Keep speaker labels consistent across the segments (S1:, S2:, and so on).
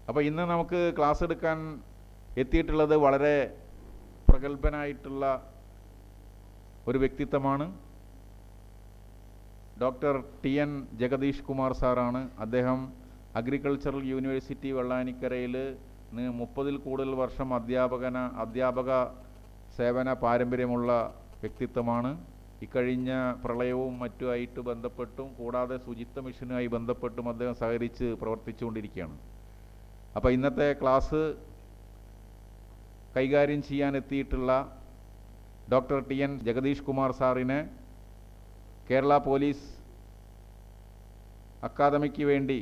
S1: അപ്പോൾ ഇന്ന് നമുക്ക് ക്ലാസ് എടുക്കാൻ എത്തിയിട്ടുള്ളത് വളരെ പ്രഗത്ഭനായിട്ടുള്ള ഒരു വ്യക്തിത്വമാണ് doctor T N Jagadeesh Kumar സാറാണ് അദ്ദേഹം അഗ്രികൾച്ചറൽ യൂണിവേഴ്സിറ്റി വെള്ളാനിക്കരയിൽ മുപ്പതിൽ കൂടുതൽ വർഷം അധ്യാപകന അധ്യാപക സേവന പാരമ്പര്യമുള്ള വ്യക്തിത്വമാണ് ഇക്കഴിഞ്ഞ പ്രളയവും മറ്റുമായിട്ട് ബന്ധപ്പെട്ടും കൂടാതെ ശുചിത്വ മിഷനുമായി ബന്ധപ്പെട്ടും അദ്ദേഹം സഹകരിച്ച് പ്രവർത്തിച്ചുകൊണ്ടിരിക്കുകയാണ് അപ്പോൾ ഇന്നത്തെ ക്ലാസ് കൈകാര്യം ചെയ്യാൻ എത്തിയിട്ടുള്ള doctor T N Jagadeesh Kumar സാറിനെ കേരള പോലീസ് അക്കാദമിക്ക് വേണ്ടി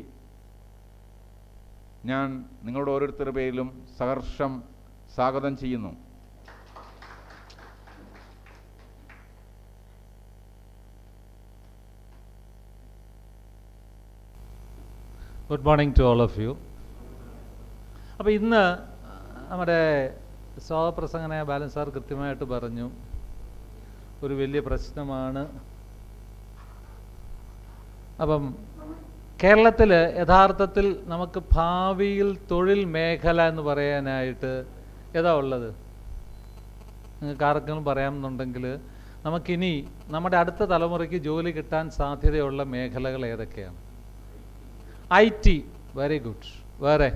S1: ഞാൻ നിങ്ങളുടെ ഓരോരുത്തരുടെ പേരിലും സഹർഷം സ്വാഗതം ചെയ്യുന്നു
S2: good morning to all of you അപ്പോൾ ഇന്ന് നമ്മുടെ സ്വാഗതപ്രസംഗനായ ബാലൻ സാർ കൃത്യമായിട്ട് പറഞ്ഞു ഒരു വലിയ പ്രശ്നമാണ് അപ്പം കേരളത്തിൽ യഥാർത്ഥത്തിൽ നമുക്ക് ഭാവിയിൽ തൊഴിൽ മേഖല എന്ന് പറയാനായിട്ട് ഏതാ ഉള്ളത് നിങ്ങൾക്ക് ആർക്കെങ്കിലും പറയാമെന്നുണ്ടെങ്കിൽ നമുക്കിനി നമ്മുടെ അടുത്ത തലമുറയ്ക്ക് ജോലി കിട്ടാൻ സാധ്യതയുള്ള മേഖലകൾ ഏതൊക്കെയാണ് ഐ ടി വെരി ഗുഡ് വേറെ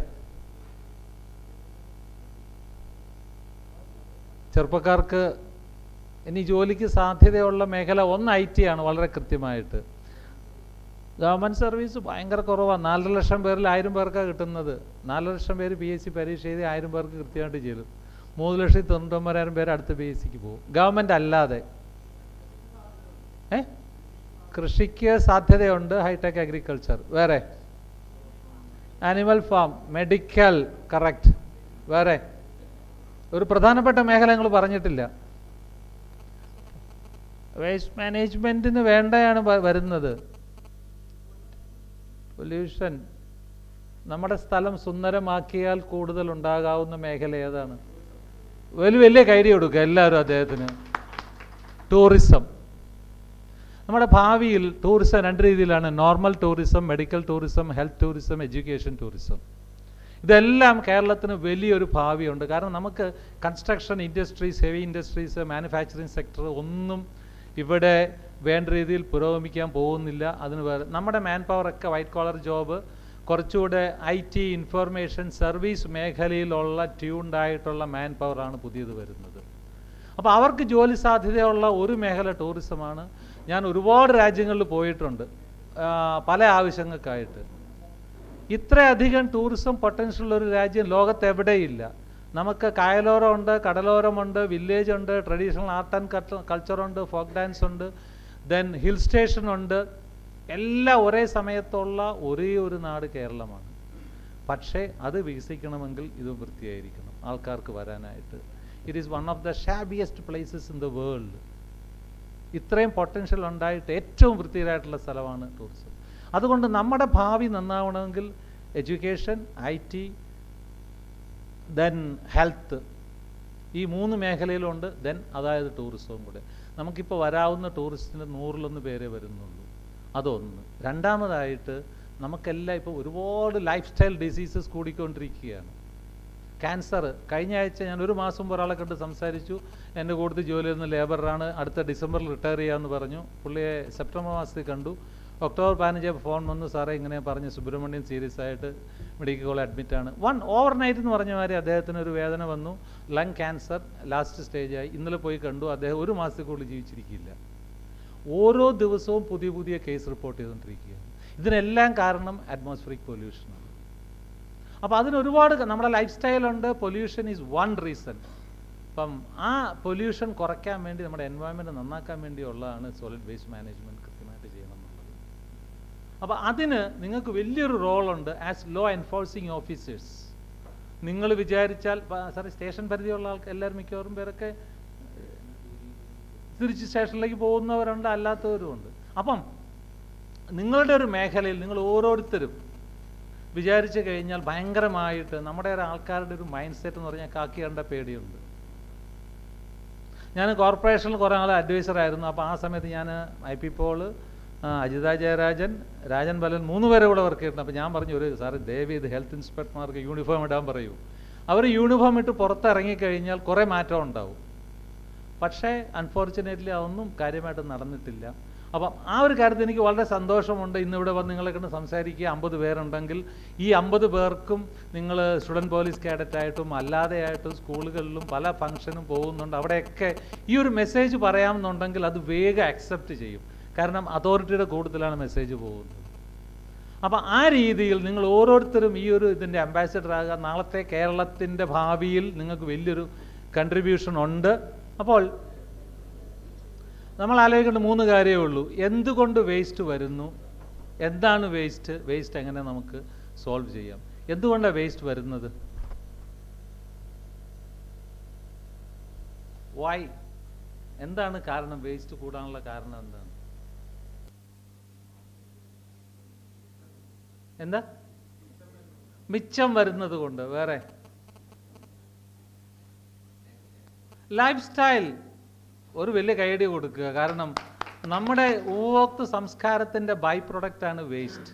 S2: ചെറുപ്പക്കാർക്ക് ഇനി ജോലിക്ക് സാധ്യതയുള്ള മേഖല ഒന്ന് ഐ ടി ആണ് വളരെ കൃത്യമായിട്ട് ഗവൺമെൻറ് സർവീസ് ഭയങ്കര കുറവാണ് നാലര ലക്ഷം പേരിൽ ആയിരം പേർക്കാണ് കിട്ടുന്നത് നാല് ലക്ഷം പേര് പി എസ് സി പരീക്ഷ എഴുതി ആയിരം പേർക്ക് കൃത്യമായിട്ട് ചെയ്തു മൂന്ന് ലക്ഷത്തി തൊണ്ണൂറ്റൊമ്പതിനായിരം പേര് അടുത്ത പി എസ് സിക്ക് പോകും ഗവൺമെൻറ് അല്ലാതെ ഏ കൃഷിക്ക് സാധ്യതയുണ്ട് ഹൈടെക് അഗ്രികൾച്ചർ വേറെ ആനിമൽ ഫാം മെഡിക്കൽ കറക്റ്റ് വേറെ ഒരു പ്രധാനപ്പെട്ട മേഖല നിങ്ങൾ പറഞ്ഞിട്ടില്ല വേസ്റ്റ് മാനേജ്മെൻറ്റിന് വേണ്ടയാണ് വ- വരുന്നത് പൊല്യൂഷൻ നമ്മുടെ സ്ഥലം സുന്ദരമാക്കിയാൽ കൂടുതൽ ഉണ്ടാകാവുന്ന മേഖല ഏതാണ് വലിയ വലിയ കൈഡി കൊടുക്കുക എല്ലാവരും അദ്ദേഹത്തിന് ടൂറിസം നമ്മുടെ ഭാവിയിൽ ടൂറിസം രണ്ട് രീതിയിലാണ് normal tourism medical tourism health tourism education tourism ഇതെല്ലാം കേരളത്തിന് വലിയൊരു ഭാവിയുണ്ട് കാരണം നമുക്ക് construction industries heavy industries manufacturing sector ഒന്നും ഇവിടെ വേണ്ട രീതിയിൽ പുരോഗമിക്കാൻ പോകുന്നില്ല അതിന് വേറെ നമ്മുടെ മാൻ പവറൊക്കെ വൈറ്റ് കോളർ ജോബ് കുറച്ചുകൂടെ ഐ ടി ഇൻഫർമേഷൻ സർവീസ് മേഖലയിലുള്ള ട്യൂൺഡ് ആയിട്ടുള്ള മാൻ പവറാണ് പുതിയത് വരുന്നത് അപ്പോൾ അവർക്ക് ജോലി സാധ്യതയുള്ള ഒരു മേഖല ടൂറിസമാണ് ഞാൻ ഒരുപാട് രാജ്യങ്ങളിൽ പോയിട്ടുണ്ട് ആ, പല ആവശ്യങ്ങൾക്കായിട്ട് ഇത്രയധികം ടൂറിസം പൊട്ടൻഷ്യൽ ഉള്ള ഒരു രാജ്യം ലോകത്ത് എവിടെയില്ല നമുക്ക് കായലോരമുണ്ട് കടലോരമുണ്ട് വില്ലേജ് ഉണ്ട് ട്രഡീഷണൽ ആർട്ട് ആൻഡ് കൾച്ചറുണ്ട് ഫോക്ക് ഡാൻസ് ഉണ്ട് ദെൻ ഹിൽ സ്റ്റേഷൻ ഉണ്ട് എല്ലാം ഒരേ സമയത്തുള്ള ഒരേ ഒരു നാട് കേരളമാണ് പക്ഷേ അത് വികസിക്കണമെങ്കിൽ ഇത് വൃത്തിയായിരിക്കണം ആൾക്കാർക്ക് വരാനായിട്ട് it is one of the shabbiest places in the world ഇത്രയും പൊട്ടൻഷ്യൽ ഉണ്ടായിട്ട് ഏറ്റവും വൃത്തികരമായിട്ടുള്ള സ്ഥലമാണ് ടൂറിസം അതുകൊണ്ട് നമ്മുടെ ഭാവി നന്നാവണമെങ്കിൽ education I T then health ഈ മൂന്ന് മേഖലയിലുണ്ട് ദെൻ അതായത് ടൂറിസവും കൂടെ നമുക്കിപ്പോൾ വരാവുന്ന ടൂറിസ്റ്റിന് നൂറിലൊന്ന് പേരെ വരുന്നുള്ളൂ അതൊന്ന് രണ്ടാമതായിട്ട് നമുക്കെല്ലാം ഇപ്പോൾ ഒരുപാട് ലൈഫ് സ്റ്റൈൽ ഡിസീസസ് കൂടിക്കൊണ്ടിരിക്കുകയാണ് ക്യാൻസർ കഴിഞ്ഞ ആഴ്ച ഞാൻ ഒരു മാസം മുമ്പ് ഒരാളെ കണ്ട് സംസാരിച്ചു എൻ്റെ കൂടുതൽ ജോലി ചെയ്യുന്ന ലേബറാണ് അടുത്ത ഡിസംബറിൽ റിട്ടയർ ചെയ്യാമെന്ന് പറഞ്ഞു പുള്ളിയെ സെപ്റ്റംബർ മാസത്തിൽ കണ്ടു ഒക്ടോബർ പതിനഞ്ച് ഫോൺ വന്നു സാറേ ഇങ്ങനെ പറഞ്ഞ് സുബ്രഹ്മണ്യൻ സീരിയസ് ആയിട്ട് മെഡിക്കൽ കോളേജ് അഡ്മിറ്റാണ് വൺ ഓവർ നൈറ്റ് എന്ന് പറഞ്ഞ മാതിരി അദ്ദേഹത്തിന് ഒരു വേദന വന്നു ലങ് ക്യാൻസർ ലാസ്റ്റ് സ്റ്റേജായി ഇന്നലെ പോയി കണ്ടു അദ്ദേഹം ഒരു മാസത്തിൽ കൂടുതൽ ജീവിച്ചിരിക്കില്ല ഓരോ ദിവസവും പുതിയ പുതിയ കേസ് റിപ്പോർട്ട് ചെയ്തുകൊണ്ടിരിക്കുകയാണ് ഇതിനെല്ലാം കാരണം അറ്റ്മോസ്ഫിയറിക് പൊല്യൂഷനാണ് അപ്പോൾ അതിന് ഒരുപാട് ക- നമ്മുടെ ലൈഫ് സ്റ്റൈലുണ്ട് പൊല്യൂഷൻ ഈസ് വൺ റീസൺ അപ്പം ആ പൊല്യൂഷൻ കുറയ്ക്കാൻ വേണ്ടി നമ്മുടെ എൻവയോൺമെൻറ്റ് നന്നാക്കാൻ വേണ്ടിയുള്ളതാണ് സോളിഡ് വേസ്റ്റ് മാനേജ്മെൻറ്റ് കൃത്യമായിട്ട് ചെയ്യണം എന്നുള്ളത് അപ്പോൾ അതിന് നിങ്ങൾക്ക് വലിയൊരു റോളുണ്ട് ആസ് ലോ എൻഫോഴ്സിങ് ഓഫീസേഴ്സ് നിങ്ങൾ വിചാരിച്ചാൽ സാറേ സ്റ്റേഷൻ പരിധിയുള്ള ആൾക്ക് എല്ലാവരും മിക്കവാറും പേരൊക്കെ തിരിച്ച് സ്റ്റേഷനിലേക്ക് പോകുന്നവരുണ്ട് അല്ലാത്തവരുമുണ്ട് അപ്പം നിങ്ങളുടെ ഒരു മേഖലയിൽ നിങ്ങൾ ഓരോരുത്തരും വിചാരിച്ചു കഴിഞ്ഞാൽ ഭയങ്കരമായിട്ട് നമ്മുടെ ഒരു ആൾക്കാരുടെ ഒരു മൈൻഡ് സെറ്റ് എന്ന് പറഞ്ഞാൽ കാക്കിയേണ്ട പേടിയുണ്ട് ഞാൻ കോർപ്പറേഷനിൽ കുറേ നാൾ അഡ്വൈസർ ആയിരുന്നു അപ്പോൾ ആ സമയത്ത് ഞാൻ ഐ പി പോള് ആ, അജിത ജയരാജൻ രാജൻ ബലൻ മൂന്ന് പേരെ കൂടെ വർക്ക് ചെയ്തിട്ടുണ്ട് അപ്പോൾ ഞാൻ പറഞ്ഞു ഒരു സാറ് ദയവ് ഇത് ഹെൽത്ത് ഇൻസ്പെക്ടർമാർക്ക് യൂണിഫോം ഇടാൻ പറയൂ അവർ യൂണിഫോം ഇട്ട് പുറത്തിറങ്ങിക്കഴിഞ്ഞാൽ കുറേ മാറ്റം ഉണ്ടാവും പക്ഷേ അൺഫോർച്ചുനേറ്റ്ലി അതൊന്നും കാര്യമായിട്ട് നടന്നിട്ടില്ല അപ്പം ആ ഒരു കാര്യത്തിൽ എനിക്ക് വളരെ സന്തോഷമുണ്ട് ഇന്ന് ഇവിടെ വന്ന് നിങ്ങളെ കണ്ട് സംസാരിക്കുക അമ്പത് പേരുണ്ടെങ്കിൽ ഈ അമ്പത് പേർക്കും നിങ്ങൾ സ്റ്റുഡൻറ്റ് പോലീസ് കാഡറ്റായിട്ടും അല്ലാതെയായിട്ടും സ്കൂളുകളിലും പല ഫംഗ്ഷനും പോകുന്നുണ്ട് അവിടെയൊക്കെ ഈ ഒരു മെസ്സേജ് പറയാമെന്നുണ്ടെങ്കിൽ അത് വേഗം അക്സെപ്റ്റ് ചെയ്യും കാരണം അതോറിറ്റിയുടെ കൂടുതലാണ് മെസ്സേജ് പോകുന്നത് അപ്പം ആ രീതിയിൽ നിങ്ങൾ ഓരോരുത്തരും ഈ ഒരു ഇതിൻ്റെ അംബാസിഡർ ആകുക നാളത്തെ കേരളത്തിൻ്റെ ഭാവിയിൽ നിങ്ങൾക്ക് വലിയൊരു കൺട്രിബ്യൂഷൻ ഉണ്ട് അപ്പോൾ നമ്മൾ ആലോചിക്കേണ്ട മൂന്ന് കാര്യമേ ഉള്ളൂ എന്തുകൊണ്ട് വേസ്റ്റ് വരുന്നു എന്താണ് വേസ്റ്റ് വേസ്റ്റ് എങ്ങനെ നമുക്ക് സോൾവ് ചെയ്യാം എന്തുകൊണ്ടാണ് വേസ്റ്റ് വരുന്നത് വൈ എന്താണ് കാരണം വേസ്റ്റ് കൂടാനുള്ള കാരണം എന്താണ് എന്താ മിച്ചം വരുന്നത് കൊണ്ട് വേറെ ലൈഫ് സ്റ്റൈൽ ഒരു വലിയ കൈയടി കൊടുക്കുക കാരണം നമ്മുടെ ഉപഭോക്തൃ സംസ്കാരത്തിൻ്റെ ബൈ പ്രൊഡക്റ്റാണ് വേസ്റ്റ്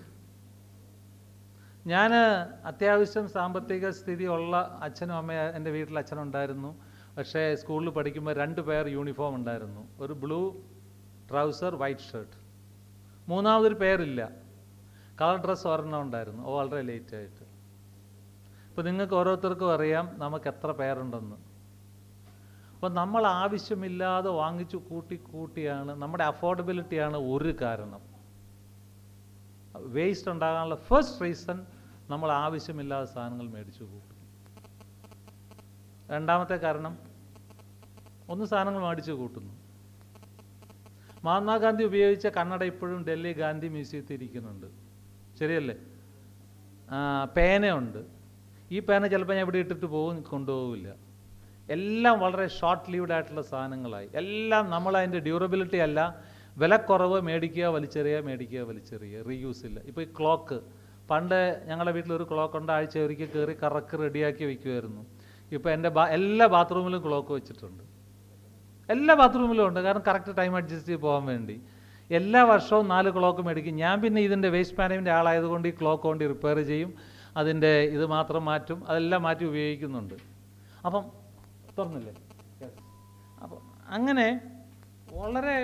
S2: ഞാൻ അത്യാവശ്യം സാമ്പത്തിക സ്ഥിതി ഉള്ള അച്ഛനും അമ്മയും എൻ്റെ വീട്ടിൽ അച്ഛനുണ്ടായിരുന്നു പക്ഷേ സ്കൂളിൽ പഠിക്കുമ്പോൾ രണ്ട് പേർ യൂണിഫോം ഉണ്ടായിരുന്നു ഒരു ബ്ലൂ ട്രൗസർ വൈറ്റ് ഷർട്ട് മൂന്നാമതൊരു പേരില്ല കളർ ഡ്രസ്സ് ഒരെണ്ണം ഉണ്ടായിരുന്നു ഓ വളരെ ലേറ്റ് ആയിട്ട് ഇപ്പോൾ നിങ്ങൾക്ക് ഓരോരുത്തർക്കും അറിയാം നമുക്ക് എത്ര പേരുണ്ടെന്ന് അപ്പോൾ നമ്മൾ ആവശ്യമില്ലാതെ വാങ്ങിച്ചു കൂട്ടി കൂട്ടിയാണ് നമ്മുടെ അഫോർഡബിലിറ്റിയാണ് ഒരു കാരണം വേസ്റ്റ് ഉണ്ടാകാനുള്ള ഫസ്റ്റ് റീസൺ നമ്മൾ ആവശ്യമില്ലാത്ത സാധനങ്ങൾ മേടിച്ചു കൂട്ടും രണ്ടാമത്തെ കാരണം ഒന്ന് സാധനങ്ങൾ മേടിച്ചു കൂട്ടുന്നു മഹാത്മാഗാന്ധി ഉപയോഗിച്ച കണ്ണട ഇപ്പോഴും ഡൽഹി ഗാന്ധി മ്യൂസിയത്തിൽ ഇരിക്കുന്നുണ്ട് ശരിയല്ലേ ആ, പേനയുണ്ട് ഈ പേന ചിലപ്പോൾ ഞാൻ ഇവിടെ ഇട്ടിട്ട് പോകും കൊണ്ടുപോകില്ല എല്ലാം വളരെ ഷോർട്ട് ലീവ്ഡ് ആയിട്ടുള്ള സാധനങ്ങളായി എല്ലാം നമ്മൾ അതിൻ്റെ ഡ്യൂറബിലിറ്റി അല്ല വിലക്കുറവ് മേടിക്കുക വലിച്ചെറിയുക മേടിക്കുക വലിച്ചെറിയുക റീയൂസ് ഇല്ല ഇപ്പോൾ ഈ ക്ലോക്ക് പണ്ട് ഞങ്ങളുടെ വീട്ടിലൊരു ക്ലോക്ക് ഉണ്ട് ആഴ്ച ഒരിക്കൽ കയറി കറക്ക് റെഡിയാക്കി വയ്ക്കുമായിരുന്നു ഇപ്പോൾ എൻ്റെ ബാ എല്ലാ ബാത്റൂമിലും ക്ലോക്ക് വെച്ചിട്ടുണ്ട് എല്ലാ ബാത്റൂമിലും ഉണ്ട് കാരണം കറക്റ്റ് ടൈം അഡ്ജസ്റ്റ് ചെയ്ത് പോകാൻ വേണ്ടി എല്ലാ വർഷവും നാല് ക്ലോക്ക് മേടിക്കും ഞാൻ പിന്നെ ഇതിൻ്റെ വേസ്റ്റ് മാനേജ്മെൻറ്റ് ആളായതുകൊണ്ട് ഈ ക്ലോക്ക് കൊണ്ട് റിപ്പയർ ചെയ്യും അതിൻ്റെ ഇത് മാത്രം മാറ്റും അതെല്ലാം മാറ്റി ഉപയോഗിക്കുന്നുണ്ട് അപ്പം തുറന്നില്ലേ യെസ് അപ്പം അങ്ങനെ വളരെ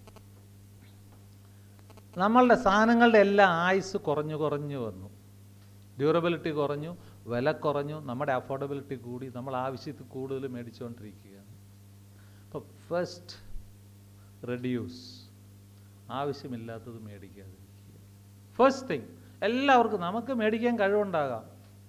S2: നമ്മളുടെ സാധനങ്ങളുടെ എല്ലാം ആയുസ് കുറഞ്ഞു കുറഞ്ഞു വന്നു ഡ്യൂറബിലിറ്റി കുറഞ്ഞു വില കുറഞ്ഞു നമ്മുടെ അഫോർഡബിലിറ്റി കൂടി നമ്മൾ ആവശ്യത്തിൽ കൂടുതൽ മേടിച്ചുകൊണ്ടിരിക്കുകയാണ് അപ്പോൾ ഫസ്റ്റ് റെഡ്യൂസ് ആവശ്യമില്ലാത്തത് മേടിക്കാതിരിക്കുക ഫസ്റ്റ് തിങ് എല്ലാവർക്കും നമുക്ക് മേടിക്കാൻ കഴിവുണ്ടാകാം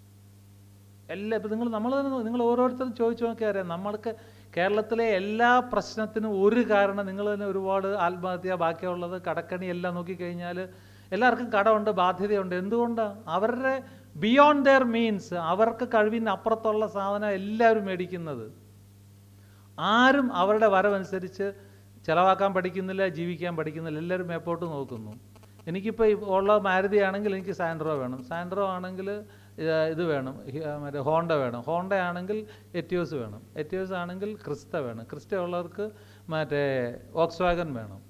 S2: എല്ലാ ഇപ്പം നിങ്ങൾ നമ്മൾ തന്നെ നിങ്ങൾ ഓരോരുത്തരും ചോദിച്ചു നോക്കിയാൽ അറിയാം നമ്മൾക്ക് കേരളത്തിലെ എല്ലാ പ്രശ്നത്തിനും ഒരു കാരണം നിങ്ങൾ തന്നെ ഒരുപാട് ആത്മഹത്യ ബാക്കിയുള്ളത് കടക്കണി എല്ലാം നോക്കിക്കഴിഞ്ഞാൽ എല്ലാവർക്കും കടമുണ്ട് ബാധ്യതയുണ്ട് എന്തുകൊണ്ടാണ് അവരുടെ ബിയോണ്ട് ദെയർ മീൻസ് അവർക്ക് കഴിവിന് അപ്പുറത്തുള്ള സാധനം എല്ലാവരും മേടിക്കുന്നത് ആരും അവരുടെ വരവനുസരിച്ച് ചിലവാക്കാൻ പഠിക്കുന്നില്ല ജീവിക്കാൻ പഠിക്കുന്നില്ല എല്ലാവരും മേപ്പോട്ട് നോക്കുന്നു എനിക്കിപ്പോൾ ഉള്ള മാരുതി ആണെങ്കിൽ എനിക്ക് സാൻഡ്രോ വേണം സാൻഡ്രോ ആണെങ്കിൽ ഇത് ഇത് വേണം ഹി- ആ, മറ്റേ ഹോണ്ട വേണം ഹോണ്ട ആണെങ്കിൽ എറ്റിയോസ് വേണം എറ്റിയോസ് ആണെങ്കിൽ ക്രിസ്റ്റ വേണം ക്രിസ്റ്റ ഉള്ളവർക്ക് മറ്റേ വോക്സ് വാഗൻ വേണം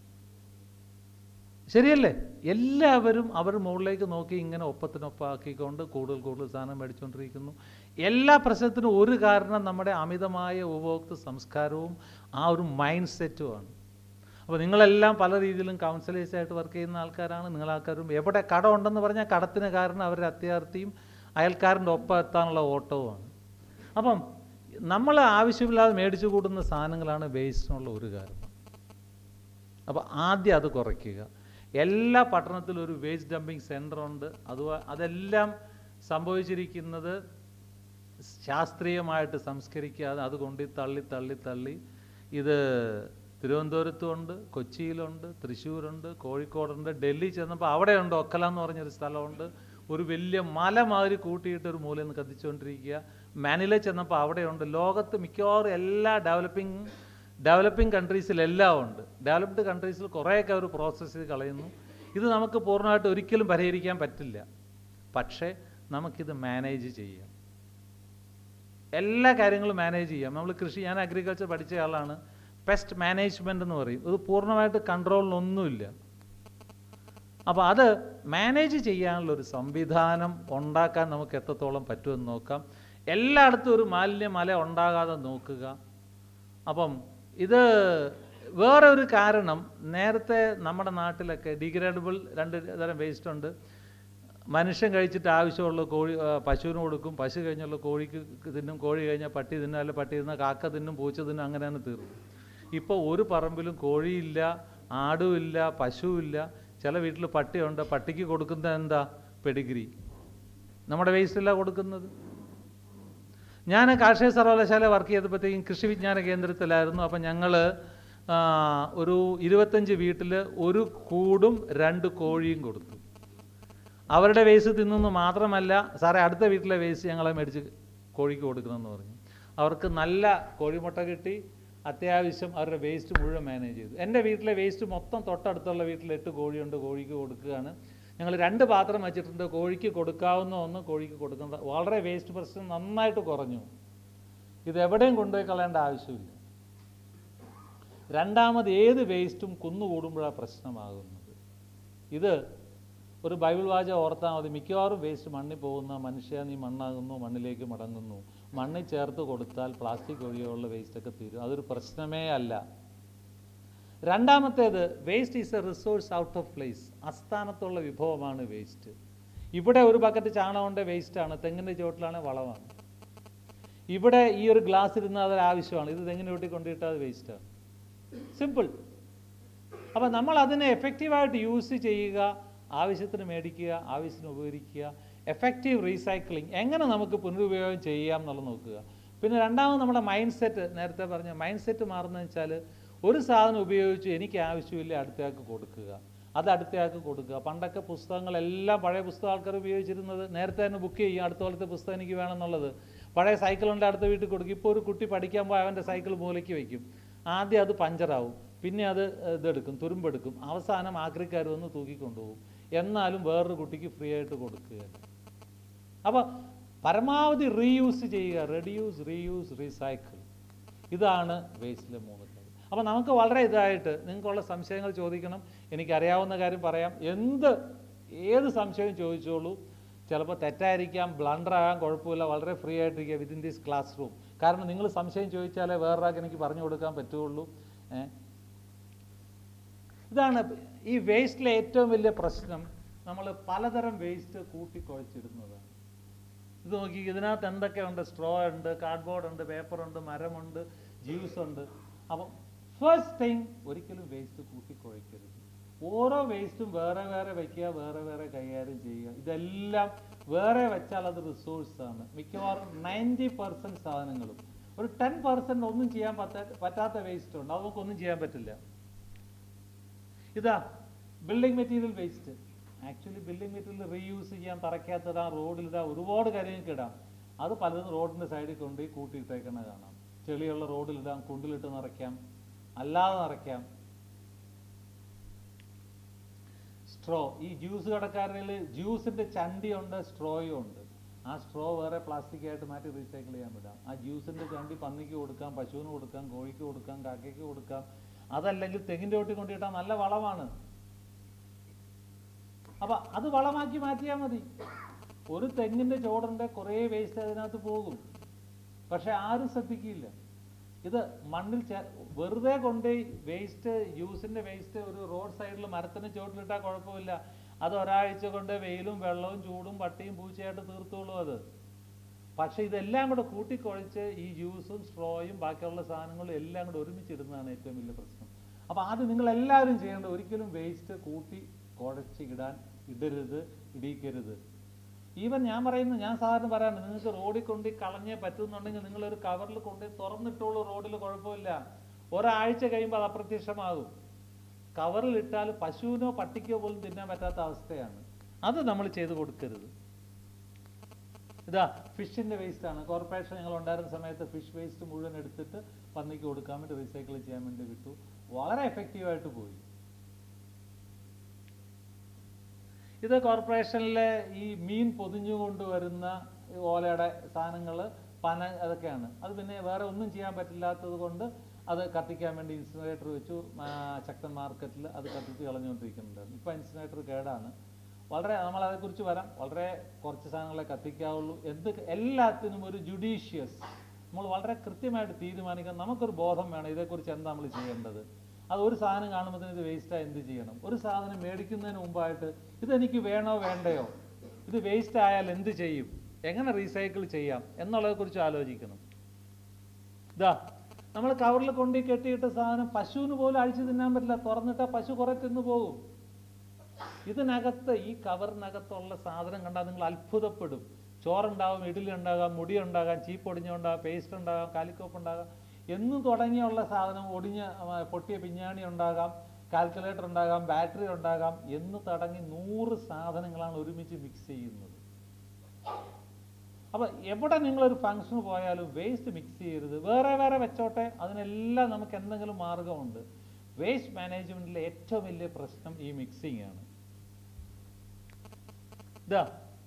S2: ശരിയല്ലേ എല്ലാവരും അവർ മുകളിലേക്ക് നോക്കി ഇങ്ങനെ ഒപ്പത്തിനൊപ്പാക്കിക്കൊണ്ട് കൂടുതൽ കൂടുതൽ സാധനം മേടിച്ചുകൊണ്ടിരിക്കുന്നു എല്ലാ പ്രശ്നത്തിനും ഒരു കാരണം നമ്മുടെ അമിതമായ ഉപഭോക്തൃ സംസ്കാരവും ആ ഒരു മൈൻഡ് സെറ്റുമാണ് അപ്പോൾ നിങ്ങളെല്ലാം പല രീതിയിലും കൗൺസിലേഴ്സായിട്ട് വർക്ക് ചെയ്യുന്ന ആൾക്കാരാണ് നിങ്ങൾ ആൾക്കാരും എവിടെ കടം ഉണ്ടെന്ന് പറഞ്ഞാൽ കടത്തിന് കാരണം അവരുടെ അത്യാർത്ഥിയും അയൽക്കാരൻ്റെ ഒപ്പം എത്താനുള്ള ഓട്ടവുമാണ് അപ്പം നമ്മൾ ആവശ്യമില്ലാതെ മേടിച്ചു കൂടുന്ന സാധനങ്ങളാണ് വേസ്റ്റിനുള്ള ഒരു കാരണം അപ്പോൾ ആദ്യം അത് കുറയ്ക്കുക എല്ലാ പട്ടണത്തിലും ഒരു വേസ്റ്റ് ഡംപിങ് സെൻ്റർ ഉണ്ട് അത് അതെല്ലാം സംഭവിച്ചിരിക്കുന്നത് ശാസ്ത്രീയമായിട്ട് സംസ്കരിക്കാതെ അത് കൊണ്ട് തള്ളി തള്ളി തള്ളി ഇത് തിരുവനന്തപുരത്തുണ്ട് കൊച്ചിയിലുണ്ട് തൃശ്ശൂരുണ്ട് കോഴിക്കോടുണ്ട് ഡൽഹി ചെന്നപ്പോൾ അവിടെയുണ്ട് ഒക്കല എന്ന് പറഞ്ഞൊരു സ്ഥലമുണ്ട് ഒരു വലിയ മല മാതിരി കൂട്ടിയിട്ട് ഒരു മൂലയിൽ നിന്ന് കത്തിച്ചുകൊണ്ടിരിക്കുക മാനില ചെന്നപ്പോൾ അവിടെയുണ്ട് ലോകത്ത് മിക്കവാറും എല്ലാ ഡെവലപ്പിംഗ് ഡെവലപ്പിംഗ് കൺട്രീസിലെല്ലാം ഉണ്ട് ഡെവലപ്ഡ് കൺട്രീസിൽ കുറേയൊക്കെ അവർ പ്രോസസ്സ് ചെയ്ത് കളയുന്നു ഇത് നമുക്ക് പൂർണ്ണമായിട്ട് ഒരിക്കലും പരിഹരിക്കാൻ പറ്റില്ല പക്ഷേ നമുക്കിത് മാനേജ് ചെയ്യാം എല്ലാ കാര്യങ്ങളും മാനേജ് ചെയ്യാം നമ്മൾ കൃഷി ഞാൻ അഗ്രികൾച്ചർ പഠിച്ച ആളാണ് പെസ്റ്റ് മാനേജ്മെൻ്റ് എന്ന് പറയും ഇത് പൂർണ്ണമായിട്ട് കൺട്രോളിനൊന്നുമില്ല അപ്പോൾ അത് മാനേജ് ചെയ്യാനുള്ള ഒരു സംവിധാനം ഉണ്ടാക്കാൻ നമുക്ക് എത്രത്തോളം പറ്റുമെന്ന് നോക്കാം എല്ലായിടത്തും ഒരു മാലിന്യ മല ഉണ്ടാകാതെ നോക്കുക അപ്പം ഇത് വേറെ ഒരു കാരണം നേരത്തെ നമ്മുടെ നാട്ടിലൊക്കെ ഡിഗ്രേഡബിൾ രണ്ട് തരം വേസ്റ്റ് ഉണ്ട് മനുഷ്യൻ കഴിച്ചിട്ട് ആവശ്യമുള്ള കോഴി ആ, പശുവിന് കൊടുക്കും പശു കഴിഞ്ഞുള്ള കോഴിക്ക് തിന്നും കോഴി കഴിഞ്ഞാൽ പട്ടി തിന്നും അല്ല പട്ടി തിന്നാൽ കാക്ക തിന്നും പൂച്ച തിന്നും അങ്ങനെയാണ് തീർന്നു ഇപ്പോൾ ഒരു പറമ്പിലും കോഴിയില്ല ആടുമില്ല പശുവില്ല ചില വീട്ടിൽ പട്ടിയുണ്ട് പട്ടിക്ക് കൊടുക്കുന്നത് എന്താ പെഡിഗ്രി നമ്മുടെ വേസ്റ്റല്ല കൊടുക്കുന്നത് ഞാൻ കാർഷിക സർവകലാശാല വർക്ക് ചെയ്തപ്പോഴത്തേക്കും കൃഷി വിജ്ഞാന കേന്ദ്രത്തിലായിരുന്നു അപ്പം ഞങ്ങൾ ഒരു ഇരുപത്തഞ്ച് വീട്ടിൽ ഒരു കൂടും രണ്ട് കോഴിയും കൊടുത്തു അവരുടെ വേസ്റ്റ് തിന്നുന്നു മാത്രമല്ല സാറേ അടുത്ത വീട്ടിലെ വേസ്റ്റ് ഞങ്ങളെ മേടിച്ച് കോഴിക്ക് കൊടുക്കണമെന്ന് പറഞ്ഞു അവർക്ക് നല്ല കോഴിമുട്ട കിട്ടി അത്യാവശ്യം അവരുടെ വേസ്റ്റ് മുഴുവൻ മാനേജ് ചെയ്തു എൻ്റെ വീട്ടിലെ വേസ്റ്റ് മൊത്തം തൊട്ടടുത്തുള്ള വീട്ടിൽ എട്ട് കോഴിയുണ്ട് കോഴിക്ക് കൊടുക്കുകയാണ് ഞങ്ങൾ രണ്ട് പാത്രം വെച്ചിട്ടുണ്ട് കോഴിക്ക് കൊടുക്കാവുന്ന ഒന്ന് കോഴിക്ക് കൊടുക്കുന്ന വളരെ വേസ്റ്റ് പ്രശ്നം നന്നായിട്ട് കുറഞ്ഞു ഇത് എവിടെയും കൊണ്ടുപോയി കളയേണ്ട ആവശ്യമില്ല രണ്ടാമത് ഏത് വേസ്റ്റും കുന്നുകൂടുമ്പോഴാണ് പ്രശ്നമാകുന്നത് ഇത് ഒരു ബൈബിൾ വാച ഓർത്താൽ മതി മിക്കവാറും വേസ്റ്റ് മണ്ണിൽ പോകുന്ന മനുഷ്യ നീ മണ്ണാകുന്നു മണ്ണിലേക്ക് മടങ്ങുന്നു മണ്ണിൽ ചേർത്ത് കൊടുത്താൽ പ്ലാസ്റ്റിക് ഒഴികെയുള്ള വേസ്റ്റൊക്കെ തീരും അതൊരു പ്രശ്നമേ അല്ല രണ്ടാമത്തേത് waste is a resource out of place അസ്ഥാനത്തുള്ള വിഭവമാണ് വേസ്റ്റ് ഇവിടെ ഒരു ബക്കറ്റ് ചാണകമുണ്ട് വേസ്റ്റാണ് തെങ്ങിൻ്റെ ചുവട്ടിലാണ് വളമാണ് ഇവിടെ ഈ ഒരു ഗ്ലാസ് ഇരുന്നാൽ അതൊരു ആവശ്യമാണ് ഇത് തെങ്ങിന് ചുവട്ടിൽ കൊണ്ടിട്ടാൽ അത് വേസ്റ്റാണ് സിമ്പിൾ അപ്പം നമ്മൾ അതിനെ എഫക്റ്റീവായിട്ട് യൂസ് ചെയ്യുക ആവശ്യത്തിന് മേടിക്കുക ആവശ്യത്തിന് ഉപകരിക്കുക എഫക്റ്റീവ് റീസൈക്ലിംഗ് എങ്ങനെ നമുക്ക് പുനരുപയോഗം ചെയ്യാം എന്നുള്ളത് നോക്കുക പിന്നെ രണ്ടാമത് നമ്മുടെ മൈൻഡ് സെറ്റ് നേരത്തെ പറഞ്ഞ മൈൻഡ് സെറ്റ് മാറുന്നത് വെച്ചാൽ ഒരു സാധനം ഉപയോഗിച്ച് എനിക്ക് ആവശ്യമില്ല അടുത്തയാൾക്ക് കൊടുക്കുക അത് അടുത്തയാൾക്ക് കൊടുക്കുക പണ്ടൊക്കെ പുസ്തകങ്ങളെല്ലാം പഴയ പുസ്തകം ആൾക്കാർ ഉപയോഗിച്ചിരുന്നത് നേരത്തെ തന്നെ ബുക്ക് ചെയ്യും അടുത്ത പോലത്തെ പുസ്തകം എനിക്ക് വേണമെന്നുള്ളത് പഴയ സൈക്കിളുണ്ട് അടുത്ത വീട്ടിൽ കൊടുക്കും ഇപ്പോൾ ഒരു കുട്ടി പഠിക്കാൻ പോയി അവൻ്റെ സൈക്കിൾ മൂലയ്ക്ക് വയ്ക്കും ആദ്യം അത് പഞ്ചറാവും പിന്നെ അത് ഇതെടുക്കും തുരുമ്പെടുക്കും അവസാനം ആക്രിക്കാർ വന്ന് തൂക്കിക്കൊണ്ടുപോകും എന്നാലും വേറൊരു കുട്ടിക്ക് ഫ്രീ ആയിട്ട് കൊടുക്കുക അപ്പോൾ പരമാവധി റീയൂസ് ചെയ്യുക റെഡ്യൂസ് റീയൂസ് റീസൈക്കിൾ ഇതാണ് വേസ്റ്റിലെ മൂന്ന് കാര്യം അപ്പോൾ നമുക്ക് വളരെ ഇതായിട്ട് നിങ്ങൾക്കുള്ള സംശയങ്ങൾ ചോദിക്കണം എനിക്കറിയാവുന്ന കാര്യം പറയാം എന്ത് ഏത് സംശയവും ചോദിച്ചോളൂ ചിലപ്പോൾ തെറ്റായിരിക്കാം ബ്ലണ്ടർ ആകാൻ കുഴപ്പമില്ല വളരെ ഫ്രീ ആയിട്ടിരിക്കുക വിത്തിൻ ദിസ് ക്ലാസ് റൂം കാരണം നിങ്ങൾ സംശയം ചോദിച്ചാലേ വേറൊരാൾക്ക് എനിക്ക് പറഞ്ഞു കൊടുക്കാൻ പറ്റുള്ളൂ ഏ? ഇതാണ് ഈ വേസ്റ്റിലെ ഏറ്റവും വലിയ പ്രശ്നം നമ്മൾ പലതരം വേസ്റ്റ് കൂട്ടിക്കുഴച്ചിടുന്നതാണ് ഇത് നോക്കി ഇതിനകത്ത് എന്തൊക്കെയുണ്ട് സ്ട്രോ ഉണ്ട് കാർഡ്ബോർഡ് ഉണ്ട് പേപ്പർ ഉണ്ട് മരമുണ്ട് ജ്യൂസ് ഉണ്ട് അപ്പം ഫസ്റ്റ് തിങ് ഒരിക്കലും വേസ്റ്റ് കൂട്ടിക്കുഴയ്ക്കരുത് ഓരോ വേസ്റ്റും വേറെ വേറെ വയ്ക്കുക വേറെ വേറെ കൈകാര്യം ചെയ്യുക ഇതെല്ലാം വേറെ വെച്ചാൽ അത് റിസോഴ്സാണ് മിക്കവാറും നയൻറ്റി പെർസെൻറ്റ് സാധനങ്ങളും ഒരു ടെൻ പെർസെൻറ്റ് ഒന്നും ചെയ്യാൻ പറ്റാ പറ്റാത്ത വേസ്റ്റ് ഉണ്ട് അത് നമുക്കൊന്നും ചെയ്യാൻ പറ്റില്ല ഇതാ building material waste actually building material reuse ചെയ്യാൻ തറയ്ക്കകത്തിടാം റോഡിലിടാം ഒരുപാട് കാര്യങ്ങൾക്ക് ഇടാം അത് പലതും റോഡിൻ്റെ സൈഡിൽ കൊണ്ടുപോയി കൂട്ടിയിട്ടേക്കണ കാണാം ചെളിയുള്ള റോഡിലിടാം കുണ്ടിലിട്ട് നിറയ്ക്കാം അല്ലാതെ നിറയ്ക്കാം സ്ട്രോ ഈ ജ്യൂസ് കടക്കാരിൽ ജ്യൂസിൻ്റെ ചണ്ടിയുണ്ട് സ്ട്രോയും ഉണ്ട് ആ സ്ട്രോ വേറെ പ്ലാസ്റ്റിക് ആയിട്ട് മാറ്റി റീസൈക്കിൾ ചെയ്യാൻ വിടാം ആ ജ്യൂസിൻ്റെ ചണ്ടി പന്നിക്ക് കൊടുക്കാം പശുവിന് കൊടുക്കാം കോഴിക്ക് കൊടുക്കാം കാക്കയ്ക്ക് കൊടുക്കാം അതല്ലെങ്കിൽ തെങ്ങിൻ്റെ ചോട്ടി കൊണ്ടിട്ടാൽ നല്ല വളമാണ് അപ്പൊ അത് വളമാക്കി മാറ്റിയാൽ മതി ഒരു തെങ്ങിന്റെ ചോടന്റെ കുറേ വേസ്റ്റ് അതിനകത്ത് പോകും പക്ഷെ ആരും ശ്രദ്ധിക്കില്ല ഇത് മണ്ണിൽ ചേ വെറുതെ കൊണ്ടുപോയി വേസ്റ്റ് ജ്യൂസിന്റെ വേസ്റ്റ് ഒരു റോഡ് സൈഡിൽ മരത്തിന് ചോട്ടിലിട്ടാൽ കുഴപ്പമില്ല അത് ഒരാഴ്ച കൊണ്ട് വെയിലും വെള്ളവും ചൂടും പട്ടിയും പൂച്ചയായിട്ട് തീർത്തോളൂ അത് പക്ഷെ ഇതെല്ലാം കൂടെ കൂട്ടിക്കുഴച്ച് ഈ ജ്യൂസും സ്ട്രോയും ബാക്കിയുള്ള സാധനങ്ങളും എല്ലാം കൂടെ ഒരുമിച്ചിടുന്നതാണ് ഏറ്റവും വലിയ പ്രശ്നം അപ്പോൾ ആദ്യം നിങ്ങൾ എല്ലാവരും ചെയ്യേണ്ടത് ഒരിക്കലും വേസ്റ്റ് കൂട്ടി കുഴച്ച് ഇടാൻ ഇടരുത് ഇടിക്കരുത് ഈവൻ ഞാൻ പറയുന്നത് ഞാൻ സാധാരണ പറയാറുണ്ട് നിങ്ങൾക്ക് റോഡിൽ കൊണ്ട് കളഞ്ഞേ പറ്റുന്നുണ്ടെങ്കിൽ നിങ്ങളൊരു കവറിൽ കൊണ്ട് തുറന്നിട്ടോളൂ റോഡിൽ കുഴപ്പമില്ല ഒരാഴ്ച കഴിയുമ്പോൾ അത് അപ്രത്യക്ഷമാകും കവറിലിട്ടാൽ പശുവിനോ പട്ടിക്കോ പോലും തിന്നാൻ പറ്റാത്ത അവസ്ഥയാണ് അത് നമ്മൾ ചെയ്തു കൊടുക്കരുത് ഇതാ ഫിഷിന്റെ വേസ്റ്റ് ആണ് കോർപ്പറേഷൻ ഞങ്ങൾ ഉണ്ടായിരുന്ന സമയത്ത് ഫിഷ് വേസ്റ്റ് മുഴുവൻ എടുത്തിട്ട് പന്നിക്ക് കൊടുക്കാൻ വേണ്ടി റീസൈക്കിൾ ചെയ്യാൻ വേണ്ടി വിട്ടു വളരെ എഫക്റ്റീവായിട്ട് പോയി ഇത് കോർപ്പറേഷനിലെ ഈ മീൻ പൊതിഞ്ഞു കൊണ്ടുവരുന്ന ഈ ഓലയുടെ സാധനങ്ങൾ പന അതൊക്കെയാണ് അത് പിന്നെ വേറെ ഒന്നും ചെയ്യാൻ പറ്റില്ലാത്തത് കൊണ്ട് അത് കത്തിക്കാൻ വേണ്ടി ഇൻസിനറേറ്റർ വെച്ചു ആ, ശക്തൻ മാർക്കറ്റിൽ അത് കത്തിച്ച് കളഞ്ഞുകൊണ്ടിരിക്കുന്നുണ്ടായിരുന്നു ഇപ്പോൾ ഇൻസിനറേറ്റർ കേടാണ് വളരെ നമ്മളതേക്കുറിച്ച് വരാം വളരെ കുറച്ച് സാധനങ്ങളെ കത്തിക്കാവുള്ളൂ എന്ത് എല്ലാത്തിനും ഒരു ജുഡീഷ്യസ് നമ്മൾ വളരെ കൃത്യമായിട്ട് തീരുമാനിക്കാൻ നമുക്കൊരു ബോധം വേണം ഇതേക്കുറിച്ച് എന്താ നമ്മൾ ചെയ്യേണ്ടത് അത് ഒരു സാധനം കാണുമ്പോൾ ഇത് വേസ്റ്റായി എന്ത് ചെയ്യണം ഒരു സാധനം മേടിക്കുന്നതിന് മുമ്പായിട്ട് ഇതെനിക്ക് വേണോ വേണ്ടയോ ഇത് വേസ്റ്റ് ആയാൽ എന്ത് ചെയ്യും എങ്ങനെ റീസൈക്കിൾ ചെയ്യാം എന്നുള്ളതെക്കുറിച്ച് ആലോചിക്കണം ഇതാ നമ്മൾ കവറിൽ കൊണ്ടു കെട്ടിയിട്ട സാധനം പശുവിന് പോലും അഴിച്ചു തിന്നാൻ പറ്റില്ല തുറന്നിട്ടാൽ പശു കുറെ തിന്നു പോകും ഇതിനകത്ത് ഈ കവറിനകത്തുള്ള സാധനം കണ്ടാൽ നിങ്ങൾ അത്ഭുതപ്പെടും ചോറുണ്ടാകും ഇഡ്ഡലി ഉണ്ടാകാം മുടി ഉണ്ടാകാം ചീപ്പ് ഒടിഞ്ഞുണ്ടാകാം പേസ്റ്റ് ഉണ്ടാകാം കാലിക്കോപ്പ് ഉണ്ടാകാം എന്നു തുടങ്ങിയുള്ള സാധനം ഒടിഞ്ഞ ആ, പൊട്ടിയ പിഞ്ഞാണി ഉണ്ടാകാം കാൽക്കുലേറ്റർ ഉണ്ടാകാം ബാറ്ററി ഉണ്ടാകാം എന്ന് തുടങ്ങി നൂറ് സാധനങ്ങളാണ് ഒരുമിച്ച് മിക്സ് ചെയ്യുന്നത് അപ്പൊ എവിടെ നിങ്ങളൊരു ഫംഗ്ഷന് പോയാലും വേസ്റ്റ് മിക്സ് ചെയ്യരുത് വേറെ വേറെ വെച്ചോട്ടെ അതിനെല്ലാം നമുക്ക് എന്തെങ്കിലും മാർഗമുണ്ട് വേസ്റ്റ് മാനേജ്മെന്റിലെ ഏറ്റവും വലിയ പ്രശ്നം ഈ മിക്സിംഗ് ആണ് ഇതാ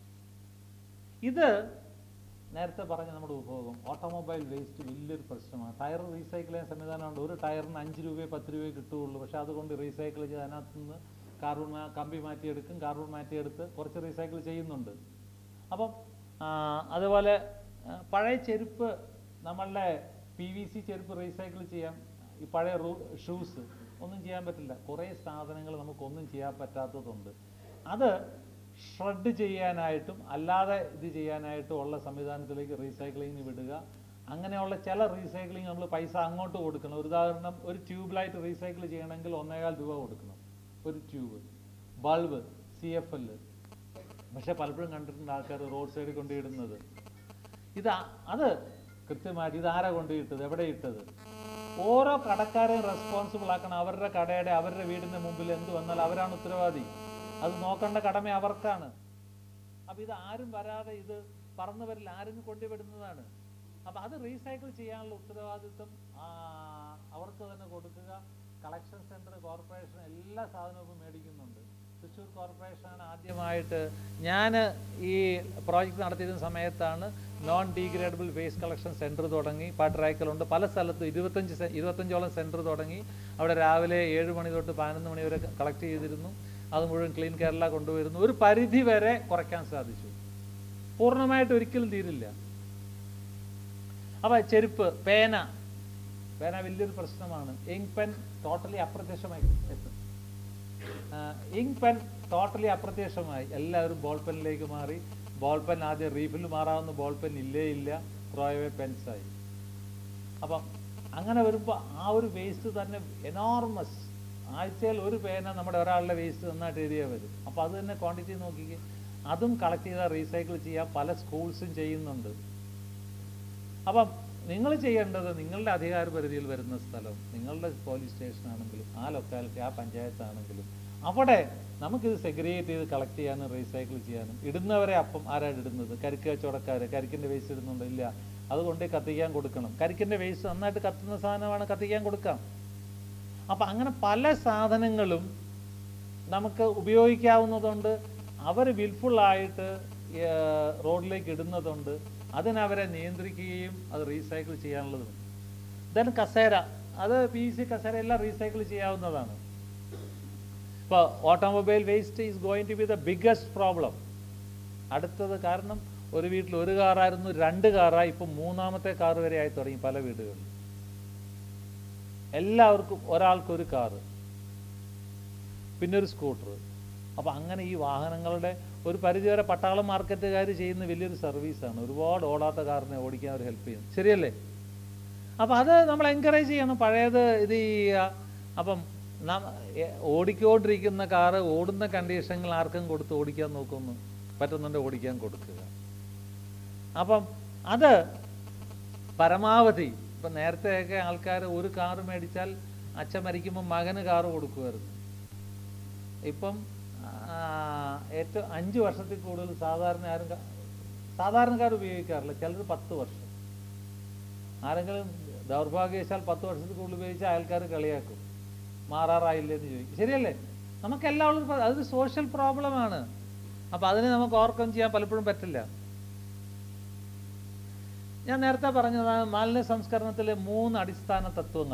S2: ഇത് നേരത്തെ പറഞ്ഞ നമ്മുടെ ഉപഭോഗം ഓട്ടോമൊബൈൽ വേസ്റ്റ് വലിയൊരു പ്രശ്നമാണ് ടയർ റീസൈക്കിൾ ചെയ്യാൻ സംവിധാനമുണ്ട് ഒരു ടയറിന് അഞ്ച് രൂപയോ പത്ത് രൂപയോ കിട്ടുകയുള്ളൂ പക്ഷെ അതുകൊണ്ട് റീസൈക്കിൾ ചെയ്ത് അതിനകത്ത് നിന്ന് കാർബൺ മാ- കമ്പി മാറ്റിയെടുക്കും കാർബൺ മാറ്റിയെടുത്ത് കുറച്ച് റീസൈക്കിൾ ചെയ്യുന്നുണ്ട് അപ്പം ആ, അതുപോലെ ആ, പഴയ ചെരുപ്പ് നമ്മളുടെ പി വി സി ചെരുപ്പ് റീസൈക്കിൾ ചെയ്യാം ഈ പഴയ റൂ ഷൂസ് ഒന്നും ചെയ്യാൻ പറ്റില്ല കുറേ സാധനങ്ങൾ നമുക്കൊന്നും ചെയ്യാൻ പറ്റാത്തതുണ്ട് അത് ഷ്രെഡ് ചെയ്യാനായിട്ടും അല്ലാതെ ഇത് ചെയ്യാനായിട്ടും ഉള്ള സംവിധാനത്തിലേക്ക് റീസൈക്ലിങ്ങിന് വിടുക അങ്ങനെയുള്ള ചില റീസൈക്ലിംഗ് നമ്മൾ പൈസ അങ്ങോട്ട് കൊടുക്കണം ഒരു ഉദാഹരണം ഒരു ട്യൂബ് ലൈറ്റ് റീസൈക്കിൾ ചെയ്യണമെങ്കിൽ ഒന്നേകാൽ രൂപ കൊടുക്കണം ഒരു tube bulb C F L പക്ഷെ പലപ്പോഴും കണ്ടിട്ടുണ്ട് ആൾക്കാർ റോഡ് സൈഡിൽ കൊണ്ടിടുന്നത് ഇത് ആ- അത് കൃത്യമായിട്ട് ഇത് ആരാ കൊണ്ടുപോയിട്ടത് എവിടെ ഇട്ടത് ഓരോ കടക്കാരെയും റെസ്പോൺസിബിൾ ആക്കണം അവരുടെ കടയുടെ അവരുടെ വീടിന്റെ മുമ്പിൽ എന്ത് വന്നാൽ അവരാണ് ഉത്തരവാദി അത് നോക്കേണ്ട കടമ അവർക്കാണ് അപ്പൊ ഇത് ആരും വരാതെ ഇത് പറന്നു വരില്ല ആരും കൊണ്ടുവിടുന്നതാണ് അപ്പൊ അത് റീസൈക്കിൾ ചെയ്യാനുള്ള ഉത്തരവാദിത്വം ആ, അവർക്ക് തന്നെ കൊടുക്കുക കളക്ഷൻ സെന്റർ കോർപ്പറേഷൻ എല്ലാ സാധനവും മേടിക്കുന്നുണ്ട് തൃശ്ശൂർ കോർപ്പറേഷനാണ് ആദ്യമായിട്ട് ഞാൻ ഈ പ്രോജക്റ്റ് നടത്തിയിരുന്ന സമയത്താണ് non degradable waste collection centre തുടങ്ങി പാട്രാക്കലുണ്ട് പല സ്ഥലത്തും ഇരുപത്തഞ്ച് സെ- ഇരുപത്തഞ്ചോളം സെൻറ്റർ തുടങ്ങി അവിടെ രാവിലെ ഏഴ് മണി തൊട്ട് പതിനൊന്ന് മണി വരെ കളക്ട് ചെയ്തിരുന്നു അത് മുഴുവൻ ക്ലീൻ കേരള കൊണ്ടുവരുന്നു ഒരു പരിധി വരെ കുറയ്ക്കാൻ സാധിച്ചു പൂർണ്ണമായിട്ട് ഒരിക്കലും തീരില്ല അപ്പോൾ ചെരുപ്പ് പേന പേന വലിയൊരു പ്രശ്നമാണ് ഇങ്ക് പെൻ ടോട്ടലി അപ്രത്യക്ഷമായി എത്തും ഇങ്ക് പെൻ ടോട്ടലി അപ്രത്യക്ഷമായി എല്ലാവരും ബോൾ പെന്നിലേക്ക് മാറി ബോൾ പെൻ ആദ്യം റീഫിൽ മാറാവുന്ന ബോൾ പെൻ ഇല്ലേ ഇല്ല ത്രോയവേ പെൻസായി അപ്പം അങ്ങനെ വരുമ്പോൾ ആ ഒരു വേസ്റ്റ് തന്നെ എനോർമസ് ആഴ്ചയിൽ ഒരു പേന നമ്മുടെ ഒരാളുടെ വേസ്റ്റ് നന്നായിട്ട് എഴുതിയാൽ വരും അപ്പോൾ അത് തന്നെ ക്വാണ്ടിറ്റി നോക്കിക്കേ അതും കളക്ട് ചെയ്താൽ റീസൈക്കിൾ ചെയ്യാൻ പല സ്കൂൾസും ചെയ്യുന്നുണ്ട് അപ്പം നിങ്ങൾ ചെയ്യേണ്ടത് നിങ്ങളുടെ അധികാര പരിധിയിൽ വരുന്ന സ്ഥലം നിങ്ങളുടെ പോലീസ് സ്റ്റേഷൻ ആണെങ്കിലും ആ ലൊക്കാലിറ്റി ആ പഞ്ചായത്താണെങ്കിലും അവിടെ നമുക്കിത് സെഗ്രിഗേറ്റ് ചെയ്ത് കളക്ട് ചെയ്യാനും റീസൈക്കിൾ ചെയ്യാനും ഇടുന്നവരെ അപ്പം ആരാണ് ഇടുന്നത് കരിക്ക് കച്ചവടക്കാർ കരിക്കിൻ്റെ വേസ്റ്റ് ഇടുന്നുണ്ടോ ഇല്ല അതുകൊണ്ട് കത്തിക്കാൻ കൊടുക്കണം കരിക്കിൻ്റെ വേസ്റ്റ് നന്നായിട്ട് കത്തുന്ന സാധനമാണ് കത്തിക്കാൻ കൊടുക്കാം അപ്പം അങ്ങനെ പല സാധനങ്ങളും നമുക്ക് ഉപയോഗിക്കാവുന്നതുണ്ട് അവർ വിൽഫുള്ളായിട്ട് റോഡിലേക്ക് ഇടുന്നതുണ്ട് അതിനവരെ നിയന്ത്രിക്കുകയും അത് റീസൈക്കിൾ ചെയ്യാനുള്ളതും ദെൻ കസേര അത് പി സി കസേര എല്ലാം റീസൈക്കിൾ ചെയ്യാവുന്നതാണ് ഇപ്പോൾ automobile waste is going to be the biggest problem അടുത്തത് കാരണം ഒരു വീട്ടിൽ ഒരു കാറായിരുന്നു രണ്ട് കാറായി ഇപ്പം മൂന്നാമത്തെ കാർ വരെ ആയി തുടങ്ങി പല വീടുകളിൽ എല്ലാവർക്കും ഒരാൾക്കൊരു കാറ് പിന്നെ ഒരു സ്കൂട്ടർ അപ്പോൾ അങ്ങനെ ഈ വാഹനങ്ങളുടെ ഒരു പരിധിവരെ പട്ടാളം മാർക്കറ്റുകാർ ചെയ്യുന്ന വലിയൊരു സർവീസാണ് ഒരുപാട് ഓടാത്ത കാറിനെ ഓടിക്കാൻ അവർ ഹെൽപ്പ് ചെയ്യും ശരിയല്ലേ അപ്പം അത് നമ്മൾ എൻകറേജ് ചെയ്യണം പഴയത് ഇത് ചെയ്യുക അപ്പം നാം എ- ഓടിക്കൊണ്ടിരിക്കുന്ന കാറ് ഓടുന്ന കണ്ടീഷനിൽ ആർക്കും കൊടുത്ത് ഓടിക്കാൻ നോക്കുന്നു പറ്റുന്നുണ്ട് ഓടിക്കാൻ കൊടുക്കുക അപ്പം അത് പരമാവധി ഇപ്പം നേരത്തെയൊക്കെ ആൾക്കാർ ഒരു കാറ് മേടിച്ചാൽ അച്ഛൻ മരിക്കുമ്പോൾ മകന് കാറ് കൊടുക്കുമായിരുന്നു ഇപ്പം ആ, ഏറ്റവും അഞ്ച് വർഷത്തിൽ കൂടുതൽ സാധാരണ ആരും ക- സാധാരണക്കാർ ഉപയോഗിക്കാറില്ല ചിലർ പത്ത് വർഷം ആരെങ്കിലും ദൗർഭാഗ്യവശാൽ പത്ത് വർഷത്തിൽ കൂടുതൽ ഉപയോഗിച്ചാൽ അയൽക്കാർ കളിയാക്കും മാറാറായില്ലേ എന്ന് ചോദിക്കും ശരിയല്ലേ നമുക്കെല്ലാം ഉള്ള അതൊരു സോഷ്യൽ പ്രോബ്ലമാണ് അപ്പം അതിന് നമുക്ക് ഓവർകം ചെയ്യാൻ പലപ്പോഴും പറ്റില്ല ഞാൻ നേരത്തെ പറഞ്ഞതാണ് മാലിന്യ സംസ്കരണത്തിലെ മൂന്ന് അടിസ്ഥാന തത്വങ്ങൾ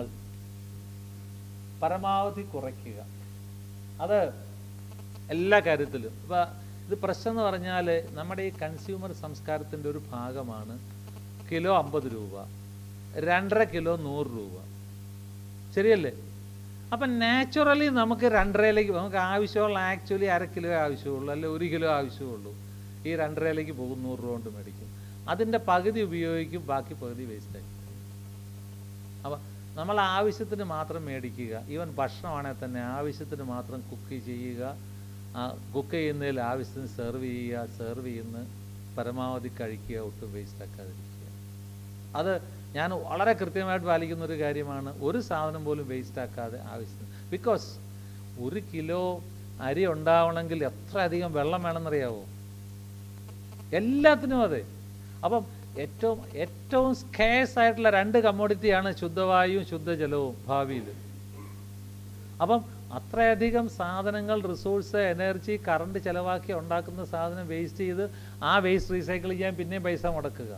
S2: പരമാവധി കുറയ്ക്കുക അത് എല്ലാ കാര്യത്തിലും ഇപ്പം ഇത് പ്രശ്നം എന്ന് പറഞ്ഞാൽ നമ്മുടെ ഈ കൺസ്യൂമർ സംസ്കാരത്തിൻ്റെ ഒരു ഭാഗമാണ് കിലോ അമ്പത് രൂപ രണ്ടര കിലോ നൂറ് രൂപ ശരിയല്ലേ അപ്പം നാച്ചുറലി നമുക്ക് രണ്ടരയിലേക്ക് നമുക്ക് ആവശ്യമുള്ള ആക്ച്വലി അര കിലോ ആവശ്യമുള്ളൂ അല്ലെ ഒരു കിലോ ആവശ്യമുള്ളൂ ഈ രണ്ടരയിലേക്ക് പോകും നൂറ് രൂപ കൊണ്ട് മേടിക്കും അതിൻ്റെ പകുതി ഉപയോഗിക്കും ബാക്കി പകുതി വേസ്റ്റായി അപ്പം നമ്മൾ ആവശ്യത്തിന് മാത്രം മേടിക്കുക ഈവൻ ഭക്ഷണമാണെങ്കിൽ തന്നെ ആവശ്യത്തിന് മാത്രം കുക്ക് ചെയ്യുക കുക്ക് ചെയ്യുന്നതിൽ ആവശ്യത്തിന് സെർവ് ചെയ്യുക സെർവ് ചെയ്യുന്ന പരമാവധി കഴിക്കുക ഒട്ടും വേസ്റ്റ് ആക്കാതിരിക്കുക അത് ഞാൻ വളരെ കൃത്യമായിട്ട് പാലിക്കുന്ന ഒരു കാര്യമാണ് ഒരു സാധനം പോലും വേസ്റ്റ് ആക്കാതെ ആവശ്യത്തിന് ബിക്കോസ് ഒരു കിലോ അരി ഉണ്ടാവണമെങ്കിൽ എത്ര അധികം വെള്ളം വേണമെന്നറിയാവോ എല്ലാത്തിനും അതെ അപ്പം ഏറ്റവും ഏറ്റവും സ്കേസ് ആയിട്ടുള്ള രണ്ട് കമ്മോഡിറ്റിയാണ് ശുദ്ധവായുവും ശുദ്ധജലവും ഭാവിയിൽ അപ്പം അത്രയധികം സാധനങ്ങൾ റിസോഴ്സ് എനർജി കറണ്ട് ചിലവാക്കി ഉണ്ടാക്കുന്ന സാധനം വേസ്റ്റ് ചെയ്ത് ആ വേസ്റ്റ് റീസൈക്കിൾ ചെയ്യാൻ പിന്നെയും പൈസ മുടക്കുക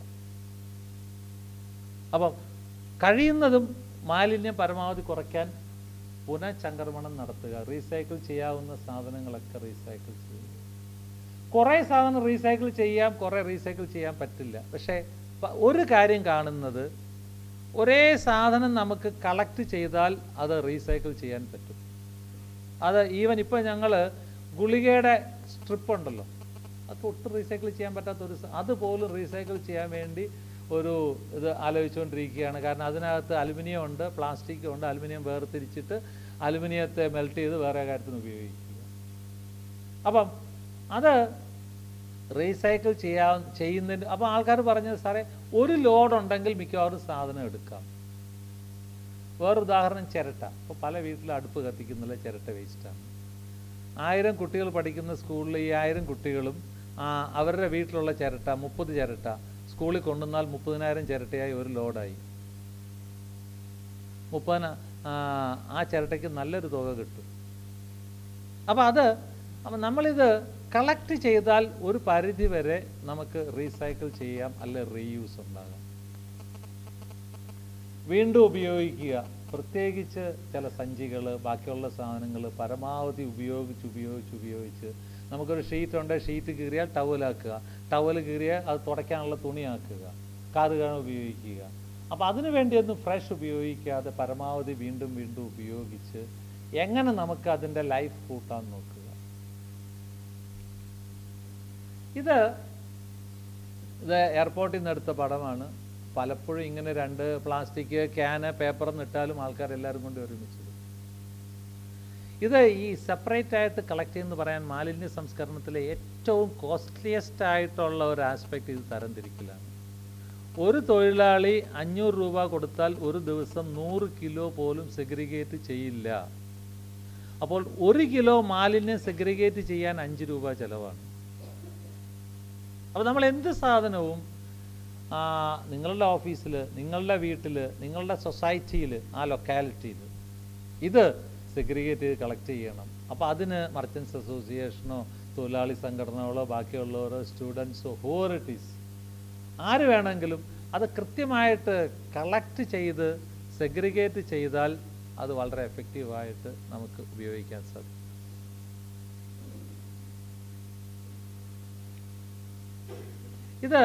S2: അപ്പം കഴിയുന്നതും മാലിന്യം പരമാവധി കുറയ്ക്കാൻ പുനഃചംക്രമണം നടത്തുക റീസൈക്കിൾ ചെയ്യാവുന്ന സാധനങ്ങളൊക്കെ റീസൈക്കിൾ ചെയ്യുക കുറേ സാധനം റീസൈക്കിൾ ചെയ്യാം കുറേ റീസൈക്കിൾ ചെയ്യാൻ പറ്റില്ല പക്ഷേ പ- ഒരു കാര്യം കാണുന്നത് ഒരേ സാധനം നമുക്ക് കളക്ട് ചെയ്താൽ അത് റീസൈക്കിൾ ചെയ്യാൻ പറ്റും അത് ഈവൻ ഇപ്പോൾ ഞങ്ങൾ ഗുളികയുടെ സ്ട്രിപ്പ് ഉണ്ടല്ലോ അത് ഒട്ടും റീസൈക്കിൾ ചെയ്യാൻ പറ്റാത്ത ഒരു സ- അതുപോലും റീസൈക്കിൾ ചെയ്യാൻ വേണ്ടി ഒരു ഇത് ആലോചിച്ചുകൊണ്ടിരിക്കുകയാണ് കാരണം അതിനകത്ത് അലുമിനിയം ഉണ്ട് പ്ലാസ്റ്റിക് ഉണ്ട് അലുമിനിയം വേർതിരിച്ചിട്ട് അലുമിനിയത്തെ മെൽറ്റ് ചെയ്ത് വേറെ കാര്യത്തിന് ഉപയോഗിക്കുക അപ്പം അത് റീസൈക്കിൾ ചെയ്യാ ചെയ്യുന്നതിന് അപ്പോൾ ആൾക്കാർ പറഞ്ഞത് സാറേ ഒരു ലോഡ് ഉണ്ടെങ്കിൽ മിക്കവാറും സാധനം എടുക്കാം വേറൊരു ഉദാഹരണം ചിരട്ട ഇപ്പോൾ പല വീട്ടിലും അടുപ്പ് കത്തിക്കുന്നില്ല ചിരട്ട വേസ്റ്റാണ് ആയിരം കുട്ടികൾ പഠിക്കുന്ന സ്കൂളിൽ ഈ ആയിരം കുട്ടികളും ആ, അവരുടെ വീട്ടിലുള്ള ചിരട്ട മുപ്പത് ചിരട്ട സ്കൂളിൽ കൊണ്ടുവന്നാൽ മുപ്പതിനായിരം ചിരട്ടയായി ഒരു ലോഡായി മുപ്പതിന ആ, ആ ചിരട്ടയ്ക്ക് നല്ലൊരു തുക കിട്ടും അപ്പം അത് അപ്പം നമ്മളിത് കളക്ട് ചെയ്താൽ ഒരു പരിധി വരെ നമുക്ക് റീസൈക്കിൾ ചെയ്യാം അല്ലെ റീയൂസ് ഉണ്ടാകാം വീണ്ടും ഉപയോഗിക്കുക പ്രത്യേകിച്ച് ചില സഞ്ചികൾ ബാക്കിയുള്ള സാധനങ്ങൾ പരമാവധി ഉപയോഗിച്ച് ഉപയോഗിച്ച് ഉപയോഗിച്ച് നമുക്കൊരു ഷീറ്റ് ഉണ്ട് ഷീറ്റ് കീറിയാൽ ടവലാക്കുക ടവൽ കീറിയാൽ അത് തുടയ്ക്കാനുള്ള തുണിയാക്കുക കാത് കാണാൻ ഉപയോഗിക്കുക അപ്പോൾ അതിനു വേണ്ടിയൊന്നും ഫ്രഷ് ഉപയോഗിക്കാതെ പരമാവധി വീണ്ടും വീണ്ടും ഉപയോഗിച്ച് എങ്ങനെ നമുക്ക് അതിൻ്റെ ലൈഫ് കൂട്ടാൻ നോക്കുക ഇത് ഇത് എയർപോർട്ടിൽ നിന്ന് എടുത്ത പടമാണ് പലപ്പോഴും ഇങ്ങനെ രണ്ട് പ്ലാസ്റ്റിക് ക്യാന് പേപ്പർ ഇട്ടാലും ആൾക്കാർ എല്ലാവരും കൊണ്ട് ഒരുമിച്ചത് ഇത് ഈ സെപ്പറേറ്റ് ആയിട്ട് കളക്ട് ചെയ്യുന്ന പറയാൻ മാലിന്യ സംസ്കരണത്തിലെ ഏറ്റവും കോസ്റ്റ്ലിയസ്റ്റ് ആയിട്ടുള്ള ഒരു ആസ്പെക്ട് ഇത് തരംതിരിക്കലാണ് ഒരു തൊഴിലാളി അഞ്ഞൂറ് രൂപ കൊടുത്താൽ ഒരു ദിവസം നൂറ് കിലോ പോലും സെഗ്രിഗേറ്റ് ചെയ്യില്ല അപ്പോൾ ഒരു കിലോ മാലിന്യം സെഗ്രിഗേറ്റ് ചെയ്യാൻ അഞ്ച് രൂപ ചിലവാണ് അപ്പോൾ നമ്മൾ എന്ത് സാധനവും ആ, നിങ്ങളുടെ ഓഫീസിൽ നിങ്ങളുടെ വീട്ടിൽ നിങ്ങളുടെ സൊസൈറ്റിയിൽ ആ ലൊക്കാലിറ്റിയിൽ ഇത് സെഗ്രിഗേറ്റ് ചെയ്ത് കളക്ട് ചെയ്യണം അപ്പോൾ അതിന് മർച്ചൻസ് അസോസിയേഷനോ തൊഴിലാളി സംഘടനകളോ ബാക്കിയുള്ളവരോ സ്റ്റുഡൻസോ ഹോറിറ്റീസ് ആര് വേണമെങ്കിലും അത് കൃത്യമായിട്ട് കളക്ട് ചെയ്ത് സെഗ്രിഗേറ്റ് ചെയ്താൽ അത് വളരെ എഫക്റ്റീവായിട്ട് നമുക്ക് ഉപയോഗിക്കാൻ സാധിക്കും ഇത്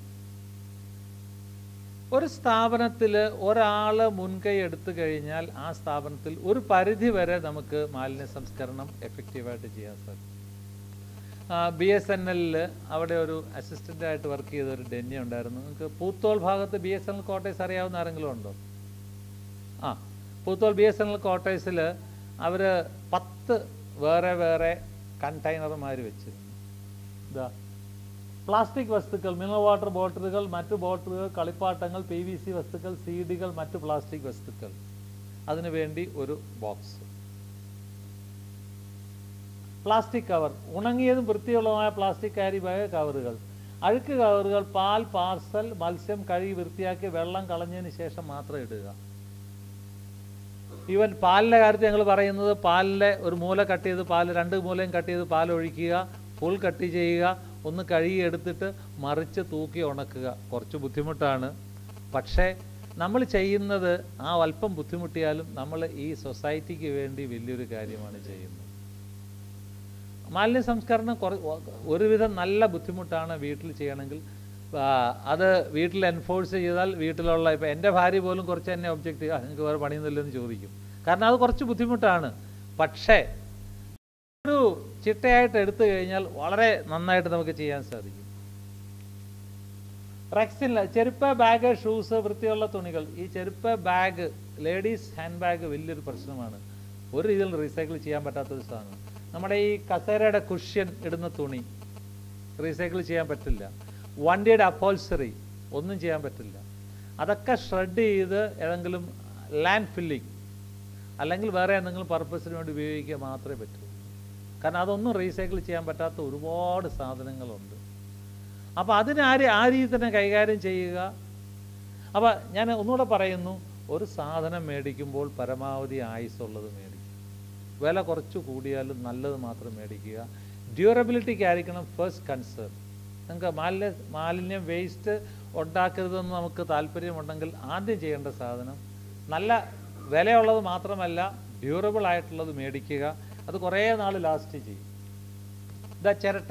S2: ഒരു സ്ഥാപനത്തിൽ ഒരാൾ മുൻകൈ എടുത്തു കഴിഞ്ഞാൽ ആ സ്ഥാപനത്തിൽ ഒരു പരിധി വരെ നമുക്ക് മാലിന്യ സംസ്കരണം എഫക്റ്റീവായിട്ട് ചെയ്യാൻ സാധിക്കും ബി എസ് എൻ എല്ലിൽ അവിടെ ഒരു അസിസ്റ്റൻ്റ് ആയിട്ട് വർക്ക് ചെയ്ത ഒരു ഡെന്നി ഉണ്ടായിരുന്നു നിങ്ങൾക്ക് പൂത്തോൾ ഭാഗത്ത് B S N L quarters അറിയാവുന്ന ആരെങ്കിലും ഉണ്ടോ ആ Poothole B S N L കോട്ടേഴ്സിൽ അവർ പത്ത് വേറെ വേറെ കണ്ടെയ്നർമാർ വെച്ചിരുന്നു ഇതാ പ്ലാസ്റ്റിക് വസ്തുക്കൾ മിനറൽ വാട്ടർ ബോട്ടിലുകൾ മറ്റു ബോട്ടിലുകൾ കളിപ്പാട്ടങ്ങൾ പി വി സി വസ്തുക്കൾ സീഡികൾ മറ്റു പ്ലാസ്റ്റിക് വസ്തുക്കൾ അതിനു വേണ്ടി ഒരു ബോക്സ് പ്ലാസ്റ്റിക് കവർ ഉണങ്ങിയതും വൃത്തിയുള്ളതുമായ പ്ലാസ്റ്റിക് ക്യാരി ബാഗ് കവറുകൾ അഴുക്ക് കവറുകൾ പാൽ പാർസൽ മത്സ്യം കഴുകി വൃത്തിയാക്കി വെള്ളം കളഞ്ഞതിന് ശേഷം മാത്രം ഇടുക ഈവൻ പാലിൻ്റെ കാര്യത്തിൽ ഞങ്ങൾ പറയുന്നത് പാലിലെ ഒരു മൂല കട്ട് ചെയ്ത് പാൽ രണ്ട് മൂലയും കട്ട് ചെയ്ത് പാൽ ഒഴിക്കുക ഫുൾ കട്ട് ചെയ്യുക ഒന്ന് കഴുകി എടുത്തിട്ട് മറിച്ച് തൂക്കി ഉണക്കുക കുറച്ച് ബുദ്ധിമുട്ടാണ് പക്ഷേ നമ്മൾ ചെയ്യുന്നത് ആ അല്പം ബുദ്ധിമുട്ടിയാലും നമ്മൾ ഈ സൊസൈറ്റിക്ക് വേണ്ടി വലിയൊരു കാര്യമാണ് ചെയ്യുന്നത് മാലിന്യ സംസ്കരണം കുറ ഒരുവിധം നല്ല ബുദ്ധിമുട്ടാണ് വീട്ടിൽ ചെയ്യണമെങ്കിൽ ആ, അത് വീട്ടിൽ എൻഫോഴ്സ് ചെയ്താൽ വീട്ടിലുള്ള ഇപ്പം എൻ്റെ ഭാര്യ പോലും കുറച്ച് എന്നെ ഒബ്ജക്റ്റ് ചെയ്യുക നിങ്ങൾക്ക് വേറെ പണിയൊന്നുമില്ലെന്ന് ചോദിക്കും കാരണം അത് കുറച്ച് ബുദ്ധിമുട്ടാണ് പക്ഷേ ഒരു ചിട്ടയായിട്ട് എടുത്തു കഴിഞ്ഞാൽ വളരെ നന്നായിട്ട് നമുക്ക് ചെയ്യാൻ സാധിക്കും റെക്സില്ല ചെരുപ്പ് ബാഗ് ഷൂസ് വൃത്തിയുള്ള തുണികൾ ഈ ചെരുപ്പ് ബാഗ് ലേഡീസ് ഹാൻഡ് ബാഗ് വലിയൊരു പ്രശ്നമാണ് ഒരു രീതിയിൽ റീസൈക്കിൾ ചെയ്യാൻ പറ്റാത്തൊരു സാധനം നമ്മുടെ ഈ കസേരയുടെ കുഷ്യൻ ഇടുന്ന തുണി റീസൈക്കിൾ ചെയ്യാൻ പറ്റില്ല വണ്ടിയുടെ അപ്പോൾസറി ഒന്നും ചെയ്യാൻ പറ്റില്ല അതൊക്കെ ഷ്രെഡ് ചെയ്ത് ഏതെങ്കിലും ലാൻഡ് ഫില്ലിങ് അല്ലെങ്കിൽ വേറെ എന്തെങ്കിലും പർപ്പസിന് വേണ്ടി ഉപയോഗിക്കുക മാത്രമേ പറ്റൂ കാരണം അതൊന്നും റീസൈക്കിൾ ചെയ്യാൻ പറ്റാത്ത ഒരുപാട് സാധനങ്ങളുണ്ട് അപ്പോൾ അതിനെ ആര് ആ രീതി തന്നെ കൈകാര്യം ചെയ്യുക അപ്പോൾ ഞാൻ ഒന്നുകൂടെ പറയുന്നു ഒരു സാധനം മേടിക്കുമ്പോൾ പരമാവധി ആയുസ്സുള്ളത് മേടിക്കുക വില കുറച്ച് കൂടിയാലും നല്ലത് മാത്രം മേടിക്കുക ഡ്യൂറബിലിറ്റിക്ക് ആയിരിക്കണം ഫസ്റ്റ് കൺസേൺ നിങ്ങൾക്ക് മാലിന്യ മാലിന്യം വേസ്റ്റ് ഉണ്ടാക്കരുതെന്ന് നമുക്ക് താല്പര്യമുണ്ടെങ്കിൽ ആദ്യം ചെയ്യേണ്ട സാധനം നല്ല വിലയുള്ളത് മാത്രമല്ല ഡ്യൂറബിൾ ആയിട്ടുള്ളത് മേടിക്കുക അത് കുറേ നാൾ ലാസ്റ്റ് ചെയ്യും ഇതാ ചിരട്ട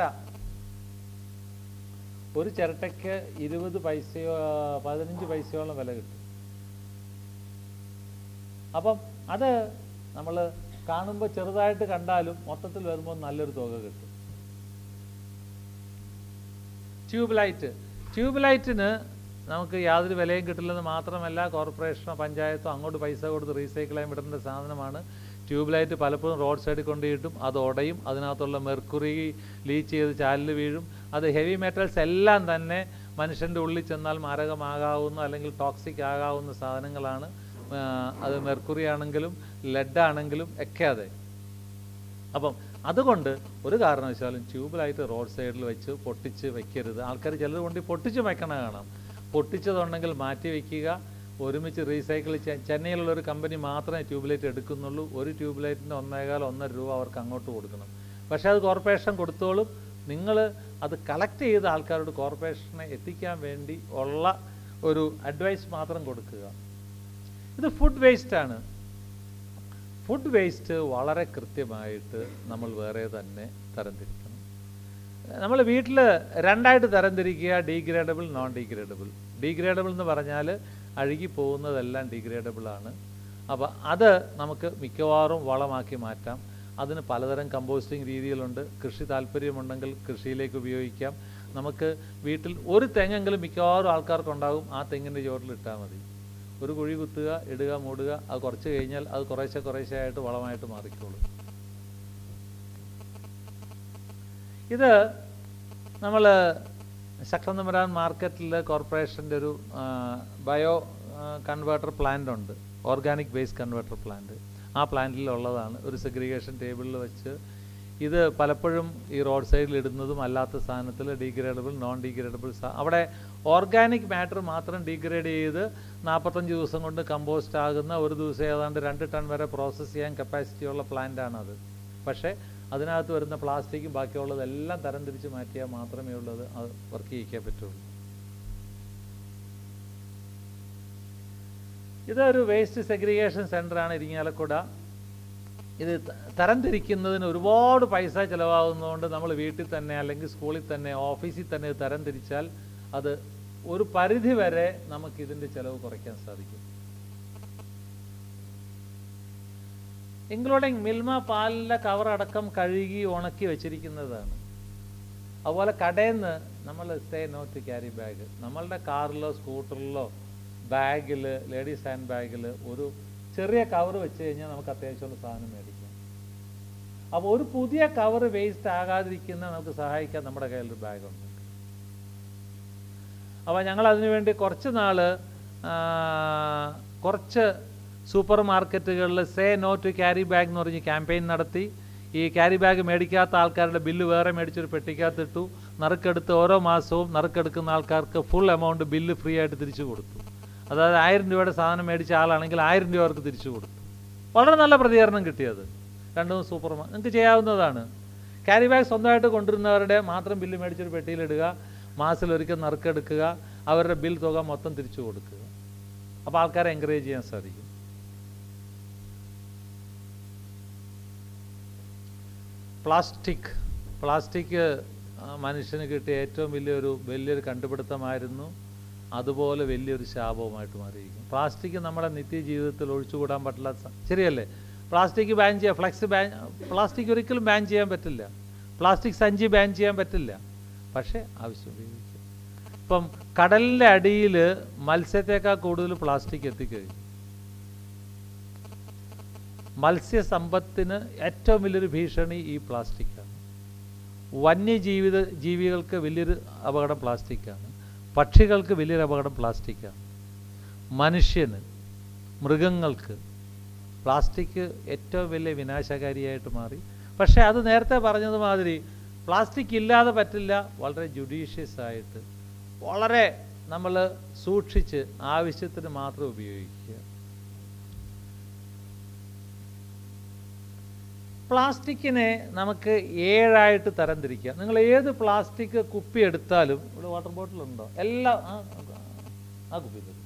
S2: ഒരു ചിരട്ടയ്ക്ക് ഇരുപത് പൈസയോ പതിനഞ്ച് പൈസയോളം വില കിട്ടും അപ്പം അത് നമ്മൾ കാണുമ്പോൾ ചെറുതായിട്ട് കണ്ടാലും മൊത്തത്തിൽ വരുമ്പോൾ നല്ലൊരു തുക കിട്ടും ട്യൂബ് ലൈറ്റ് ട്യൂബ് ലൈറ്റിന് നമുക്ക് യാതൊരു വിലയും കിട്ടില്ലെന്ന് മാത്രമല്ല കോർപ്പറേഷനോ പഞ്ചായത്തോ അങ്ങോട്ട് പൈസ കൊടുത്ത് റീസൈക്കിൾ ചെയ്യാൻ വിടേണ്ട സാധനമാണ് ട്യൂബ് ലൈറ്റ് പലപ്പോഴും റോഡ് സൈഡിൽ കൊണ്ടുപോയിട്ടും അത് ഉടയും അതിനകത്തുള്ള മെർക്കുറി ലീച്ച് ചെയ്ത് ചാലിൽ വീഴും അത് ഹെവി മെറ്റൽസ് എല്ലാം തന്നെ മനുഷ്യൻ്റെ ഉള്ളിൽ ചെന്നാൽ മാരകമാകാവുന്ന അല്ലെങ്കിൽ ടോക്സിക് ആകാവുന്ന സാധനങ്ങളാണ് ആ, അത് മെർക്കുറി ആണെങ്കിലും ലെഡ് ആണെങ്കിലും ഒക്കെ അതെ അപ്പം അതുകൊണ്ട് ഒരു കാരണവശാലും ട്യൂബിലായിട്ട് റോഡ് സൈഡിൽ വെച്ച് പൊട്ടിച്ച് വെക്കരുത് ആൾക്കാർ ചിലർ കൊണ്ട് പൊട്ടിച്ച് വെക്കണ കാണാം പൊട്ടിച്ചതുണ്ടെങ്കിൽ മാറ്റി വെക്കുക ഒരുമിച്ച് റീസൈക്കിൾ ചെയ്യാൻ ചെന്നൈയിലുള്ള ഒരു കമ്പനി മാത്രമേ ട്യൂബ് ലൈറ്റ് എടുക്കുന്നുള്ളൂ ഒരു ട്യൂബ് ലൈറ്റിന് ഒന്നേകാൽ ഒന്നര രൂപ അവർക്ക് അങ്ങോട്ട് കൊടുക്കണം പക്ഷേ അത് കോർപ്പറേഷൻ കൊടുത്തോളും നിങ്ങൾ അത് കളക്ട് ചെയ്ത ആൾക്കാരോട് കോർപ്പറേഷനെ എത്തിക്കാൻ വേണ്ടി ഉള്ള ഒരു അഡ്വൈസ് മാത്രം കൊടുക്കുക ഇത് ഫുഡ് വേസ്റ്റാണ് ഫുഡ് വേസ്റ്റ് വളരെ കൃത്യമായിട്ട് നമ്മൾ വേറെ തന്നെ തരംതിരിക്കണം നമ്മൾ വീട്ടിൽ രണ്ടായിട്ട് തരംതിരിക്കുക ഡീഗ്രേഡബിൾ നോൺ ഡീഗ്രേഡബിൾ ഡീഗ്രേഡബിൾ എന്ന് പറഞ്ഞാൽ അഴുകി പോകുന്നതെല്ലാം ഡീഗ്രേഡബിൾ ആണ് അപ്പോൾ അത് നമുക്ക് മിക്കവാറും വളമാക്കി മാറ്റാം അതിന് പലതരം കമ്പോസ്റ്റിംഗ് രീതികളുണ്ട് കൃഷി താല്പര്യമുണ്ടെങ്കിൽ കൃഷിയിലേക്ക് ഉപയോഗിക്കാം നമുക്ക് വീട്ടിൽ ഒരു തെങ്ങെങ്കിലും മിക്കവാറും ആൾക്കാർക്കുണ്ടാകും ആ തെങ്ങിൻ്റെ ചുവട്ടിൽ ഇട്ടാൽ മതി ഒരു കുഴി കുത്തുക ഇടുക മൂടുക അത് കുറച്ച് കഴിഞ്ഞാൽ അത് കുറേശ്ശെ കുറേശ്ശെ ആയിട്ട് വളമായിട്ട് മാറിക്കോളും ഇത് നമ്മൾ ശക്തനമ്പരാൻ മാർക്കറ്റിൽ കോർപ്പറേഷൻ്റെ ഒരു ബയോ കൺവേർട്ടർ പ്ലാന്റ് ഉണ്ട് ഓർഗാനിക് വേസ്റ്റ് കൺവേർട്ടർ പ്ലാന്റ് ആ പ്ലാന്റിലുള്ളതാണ് ഒരു സെഗ്രിഗേഷൻ ടേബിളിൽ വെച്ച് ഇത് പലപ്പോഴും ഈ റോഡ് സൈഡിൽ ഇടുന്നതും അല്ലാത്ത സാധനത്തിൽ ഡീഗ്രേഡബിൾ നോൺ ഡീഗ്രേഡബിൾ അവിടെ ഓർഗാനിക് മാറ്റർ മാത്രം ഡീഗ്രേഡ് ചെയ്ത് നാൽപ്പത്തഞ്ച് ദിവസം കൊണ്ട് കമ്പോസ്റ്റ് ആകുന്ന ഒരു ദിവസം ഏതാണ്ട് രണ്ട് ടൺ വരെ പ്രോസസ്സ് ചെയ്യാൻ കപ്പാസിറ്റി ഉള്ള പ്ലാന്റ് അത് പക്ഷേ അതിനകത്ത് വരുന്ന പ്ലാസ്റ്റിക്കും ബാക്കിയുള്ളതെല്ലാം തരംതിരിച്ച് മാറ്റിയാൽ മാത്രമേ ഉള്ളത് അത് വർക്ക് ചെയ്യിക്കാൻ പറ്റുള്ളൂ ഇതൊരു വേസ്റ്റ് സെഗ്രിഗേഷൻ സെൻ്ററാണ് ഇരിങ്ങാലക്കുട ഇത് ത- തരംതിരിക്കുന്നതിന് ഒരുപാട് പൈസ ചിലവാകുന്നതുകൊണ്ട് നമ്മൾ വീട്ടിൽ തന്നെ അല്ലെങ്കിൽ സ്കൂളിൽ തന്നെ ഓഫീസിൽ തന്നെ ഇത് തരംതിരിച്ചാൽ അത് ഒരു പരിധി വരെ നമുക്ക് ഇതിൻ്റെ ചിലവ് കുറയ്ക്കാൻ സാധിക്കും ഇൻക്ലൂഡിങ് മിൽമ പാലിൻ്റെ കവർ അടക്കം കഴുകി ഉണക്കി വെച്ചിരിക്കുന്നതാണ് അതുപോലെ കടയിൽ നിന്ന് നമ്മൾ say no to carry bag നമ്മളുടെ കാറിലോ സ്കൂട്ടറിലോ ബാഗിൽ ലേഡീസ് ഹാൻഡ് ബാഗിൽ ഒരു ചെറിയ കവർ വെച്ച് കഴിഞ്ഞാൽ നമുക്ക് അത്യാവശ്യമുള്ള സാധനം മേടിക്കാം അപ്പോൾ ഒരു പുതിയ കവർ വേസ്റ്റ് ആകാതിരിക്കുന്ന നമുക്ക് സഹായിക്കാൻ നമ്മുടെ കയ്യിലൊരു ബാഗുണ്ട് അപ്പോൾ ഞങ്ങൾ അതിനു വേണ്ടി കുറച്ച് നാൾ കുറച്ച് സൂപ്പർ മാർക്കറ്റുകളിൽ say no to carry bag എന്ന് പറഞ്ഞ് ക്യാമ്പയിൻ നടത്തി ഈ ക്യാരി ബാഗ് മേടിക്കാത്ത ആൾക്കാരുടെ ബില്ല് വേറെ മേടിച്ചൊരു പെട്ടിക്കകത്തിട്ടു നറുക്കെടുത്ത് ഓരോ മാസവും നറുക്കെടുക്കുന്ന ആൾക്കാർക്ക് ഫുൾ എമൗണ്ട് ബില്ല് ഫ്രീ ആയിട്ട് തിരിച്ചു കൊടുത്തു അതായത് ആയിരം രൂപയുടെ സാധനം മേടിച്ച ആളാണെങ്കിൽ ആയിരം രൂപ അവർക്ക് തിരിച്ചു കൊടുത്തു വളരെ നല്ല പ്രതികരണം കിട്ടിയത് രണ്ടും സൂപ്പർ നിങ്ങൾക്ക് ചെയ്യാവുന്നതാണ് ക്യാരി ബാഗ് സ്വന്തമായിട്ട് കൊണ്ടുവരുന്നവരുടെ മാത്രം ബില്ല് മേടിച്ചൊരു പെട്ടിയിലിടുക മാസത്തിലൊരിക്കൽ നറുക്കെടുക്കുക അവരുടെ ബിൽ തുക മൊത്തം തിരിച്ചു കൊടുക്കുക അപ്പോൾ ആൾക്കാരെ എൻകറേജ് ചെയ്യാൻ സാധിക്കും പ്ലാസ്റ്റിക് പ്ലാസ്റ്റിക് ആ, മനുഷ്യന് കിട്ടിയ ഏറ്റവും വലിയൊരു വലിയൊരു കണ്ടുപിടുത്തമായിരുന്നു അതുപോലെ വലിയൊരു ശാപവുമായിട്ട് മാറിയിരിക്കും പ്ലാസ്റ്റിക് നമ്മുടെ നിത്യജീവിതത്തിൽ ഒഴിച്ചുകൂടാൻ പറ്റില്ലാത്ത സ- ശരിയല്ലേ പ്ലാസ്റ്റിക് ബാൻ ചെയ്യാം ഫ്ലെക്സ് ബാൻ പ്ലാസ്റ്റിക് ഒരിക്കലും ബാൻ ചെയ്യാൻ പറ്റില്ല പ്ലാസ്റ്റിക് സഞ്ചി ബാൻ ചെയ്യാൻ പറ്റില്ല പക്ഷേ ആവശ്യം ഉപയോഗിക്കും ഇപ്പം കടലിൻ്റെ അടിയിൽ മത്സ്യത്തേക്കാൾ കൂടുതൽ പ്ലാസ്റ്റിക് എത്തിക്കഴിഞ്ഞു മത്സ്യസമ്പത്തിന് ഏറ്റവും വലിയൊരു ഭീഷണി ഈ പ്ലാസ്റ്റിക്കാണ് വന്യജീവിത ജീവികൾക്ക് വലിയൊരു അപകടം പ്ലാസ്റ്റിക്കാണ് പക്ഷികൾക്ക് വലിയൊരു അപകടം പ്ലാസ്റ്റിക്കാണ് മനുഷ്യന് മൃഗങ്ങൾക്ക് പ്ലാസ്റ്റിക് ഏറ്റവും വലിയ വിനാശകാരിയായിട്ട് മാറി പക്ഷേ അത് നേരത്തെ പറഞ്ഞതുമാതിരി പ്ലാസ്റ്റിക് ഇല്ലാതെ പറ്റില്ല വളരെ ജുഡീഷ്യസ് ആയിട്ട് വളരെ നമ്മൾ സൂക്ഷിച്ച് ആവശ്യത്തിന് മാത്രം ഉപയോഗിക്കുക പ്ലാസ്റ്റിക്കിനെ നമുക്ക് ഏഴായിട്ട് തരംതിരിക്കാം നിങ്ങൾ ഏത് പ്ലാസ്റ്റിക് കുപ്പി എടുത്താലും ഇവിടെ വാട്ടർ ബോട്ടിൽ ഉണ്ടോ എല്ലാം ആ ആ കുപ്പി തരും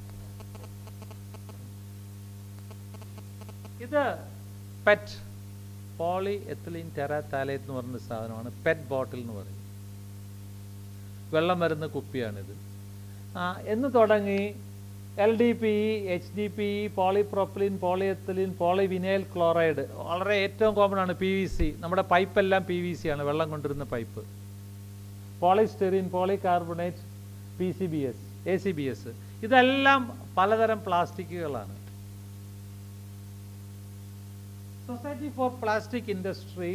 S2: ഇത് പെറ്റ് പോളി എത്തിലീൻ ടെറാത്താലേറ്റ് എന്ന് പറഞ്ഞ സാധനമാണ് പെറ്റ് ബോട്ടിൽ എന്ന് പറയും വെള്ളം വരുന്ന കുപ്പിയാണിത് ആ, എന്ന് തുടങ്ങി L D P E H D P E polypropylene polyethylene polyvinyl chloride വളരെ ഏറ്റവും കോമൺ ആണ് പി വി സി നമ്മുടെ പൈപ്പെല്ലാം പി വി സി ആണ് വെള്ളം കൊണ്ടിരുന്ന pipe polystyrene polycarbonate P C B S A C B S ഇതെല്ലാം പലതരം പ്ലാസ്റ്റിക്കുകളാണ് സൊസൈറ്റി ഫോർ പ്ലാസ്റ്റിക് ഇൻഡസ്ട്രി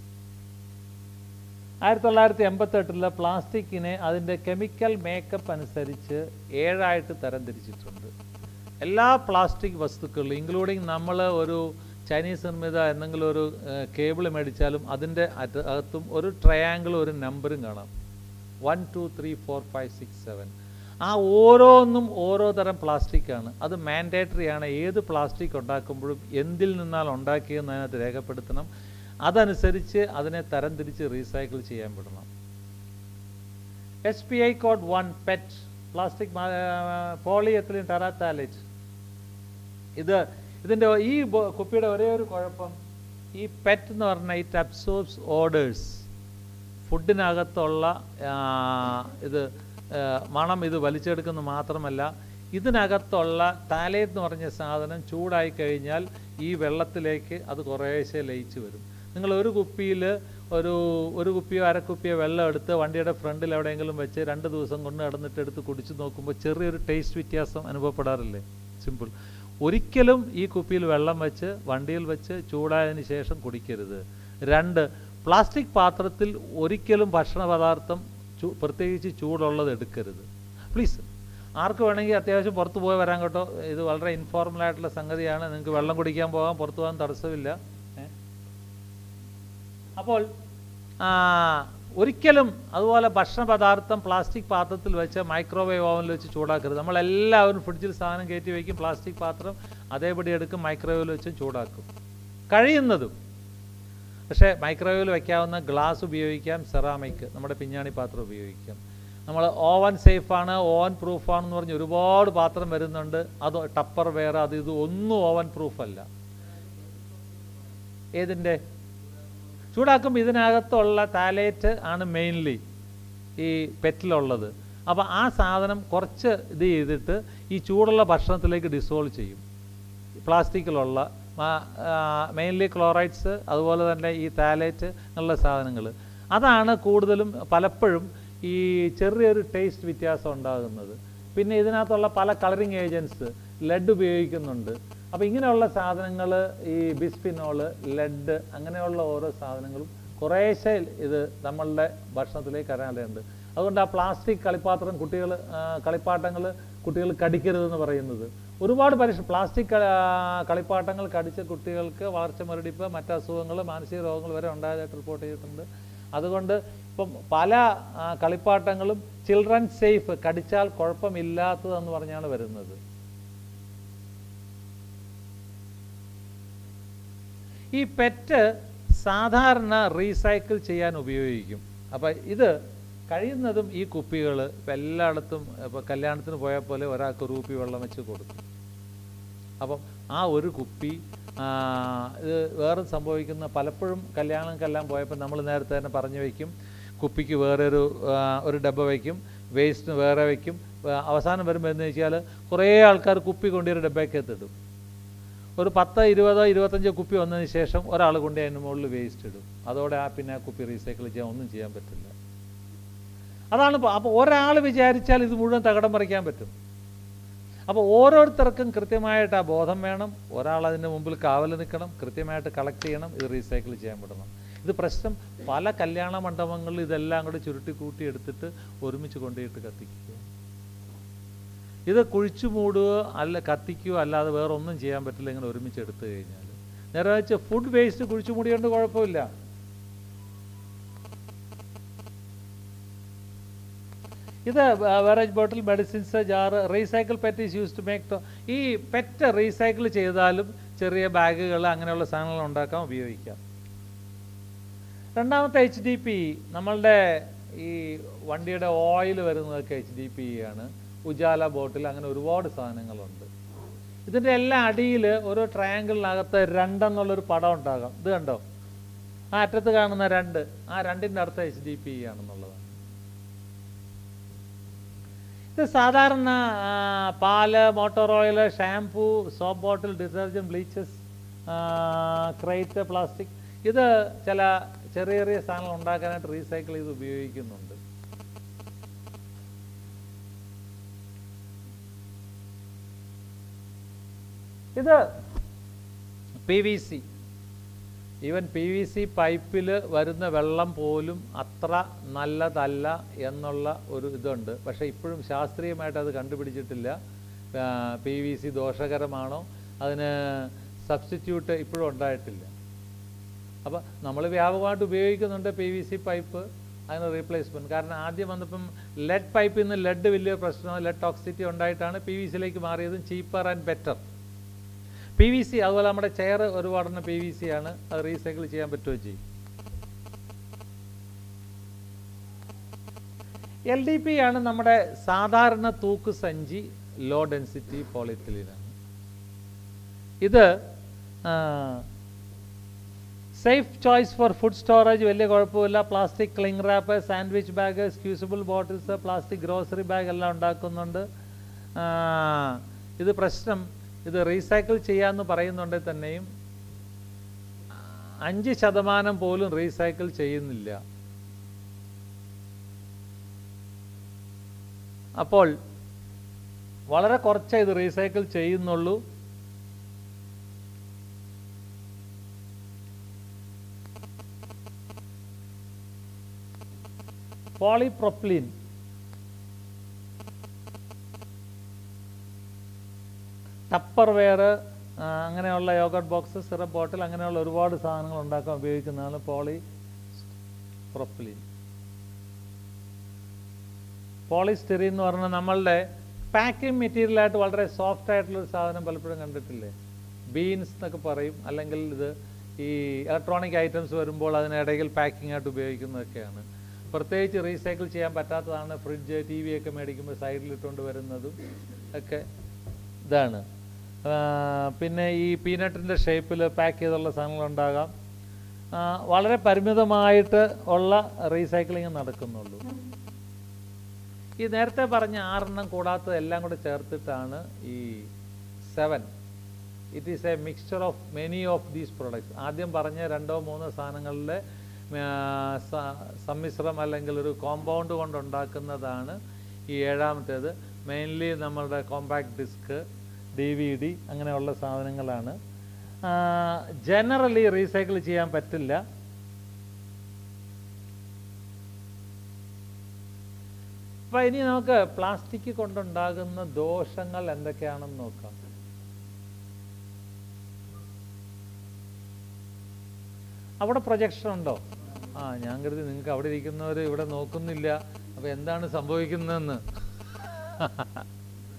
S2: ആയിരത്തി തൊള്ളായിരത്തി എൺപത്തെട്ടിലെ പ്ലാസ്റ്റിക്കിനെ അതിൻ്റെ കെമിക്കൽ മേക്കപ്പ് അനുസരിച്ച് ഏഴായിട്ട് തരംതിരിച്ചിട്ടുണ്ട് എല്ലാ പ്ലാസ്റ്റിക് വസ്തുക്കളിലും ഇൻക്ലൂഡിങ് നമ്മൾ ഒരു ചൈനീസ് നിർമ്മിത എന്തെങ്കിലും ഒരു കേബിൾ മേടിച്ചാലും അതിൻ്റെ അറ്റ അകത്തും ഒരു ട്രയാങ്കിൾ ഒരു നമ്പറും കാണാം one two three four five six seven ആ ഓരോന്നും ഓരോ തരം പ്ലാസ്റ്റിക്കാണ് അത് മാൻഡേറ്ററി ആണ് ഏത് പ്ലാസ്റ്റിക് ഉണ്ടാക്കുമ്പോഴും എന്തിൽ നിന്നാണ് ഉണ്ടാക്കിയതെന്ന് അതിനകത്ത് രേഖപ്പെടുത്തണം അതനുസരിച്ച് അതിനെ തരംതിരിച്ച് റീസൈക്കിൾ ചെയ്യാൻ വിടണം S P I code one PET plastic polyethylene terephthalate ഇത് ഇതിൻ്റെ ഈ ബോ- കുപ്പിയുടെ ഒരേ ഒരു കുഴപ്പം ഈ പെറ്റ് എന്ന് പറഞ്ഞാൽ ഇറ്റ് അബ്സോർബ്സ് ഓർഡേഴ്സ് ഫുഡിനകത്തുള്ള ആ, ഇത് ആ, മണം ഇത് വലിച്ചെടുക്കുന്നു മാത്രമല്ല ഇതിനകത്തുള്ള താലേറ്റ് എന്ന് പറഞ്ഞ സാധനം ചൂടായി കഴിഞ്ഞാൽ ഈ വെള്ളത്തിലേക്ക് അത് കുറേശ്ശെ ലയിച്ച് വരും നിങ്ങൾ ഒരു കുപ്പിയിൽ ഒരു ഒരു കുപ്പിയോ അരക്കുപ്പിയോ വെള്ളം എടുത്ത് വണ്ടിയുടെ ഫ്രണ്ടിൽ എവിടെയെങ്കിലും വെച്ച് രണ്ട് ദിവസം കൊണ്ട് നടന്നിട്ട് എടുത്ത് കുടിച്ച് നോക്കുമ്പോൾ ചെറിയൊരു ടേസ്റ്റ് വ്യത്യാസം അനുഭവപ്പെടാറില്ലേ സിമ്പിൾ ഒരിക്കലും ഈ കുപ്പിയിൽ വെള്ളം വെച്ച് വണ്ടിയിൽ വെച്ച് ചൂടായതിന് ശേഷം കുടിക്കരുത് രണ്ട് പ്ലാസ്റ്റിക് പാത്രത്തിൽ ഒരിക്കലും ഭക്ഷണ പദാർത്ഥം ചൂ പ്രത്യേകിച്ച് ചൂടുള്ളത് എടുക്കരുത് പ്ലീസ് ആർക്ക് വേണമെങ്കിൽ അത്യാവശ്യം പുറത്ത് പോയി വരാൻ കേട്ടോ ഇത് വളരെ ഇൻഫോർമൽ ആയിട്ടുള്ള സംഗതിയാണ് നിങ്ങൾക്ക് വെള്ളം കുടിക്കാൻ പോകാം പുറത്ത് പോകാൻ തടസ്സമില്ല ഏ? അപ്പോൾ ആ, ഒരിക്കലും അതുപോലെ ഭക്ഷണ പദാർത്ഥം പ്ലാസ്റ്റിക് പാത്രത്തിൽ വെച്ച് മൈക്രോവേവ് ഓവനിൽ വെച്ച് ചൂടാക്കരുത് നമ്മളെല്ലാവരും ഫ്രിഡ്ജിൽ സാധനം കയറ്റി വയ്ക്കും പ്ലാസ്റ്റിക് പാത്രം അതേപടി എടുക്കും മൈക്രോവേവിൽ വെച്ച് ചൂടാക്കും കഴിയുന്നതും പക്ഷേ മൈക്രോവേവിൽ വയ്ക്കാവുന്ന ഗ്ലാസ് ഉപയോഗിക്കാം സെറാമിക് നമ്മുടെ പിഞ്ഞാണി പാത്രം ഉപയോഗിക്കാം നമ്മൾ ഓവൻ സേഫാണ് ഓവൻ പ്രൂഫാണെന്ന് പറഞ്ഞ് ഒരുപാട് പാത്രം വരുന്നുണ്ട് അത് ടപ്പർ വെയർ അത് ഇത് ഒന്നും ഓവൻ പ്രൂഫ് അല്ല ഏതിൻ്റെ ചൂടാക്കുമ്പോൾ ഇതിനകത്തുള്ള താലേറ്റ് ആണ് മെയിൻലി ഈ പെറ്റിലുള്ളത് അപ്പോൾ ആ സാധനം കുറച്ച് ഇത് ചെയ്തിട്ട് ഈ ചൂടുള്ള ഭക്ഷണത്തിലേക്ക് ഡിസോൾവ് ചെയ്യും പ്ലാസ്റ്റിക്കിലുള്ള മെയിൻലി ക്ലോറൈഡ്സ് അതുപോലെ തന്നെ ഈ താലേറ്റ് എന്നുള്ള സാധനങ്ങൾ അതാണ് കൂടുതലും പലപ്പോഴും ഈ ചെറിയൊരു ടേസ്റ്റ് വ്യത്യാസം ഉണ്ടാകുന്നത് പിന്നെ ഇതിനകത്തുള്ള പല കളറിങ് ഏജൻസ് ലെഡ് ഉപയോഗിക്കുന്നുണ്ട് അപ്പോൾ ഇങ്ങനെയുള്ള സാധനങ്ങൾ ഈ ബിസ്പിനോള് ലെഡ് അങ്ങനെയുള്ള ഓരോ സാധനങ്ങളും കുറേശ്ശെ ഇത് നമ്മളുടെ ഭക്ഷണത്തിലേക്ക് കരാറുണ്ട് അതുകൊണ്ട് ആ പ്ലാസ്റ്റിക് കളിപ്പാത്രം കുട്ടികൾ കളിപ്പാട്ടങ്ങൾ കുട്ടികൾ കടിക്കരുതെന്ന് പറയുന്നത് ഒരുപാട് പരീക്ഷ പ്ലാസ്റ്റിക് ക- ആ, കളിപ്പാട്ടങ്ങൾ കടിച്ച കുട്ടികൾക്ക് വളർച്ച മുരടിപ്പ് മറ്റ് അസുഖങ്ങൾ മാനസിക രോഗങ്ങൾ വരെ ഉണ്ടായതായിട്ട് റിപ്പോർട്ട് ചെയ്തിട്ടുണ്ട് അതുകൊണ്ട് ഇപ്പം പല ആ, കളിപ്പാട്ടങ്ങളും ചിൽഡ്രൻ സേഫ് കടിച്ചാൽ കുഴപ്പമില്ലാത്തതെന്ന് പറഞ്ഞാണ് വരുന്നത് ഈ പെറ്റ് സാധാരണ റീസൈക്കിൾ ചെയ്യാൻ ഉപയോഗിക്കും അപ്പോൾ ഇത് കഴിയുന്നതും ഈ കുപ്പികൾ ഇപ്പം എല്ലായിടത്തും ഇപ്പോൾ കല്യാണത്തിന് പോയാൽ പോലെ ഒരാൾക്ക് ഒരു കുപ്പി വെള്ളം വെച്ച് കൊടുക്കും അപ്പം ആ ഒരു കുപ്പി ആ, ഇത് വേറെ സംഭവിക്കുന്ന പലപ്പോഴും കല്യാണങ്ങൾക്കെല്ലാം പോയപ്പോൾ നമ്മൾ നേരത്തെ തന്നെ പറഞ്ഞു വയ്ക്കും കുപ്പിക്ക് വേറെ ഒരു ആ, ഒരു ഡബ്ബ വയ്ക്കും വേസ്റ്റിന് വേറെ വയ്ക്കും ആ, അവസാനം വരുമ്പോൾ എന്ന് വെച്ചാൽ കുറേ ആൾക്കാർ കുപ്പി കൊണ്ടുപോയി ഒരു ഡബ്ബയ്ക്കകത്ത് ഇടും ഒരു പത്ത് ഇരുപതോ ഇരുപത്തഞ്ചോ കുപ്പി വന്നതിന് ശേഷം ഒരാൾ കൊണ്ട് അതിന് മുകളിൽ വേസ്റ്റ് ഇടും അതോടെ ആ പിന്നെ ആ കുപ്പി റീസൈക്കിൾ ചെയ്യാൻ ഒന്നും ചെയ്യാൻ പറ്റില്ല അതാണ് അപ്പോൾ ഒരാൾ വിചാരിച്ചാൽ ഇത് മുഴുവൻ തകടം മറിക്കാൻ പറ്റും അപ്പോൾ ഓരോരുത്തർക്കും കൃത്യമായിട്ട് ആ ബോധം വേണം ഒരാൾ അതിൻ്റെ മുമ്പിൽ കാവൽ നിൽക്കണം കൃത്യമായിട്ട് കളക്ട് ചെയ്യണം ഇത് റീസൈക്കിൾ ചെയ്യാൻ വിടണം ഇത് പ്രശ്നം പല കല്യാണ മണ്ഡപങ്ങളിൽ ഇതെല്ലാം കൂടെ ചുരുട്ടി കൂട്ടി എടുത്തിട്ട് ഒരുമിച്ച് കൊണ്ടുപോയിട്ട് കത്തിക്കുക ഇത് കുഴിച്ചു മൂടുകയോ അല്ല കത്തിക്കുകയോ അല്ലാതെ വേറെ ഒന്നും ചെയ്യാൻ പറ്റില്ല ഇങ്ങനെ ഒരുമിച്ച് എടുത്തു കഴിഞ്ഞാൽ നേരെ വെച്ച് ഫുഡ് വേസ്റ്റ് കുഴിച്ചു മൂടിയോണ്ട് കുഴപ്പമില്ല ഇത് beverage bottle medicines jar recycle PET is use to make ഈ പെറ്റ് റീസൈക്കിൾ ചെയ്താലും ചെറിയ ബാഗുകൾ അങ്ങനെയുള്ള സാധനങ്ങൾ ഉണ്ടാക്കാൻ ഉപയോഗിക്കാം രണ്ടാമത്തെ എച്ച് ഡി പി നമ്മളുടെ ഈ വണ്ടിയുടെ ഓയിൽ വരുന്നതൊക്കെ എച്ച് ഡി പി ആണ് ഉജാല ബോട്ടിൽ അങ്ങനെ ഒരുപാട് സാധനങ്ങളുണ്ട് ഇതിൻ്റെ എല്ലാ അടിയിൽ ഓരോ ട്രയാങ്കിളിനകത്ത് രണ്ടെന്നുള്ളൊരു പടം ഉണ്ടാകാം ഇത് കണ്ടോ ആ അറ്റത്ത് കാണുന്ന രണ്ട് ആ രണ്ടിൻ്റെ അർത്ഥം എച്ച് ഡി പി ആണെന്നുള്ളതാണ് ഇത് സാധാരണ ആ, പാല് motor oil shampoo soap bottle detergent bleaches crate plastic ഇത് ചില ചെറിയ ചെറിയ സാധനങ്ങൾ ഉണ്ടാക്കാനായിട്ട് റീസൈക്കിൾ ചെയ്ത് ഉപയോഗിക്കുന്നുണ്ട് ഇത് P V C even P V C പൈപ്പിൽ വരുന്ന വെള്ളം പോലും അത്ര നല്ലതല്ല എന്നുള്ള ഒരു ഇതുണ്ട് പക്ഷേ ഇപ്പോഴും ശാസ്ത്രീയമായിട്ട് അത് കണ്ടുപിടിച്ചിട്ടില്ല പി വി സി ദോഷകരമാണോ അതിന് സബ്സ്റ്റിറ്റ്യൂട്ട് ഇപ്പോഴും ഉണ്ടായിട്ടില്ല അപ്പോൾ നമ്മൾ വ്യാപകമായിട്ട് ഉപയോഗിക്കുന്നുണ്ട് പി വി സി പൈപ്പ് അതിന് റീപ്ലേസ്മെൻറ്റ് കാരണം ആദ്യം വന്നപ്പം ലെഡ് പൈപ്പിൽ നിന്ന് ലെഡ് വലിയ പ്രശ്നമോ ലെഡ് ടോക്സിറ്റി ഉണ്ടായിട്ടാണ് പി വി സിയിലേക്ക് മാറിയതും cheaper and better P V C അതുപോലെ നമ്മുടെ ചെയർ ഒരുപാടെണ്ണം പി വി സി ആണ് അത് റീസൈക്കിൾ ചെയ്യാൻ പറ്റുകയും ചെയ്യും എൽ ഡി പി ആണ് നമ്മുടെ സാധാരണ തൂക്ക് സഞ്ചി ലോ ഡെൻസിറ്റി പോളിത്തിലീനാണ് ഇത് safe choice for food storage വലിയ കുഴപ്പമില്ല plastic cling wrap sandwich bag squeezable bottles plastic grocery bag എല്ലാം ഉണ്ടാക്കുന്നുണ്ട് ആ, ഇത് പ്രശ്നം ഇത് റീസൈക്കിൾ ചെയ്യാമെന്ന് പറയുന്നുണ്ടെങ്കിൽ തന്നെയും അഞ്ച് ശതമാനം പോലും റീസൈക്കിൾ ചെയ്യുന്നില്ല അപ്പോൾ വളരെ കുറച്ചേ ഇത് റീസൈക്കിൾ ചെയ്യുന്നുള്ളൂ പോളിപ്രൊപ്ലിൻ ടപ്പർ വെയർ അങ്ങനെയുള്ള യോഗട്ട് ബോക്സ് സിറപ്പ് ബോട്ടിൽ അങ്ങനെയുള്ള ഒരുപാട് സാധനങ്ങൾ ഉണ്ടാക്കാൻ ഉപയോഗിക്കുന്നതാണ് പോളി പ്രൊപ്ലിൻ പോളിസ്റ്റെറിൻ എന്ന് പറഞ്ഞാൽ നമ്മളുടെ പാക്കിംഗ് മെറ്റീരിയലായിട്ട് വളരെ സോഫ്റ്റ് ആയിട്ടുള്ള ഒരു സാധനം പലപ്പോഴും കണ്ടിട്ടില്ലേ ബീൻസ് എന്നൊക്കെ പറയും അല്ലെങ്കിൽ ഇത് ഈ ഇലക്ട്രോണിക് ഐറ്റംസ് വരുമ്പോൾ അതിനിടയിൽ പാക്കിംഗ് ആയിട്ട് ഉപയോഗിക്കുന്നതൊക്കെയാണ് പ്രത്യേകിച്ച് റീസൈക്കിൾ ചെയ്യാൻ പറ്റാത്തതാണ് ഫ്രിഡ്ജ് ടി വി ഒക്കെ മേടിക്കുമ്പോൾ സൈഡിലിട്ടുകൊണ്ട് വരുന്നതും ഒക്കെ ഇതാണ് ആ, പിന്നെ ഈ പീനട്ടിൻ്റെ ഷേപ്പിൽ പാക്ക് ചെയ്തുള്ള സാധനങ്ങളുണ്ടാകാം ആ, വളരെ പരിമിതമായിട്ട് ഉള്ള റീസൈക്ലിംഗ് നടക്കുന്നുള്ളൂ ഈ നേരത്തെ പറഞ്ഞ ആറെണ്ണം കൂടാത്തത് എല്ലാം കൂടെ ചേർത്തിട്ടാണ് ഈ seven it is a mixture of many of these products ആദ്യം പറഞ്ഞ രണ്ടോ മൂന്നോ സാധനങ്ങളിലെ ആ, സ- സമ്മിശ്രം അല്ലെങ്കിൽ ഒരു കോമ്പൗണ്ട് കൊണ്ടുണ്ടാക്കുന്നതാണ് ഈ ഏഴാമത്തേത് മെയിൻലി നമ്മളുടെ compact disc D V D അങ്ങനെയുള്ള സാധനങ്ങളാണ് ജനറലി റീസൈക്കിൾ ചെയ്യാൻ പറ്റില്ല അപ്പോൾ ഇനി നമുക്ക് പ്ലാസ്റ്റിക് കൊണ്ടുണ്ടാകുന്ന ദോഷങ്ങൾ എന്തൊക്കെയാണെന്ന് നോക്കാം അവിടെ പ്രൊജക്ഷൻ ഉണ്ടോ ആ ഞാൻ കരുതി നിങ്ങൾക്ക് അവിടെ ഇരിക്കുന്നവർ ഇവിടെ നോക്കുന്നില്ല അപ്പോൾ എന്താണ് സംഭവിക്കുന്നതെന്ന്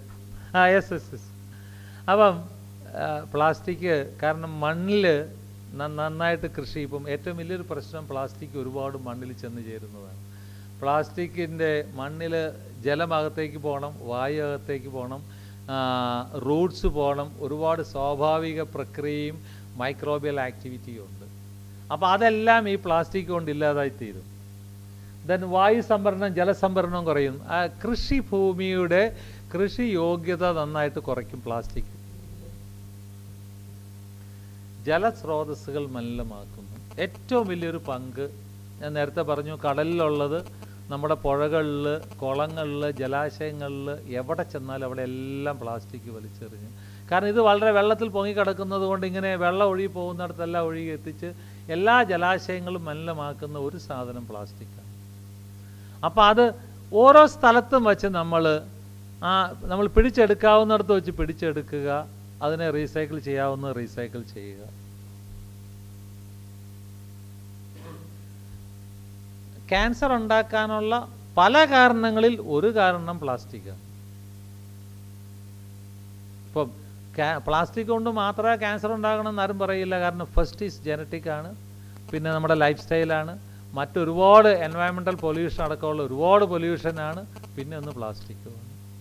S2: ആ യെസ് യെസ് യെസ് അപ്പം പ്ലാസ്റ്റിക് കാരണം മണ്ണിൽ ന- നന്നായിട്ട് കൃഷി ഇപ്പം ഏറ്റവും വലിയൊരു പ്രശ്നം പ്ലാസ്റ്റിക് ഒരുപാട് മണ്ണിൽ ചെന്ന് ചേരുന്നതാണ് പ്ലാസ്റ്റിക്കിൻ്റെ മണ്ണിൽ ജലമകത്തേക്ക് പോകണം വായു അകത്തേക്ക് പോകണം റൂട്ട്സ് പോകണം ഒരുപാട് സ്വാഭാവിക പ്രക്രിയയും മൈക്രോബിയൽ ആക്ടിവിറ്റിയും ഉണ്ട് അപ്പോൾ അതെല്ലാം ഈ പ്ലാസ്റ്റിക് കൊണ്ട് ഇല്ലാതായി തീരും ദെൻ വായു സംഭരണം ജലസംഭരണം കുറയും ആ കൃഷി ഭൂമിയുടെ കൃഷി യോഗ്യത നന്നായിട്ട് കുറയ്ക്കും പ്ലാസ്റ്റിക് ജലസ്രോതസ്സുകൾ മലിനമാക്കുന്നു ഏറ്റവും വലിയൊരു പങ്ക് ഞാൻ നേരത്തെ പറഞ്ഞു കടലിലുള്ളത് നമ്മുടെ പുഴകളിൽ കുളങ്ങളിൽ ജലാശയങ്ങളിൽ എവിടെ ചെന്നാലും അവിടെ എല്ലാം പ്ലാസ്റ്റിക് വലിച്ചെറിഞ്ഞ് കാരണം ഇത് വളരെ വെള്ളത്തിൽ പൊങ്ങിക്കിടക്കുന്നത് കൊണ്ട് ഇങ്ങനെ വെള്ളം ഒഴുകി പോകുന്നിടത്തെല്ലാം ഒഴുകി എത്തിച്ച് എല്ലാ ജലാശയങ്ങളും മലിനമാക്കുന്ന ഒരു സാധനം പ്ലാസ്റ്റിക്കാണ് അപ്പോൾ അത് ഓരോ സ്ഥലത്തും വെച്ച് നമ്മൾ ആ നമ്മൾ പിടിച്ചെടുക്കാവുന്നിടത്ത് വെച്ച് പിടിച്ചെടുക്കുക അതിനെ റീസൈക്കിൾ ചെയ്യാവുന്ന റീസൈക്കിൾ ചെയ്യുക ക്യാൻസർ ഉണ്ടാക്കാനുള്ള പല കാരണങ്ങളിൽ ഒരു കാരണം പ്ലാസ്റ്റിക്കാണ് ഇപ്പം പ്ലാസ്റ്റിക് കൊണ്ട് മാത്രമേ ക്യാൻസർ ഉണ്ടാകണമെന്ന് ആരും പറയില്ല കാരണം ഫസ്റ്റ് ഈസ് ജനറ്റിക് ആണ് പിന്നെ നമ്മുടെ ലൈഫ് സ്റ്റൈലാണ് മറ്റൊരുപാട് എൻവയറമെൻ്റൽ പൊല്യൂഷൻ അടക്കമുള്ള ഒരുപാട് പൊല്യൂഷനാണ് പിന്നെ ഒന്ന് പ്ലാസ്റ്റിക്കുമാണ്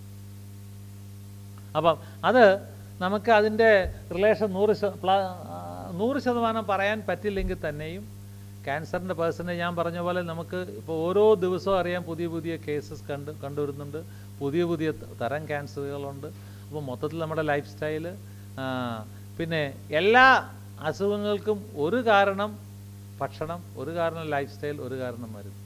S2: അപ്പം അത് നമുക്ക് അതിൻ്റെ റിലേഷൻ നൂറ് ശത- പ്ലാ ആ, നൂറ് ശതമാനം പറയാൻ പറ്റില്ലെങ്കിൽ തന്നെയും ക്യാൻസറിൻ്റെ പേഴ്സണെ ഞാൻ പറഞ്ഞ പോലെ നമുക്ക് ഇപ്പോൾ ഓരോ ദിവസവും അറിയാൻ പുതിയ പുതിയ കേസസ് കണ്ട് കണ്ടുവരുന്നുണ്ട് പുതിയ പുതിയ ത- തരം ക്യാൻസറുകളുണ്ട് അപ്പോൾ മൊത്തത്തിൽ നമ്മുടെ ലൈഫ് സ്റ്റൈല് പിന്നെ എല്ലാ അസുഖങ്ങൾക്കും ഒരു കാരണം ഭക്ഷണം ഒരു കാരണം ലൈഫ് സ്റ്റൈൽ ഒരു കാരണം മരുന്ന്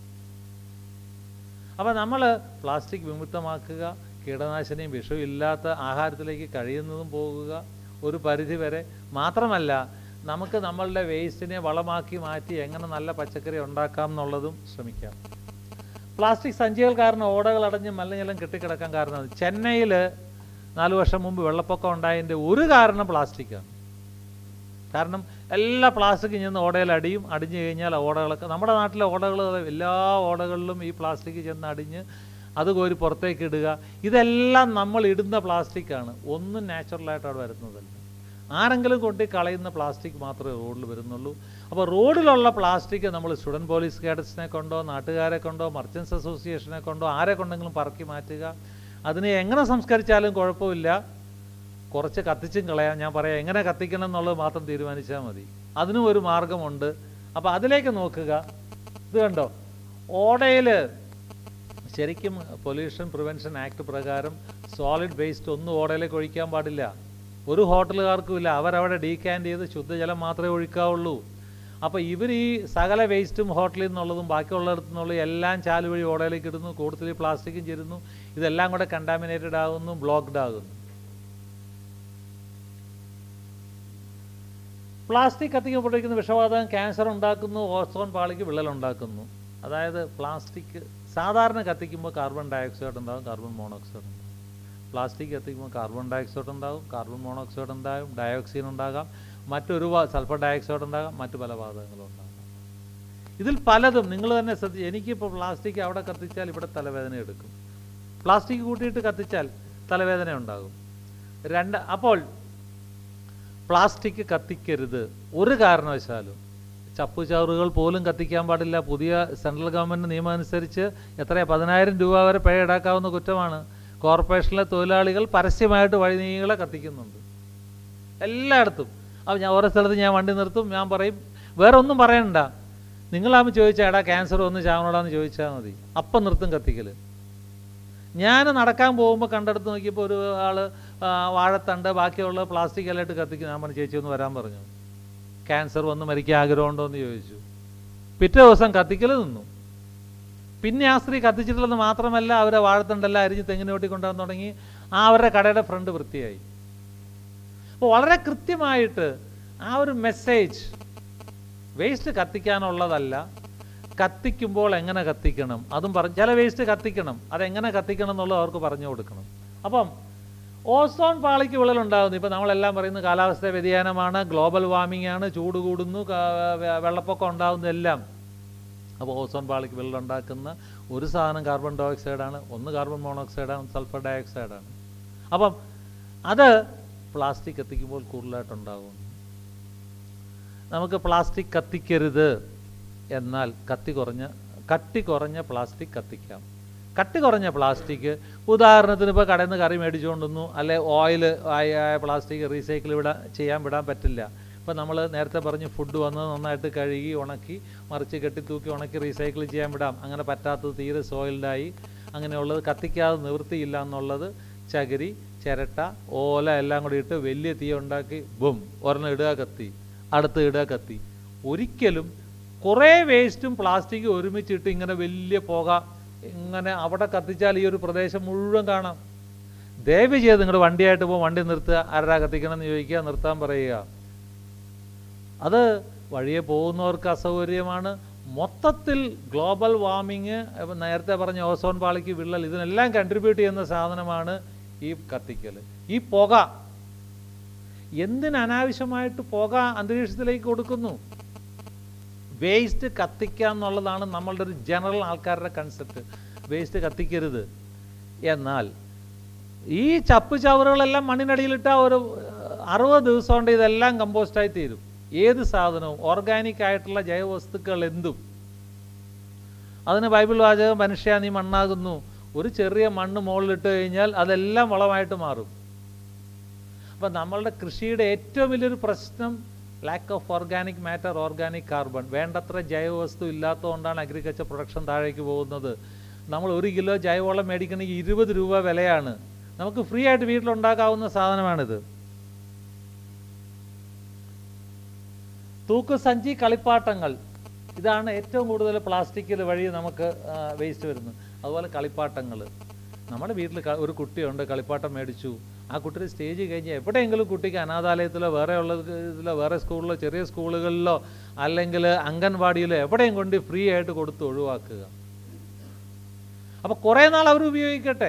S2: അപ്പോൾ നമ്മൾ പ്ലാസ്റ്റിക് വിമുക്തമാക്കുക കീടനാശിനിയും വിഷവും ഇല്ലാത്ത ആഹാരത്തിലേക്ക് കഴിയുന്നതും പോകുക ഒരു പരിധി വരെ മാത്രമല്ല നമുക്ക് നമ്മളുടെ വേസ്റ്റിനെ വളമാക്കി മാറ്റി എങ്ങനെ നല്ല പച്ചക്കറി ഉണ്ടാക്കാം എന്നുള്ളതും ശ്രമിക്കാം പ്ലാസ്റ്റിക് സഞ്ചികൾ കാരണം ഓടകൾ അടഞ്ഞ് മലിനജലം കെട്ടിക്കിടക്കാൻ കാരണം ചെന്നൈയിൽ നാല് വർഷം മുമ്പ് വെള്ളപ്പൊക്കം ഉണ്ടായതിൻ്റെ ഒരു കാരണം പ്ലാസ്റ്റിക്കാണ് കാരണം എല്ലാ പ്ലാസ്റ്റിക്കും ചെന്ന് ഓടയിൽ അടിയും അടിഞ്ഞു കഴിഞ്ഞാൽ ആ ഓടകളൊക്കെ നമ്മുടെ നാട്ടിലെ ഓടകൾ എല്ലാ ഓടകളിലും ഈ പ്ലാസ്റ്റിക് ചെന്ന് അടിഞ്ഞ് അത് കോരി പുറത്തേക്ക് ഇടുക ഇതെല്ലാം നമ്മൾ ഇടുന്ന പ്ലാസ്റ്റിക്കാണ് ഒന്നും നാച്ചുറലായിട്ട് അവിടെ വരുന്നതല്ല ആരെങ്കിലും കൊണ്ട് കളയുന്ന പ്ലാസ്റ്റിക് മാത്രമേ റോഡിൽ വരുന്നുള്ളൂ അപ്പോൾ റോഡിലുള്ള പ്ലാസ്റ്റിക് നമ്മൾ സ്റ്റുഡൻറ്റ് പോലീസ് കേഡറ്റ്സിനെ കൊണ്ടോ നാട്ടുകാരെ കൊണ്ടോ മർച്ചൻസ് അസോസിയേഷനെ കൊണ്ടോ ആരെ കൊണ്ടെങ്കിലും പറക്കി മാറ്റുക അതിനെ എങ്ങനെ സംസ്കരിച്ചാലും കുഴപ്പമില്ല കുറച്ച് കത്തിച്ചും കളയാം ഞാൻ പറയാം എങ്ങനെ കത്തിക്കണം എന്നുള്ളത് മാത്രം തീരുമാനിച്ചാൽ മതി അതിനും ഒരു മാർഗമുണ്ട് അപ്പോൾ അതിലേക്ക് നോക്കുക ഇത് കണ്ടോ ഓടയിൽ ശരിക്കും പൊല്യൂഷൻ പ്രിവെൻഷൻ ആക്ട് പ്രകാരം സോളിഡ് വേസ്റ്റ് ഒന്നും ഓടയിലേക്ക് ഒഴിക്കാൻ പാടില്ല ഒരു ഹോട്ടലുകാർക്കും ഇല്ല അവരവിടെ ഡീക്യാൻഡ് ചെയ്ത് ശുദ്ധജലം മാത്രമേ ഒഴിക്കാവുള്ളൂ അപ്പോൾ ഇവർ ഈ സകല വേസ്റ്റും ഹോട്ടലിൽ നിന്നുള്ളതും ബാക്കിയുള്ളിടത്തു നിന്നുള്ള എല്ലാം ചാല് വഴി ഓടയിലേക്ക് ഇടുന്നു കൂടുതൽ പ്ലാസ്റ്റിക്കും ചേരുന്നു ഇതെല്ലാം കൂടെ കണ്ടാമിനേറ്റഡ് ആകുന്നു ബ്ലോക്ക്ഡ് ആകുന്നു പ്ലാസ്റ്റിക് കത്തിക്കപ്പെട്ടിരിക്കുന്ന വിഷവാതകം ക്യാൻസർ ഉണ്ടാക്കുന്നു ഓസോൺ പാളിക്ക് വിള്ളലുണ്ടാക്കുന്നു അതായത് പ്ലാസ്റ്റിക് സാധാരണ കത്തിക്കുമ്പോൾ കാർബൺ ഡയോക്സൈഡ് ഉണ്ടാകും കാർബൺ മോണോക്സൈഡ് ഉണ്ടാകും പ്ലാസ്റ്റിക് കത്തിക്കുമ്പോൾ കാർബൺ ഡയോക്സൈഡ് ഉണ്ടാകും കാർബൺ മോണോക്സൈഡ് ഉണ്ടാകും ഡയോക്സിൻ ഉണ്ടാകാം മറ്റൊരു വാ- സൾഫർ ഡയോക്സൈഡ് ഉണ്ടാകാം മറ്റു പല വാതകങ്ങളും ഉണ്ടാകാം ഇതിൽ പലതും നിങ്ങൾ തന്നെ ശ്രദ്ധി എനിക്കിപ്പോൾ പ്ലാസ്റ്റിക് അവിടെ കത്തിച്ചാൽ ഇവിടെ തലവേദന എടുക്കും പ്ലാസ്റ്റിക് കൂട്ടിയിട്ട് കത്തിച്ചാൽ തലവേദന ഉണ്ടാകും രണ്ട് അപ്പോൾ പ്ലാസ്റ്റിക് കത്തിക്കരുത് ഒരു കാരണവശാലും ചപ്പുചവറുകൾ പോലും കത്തിക്കാൻ പാടില്ല പുതിയ സെൻട്രൽ ഗവൺമെൻറ് നിയമം അനുസരിച്ച് എത്രയാ പതിനായിരം രൂപ വരെ പിഴ ഈടാക്കാവുന്ന കുറ്റമാണ് കോർപ്പറേഷനിലെ തൊഴിലാളികൾ പരസ്യമായിട്ട് വഴിനീളെ കത്തിക്കുന്നുണ്ട് എല്ലായിടത്തും അപ്പോൾ ഞാൻ ഓരോ സ്ഥലത്ത് ഞാൻ വണ്ടി നിർത്തും ഞാൻ പറയും വേറെ ഒന്നും പറയണ്ട നിങ്ങളാകുമ്പോൾ ചോദിച്ചാൽ എടാ ക്യാൻസർ ഒന്ന് ചാവണോടാന്ന് ചോദിച്ചാൽ മതി അപ്പം നിർത്തും കത്തിക്കൽ ഞാൻ നടക്കാൻ പോകുമ്പോൾ കണ്ടെടുത്ത് നോക്കിയപ്പോൾ ഒരു ആൾ വാഴത്തണ്ട് ബാക്കിയുള്ള പ്ലാസ്റ്റിക് എല്ലാം ഇട്ട് കത്തിക്കും ഞാൻ പറഞ്ഞു ചേച്ചി ഒന്ന് വരാൻ പറഞ്ഞു ക്യാൻസർ വന്ന് മരിക്കാൻ ആഗ്രഹമുണ്ടോ എന്ന് ചോദിച്ചു പിറ്റേ ദിവസം കത്തിക്കൽ നിന്നു പിന്നെ ആ സ്ത്രീ കത്തിച്ചിട്ടുള്ളത് മാത്രമല്ല അവരെ വാഴത്തണ്ടെല്ലാം അരിഞ്ഞ് തെങ്ങിന് വെട്ടി കൊണ്ടുവന്ന് തുടങ്ങി ആ അവരുടെ കടയുടെ ഫ്രണ്ട് വൃത്തിയായി അപ്പോൾ വളരെ കൃത്യമായിട്ട് ആ ഒരു മെസ്സേജ് വേസ്റ്റ് കത്തിക്കാനുള്ളതല്ല കത്തിക്കുമ്പോൾ എങ്ങനെ കത്തിക്കണം അതും പറ ചില വേസ്റ്റ് കത്തിക്കണം അതെങ്ങനെ കത്തിക്കണം എന്നുള്ളത് അവർക്ക് പറഞ്ഞു കൊടുക്കണം അപ്പം ഓസോൺ പാളിക്ക് വിള്ളലുണ്ടാകുന്നു ഇപ്പം നമ്മളെല്ലാം പറയുന്നത് കാലാവസ്ഥ വ്യതിയാനമാണ് ഗ്ലോബൽ വാർമിംഗ് ആണ് ചൂട് കൂടുന്നു കാ- വെ- വെള്ളപ്പൊക്കം ഉണ്ടാകുന്നു എല്ലാം അപ്പോൾ ഓസോൺ പാളിക്ക് വിള്ളലുണ്ടാക്കുന്ന ഒരു സാധനം കാർബൺ ഡയോക്സൈഡാണ് ഒന്ന് കാർബൺ മോണോക്സൈഡാണ് സൾഫർ ഡയോക്സൈഡാണ് അപ്പം അത് പ്ലാസ്റ്റിക് കത്തിക്കുമ്പോൾ കൂടുതലായിട്ടുണ്ടാകുന്നു നമുക്ക് പ്ലാസ്റ്റിക് കത്തിക്കരുത് എന്നാൽ കത്തി കുറഞ്ഞ കട്ടി കുറഞ്ഞ പ്ലാസ്റ്റിക് കത്തിക്കാം കട്ടി കുറഞ്ഞ പ്ലാസ്റ്റിക് ഉദാഹരണത്തിന് ഇപ്പോൾ കടയിൽ നിന്ന് കറി മേടിച്ചുകൊണ്ടുവന്നു അല്ലെ ഓയിൽ ആയ പ്ലാസ്റ്റിക് റീസൈക്കിൾ വിടാൻ ചെയ്യാൻ വിടാൻ പറ്റില്ല ഇപ്പോൾ നമ്മൾ നേരത്തെ പറഞ്ഞ് ഫുഡ് വന്ന് നന്നായിട്ട് കഴുകി ഉണക്കി മറിച്ച് കെട്ടി തൂക്കി ഉണക്കി റീസൈക്കിൾ ചെയ്യാൻ വിടാം അങ്ങനെ പറ്റാത്തത് തീരെ സോയിൽഡായി അങ്ങനെയുള്ളത് കത്തിക്കാതെ നിവൃത്തിയില്ല എന്നുള്ളത് ചകിരി ചിരട്ട ഓല എല്ലാം കൂടി ഇട്ട് വലിയ തീ ഉണ്ടാക്കി ബും ഒരെണ്ണം ഇടുക കത്തി അടുത്ത് ഇടുക കത്തി ഒരിക്കലും കുറേ വേസ്റ്റും പ്ലാസ്റ്റിക്കും ഒരുമിച്ചിട്ട് ഇങ്ങനെ വലിയ പുക ഇങ്ങനെ അവിടെ കത്തിച്ചാൽ ഈ ഒരു പ്രദേശം മുഴുവൻ കാണാം ദയവ് ചെയ്ത് നിങ്ങളുടെ വണ്ടിയായിട്ട് പോകുമ്പോൾ വണ്ടി നിർത്തുക ആരാ കത്തിക്കണം എന്ന് ചോദിക്കുക നിർത്താൻ പറയുക അത് വഴിയെ പോകുന്നവർക്ക് അസൗകര്യമാണ് മൊത്തത്തിൽ ഗ്ലോബൽ വാർമിങ് നേരത്തെ പറഞ്ഞ ഓസോൺ പാളിക്ക് വിള്ളൽ ഇതിനെല്ലാം കൺട്രിബ്യൂട്ട് ചെയ്യുന്ന സാധനമാണ് ഈ കത്തിക്കൽ ഈ പുക എന്തിന് അനാവശ്യമായിട്ട് പുക അന്തരീക്ഷത്തിലേക്ക് കൊടുക്കുന്നു വേസ്റ്റ് കത്തിക്കുക എന്നുള്ളതാണ് നമ്മളുടെ ഒരു ജനറൽ ആൾക്കാരുടെ കൺസെപ്റ്റ് വേസ്റ്റ് കത്തിക്കരുത് എന്നാൽ ഈ ചപ്പ് ചവറുകളെല്ലാം മണ്ണിനടിയിലിട്ടാൽ ഒരു ഏഹ്, അറുപത് ദിവസം കൊണ്ട് ഇതെല്ലാം കമ്പോസ്റ്റായി തീരും ഏത് സാധനവും ഓർഗാനിക് ആയിട്ടുള്ള ജൈവവസ്തുക്കൾ എന്തും അതിന് ബൈബിൾ വാചകം മനുഷ്യ നീ മണ്ണാകുന്നു ഒരു ചെറിയ മണ്ണ് മുകളിലിട്ട് കഴിഞ്ഞാൽ അതെല്ലാം വളമായിട്ട് മാറും അപ്പം നമ്മളുടെ കൃഷിയുടെ ഏറ്റവും വലിയൊരു പ്രശ്നം lack of organic matter organic carbon വേണ്ടത്ര ജൈവവസ്തു ഇല്ലാത്തതുകൊണ്ടാണ് അഗ്രികൾച്ചർ പ്രൊഡക്ഷൻ താഴേക്ക് പോകുന്നത് നമ്മൾ ഒരു കിലോ ജൈവവളം മേടിക്കണമെങ്കിൽ ഇരുപത് രൂപ വിലയാണ് നമുക്ക് ഫ്രീ ആയിട്ട് വീട്ടിലുണ്ടാക്കാവുന്ന സാധനമാണിത് തൂക്കുസഞ്ചി കളിപ്പാട്ടങ്ങൾ ഇതാണ് ഏറ്റവും കൂടുതൽ പ്ലാസ്റ്റിക്കിൽ വഴി നമുക്ക് വേസ്റ്റ് വരുന്നത് അതുപോലെ കളിപ്പാട്ടങ്ങൾ നമ്മുടെ വീട്ടിൽ ക- ഒരു കുട്ടിയുണ്ട് കളിപ്പാട്ടം മേടിച്ചു ആ കുട്ടിയുടെ സ്റ്റേജ് കഴിഞ്ഞ് എവിടെയെങ്കിലും കുട്ടിക്ക് അനാഥാലയത്തിലോ വേറെ ഉള്ള ഇതിലോ വേറെ സ്കൂളിലോ ചെറിയ സ്കൂളുകളിലോ അല്ലെങ്കിൽ അംഗൻവാടിയിലോ എവിടെയും കൊണ്ട് ഫ്രീ ആയിട്ട് കൊടുത്ത് ഒഴിവാക്കുക അപ്പോൾ കുറേ നാൾ അവർ ഉപയോഗിക്കട്ടെ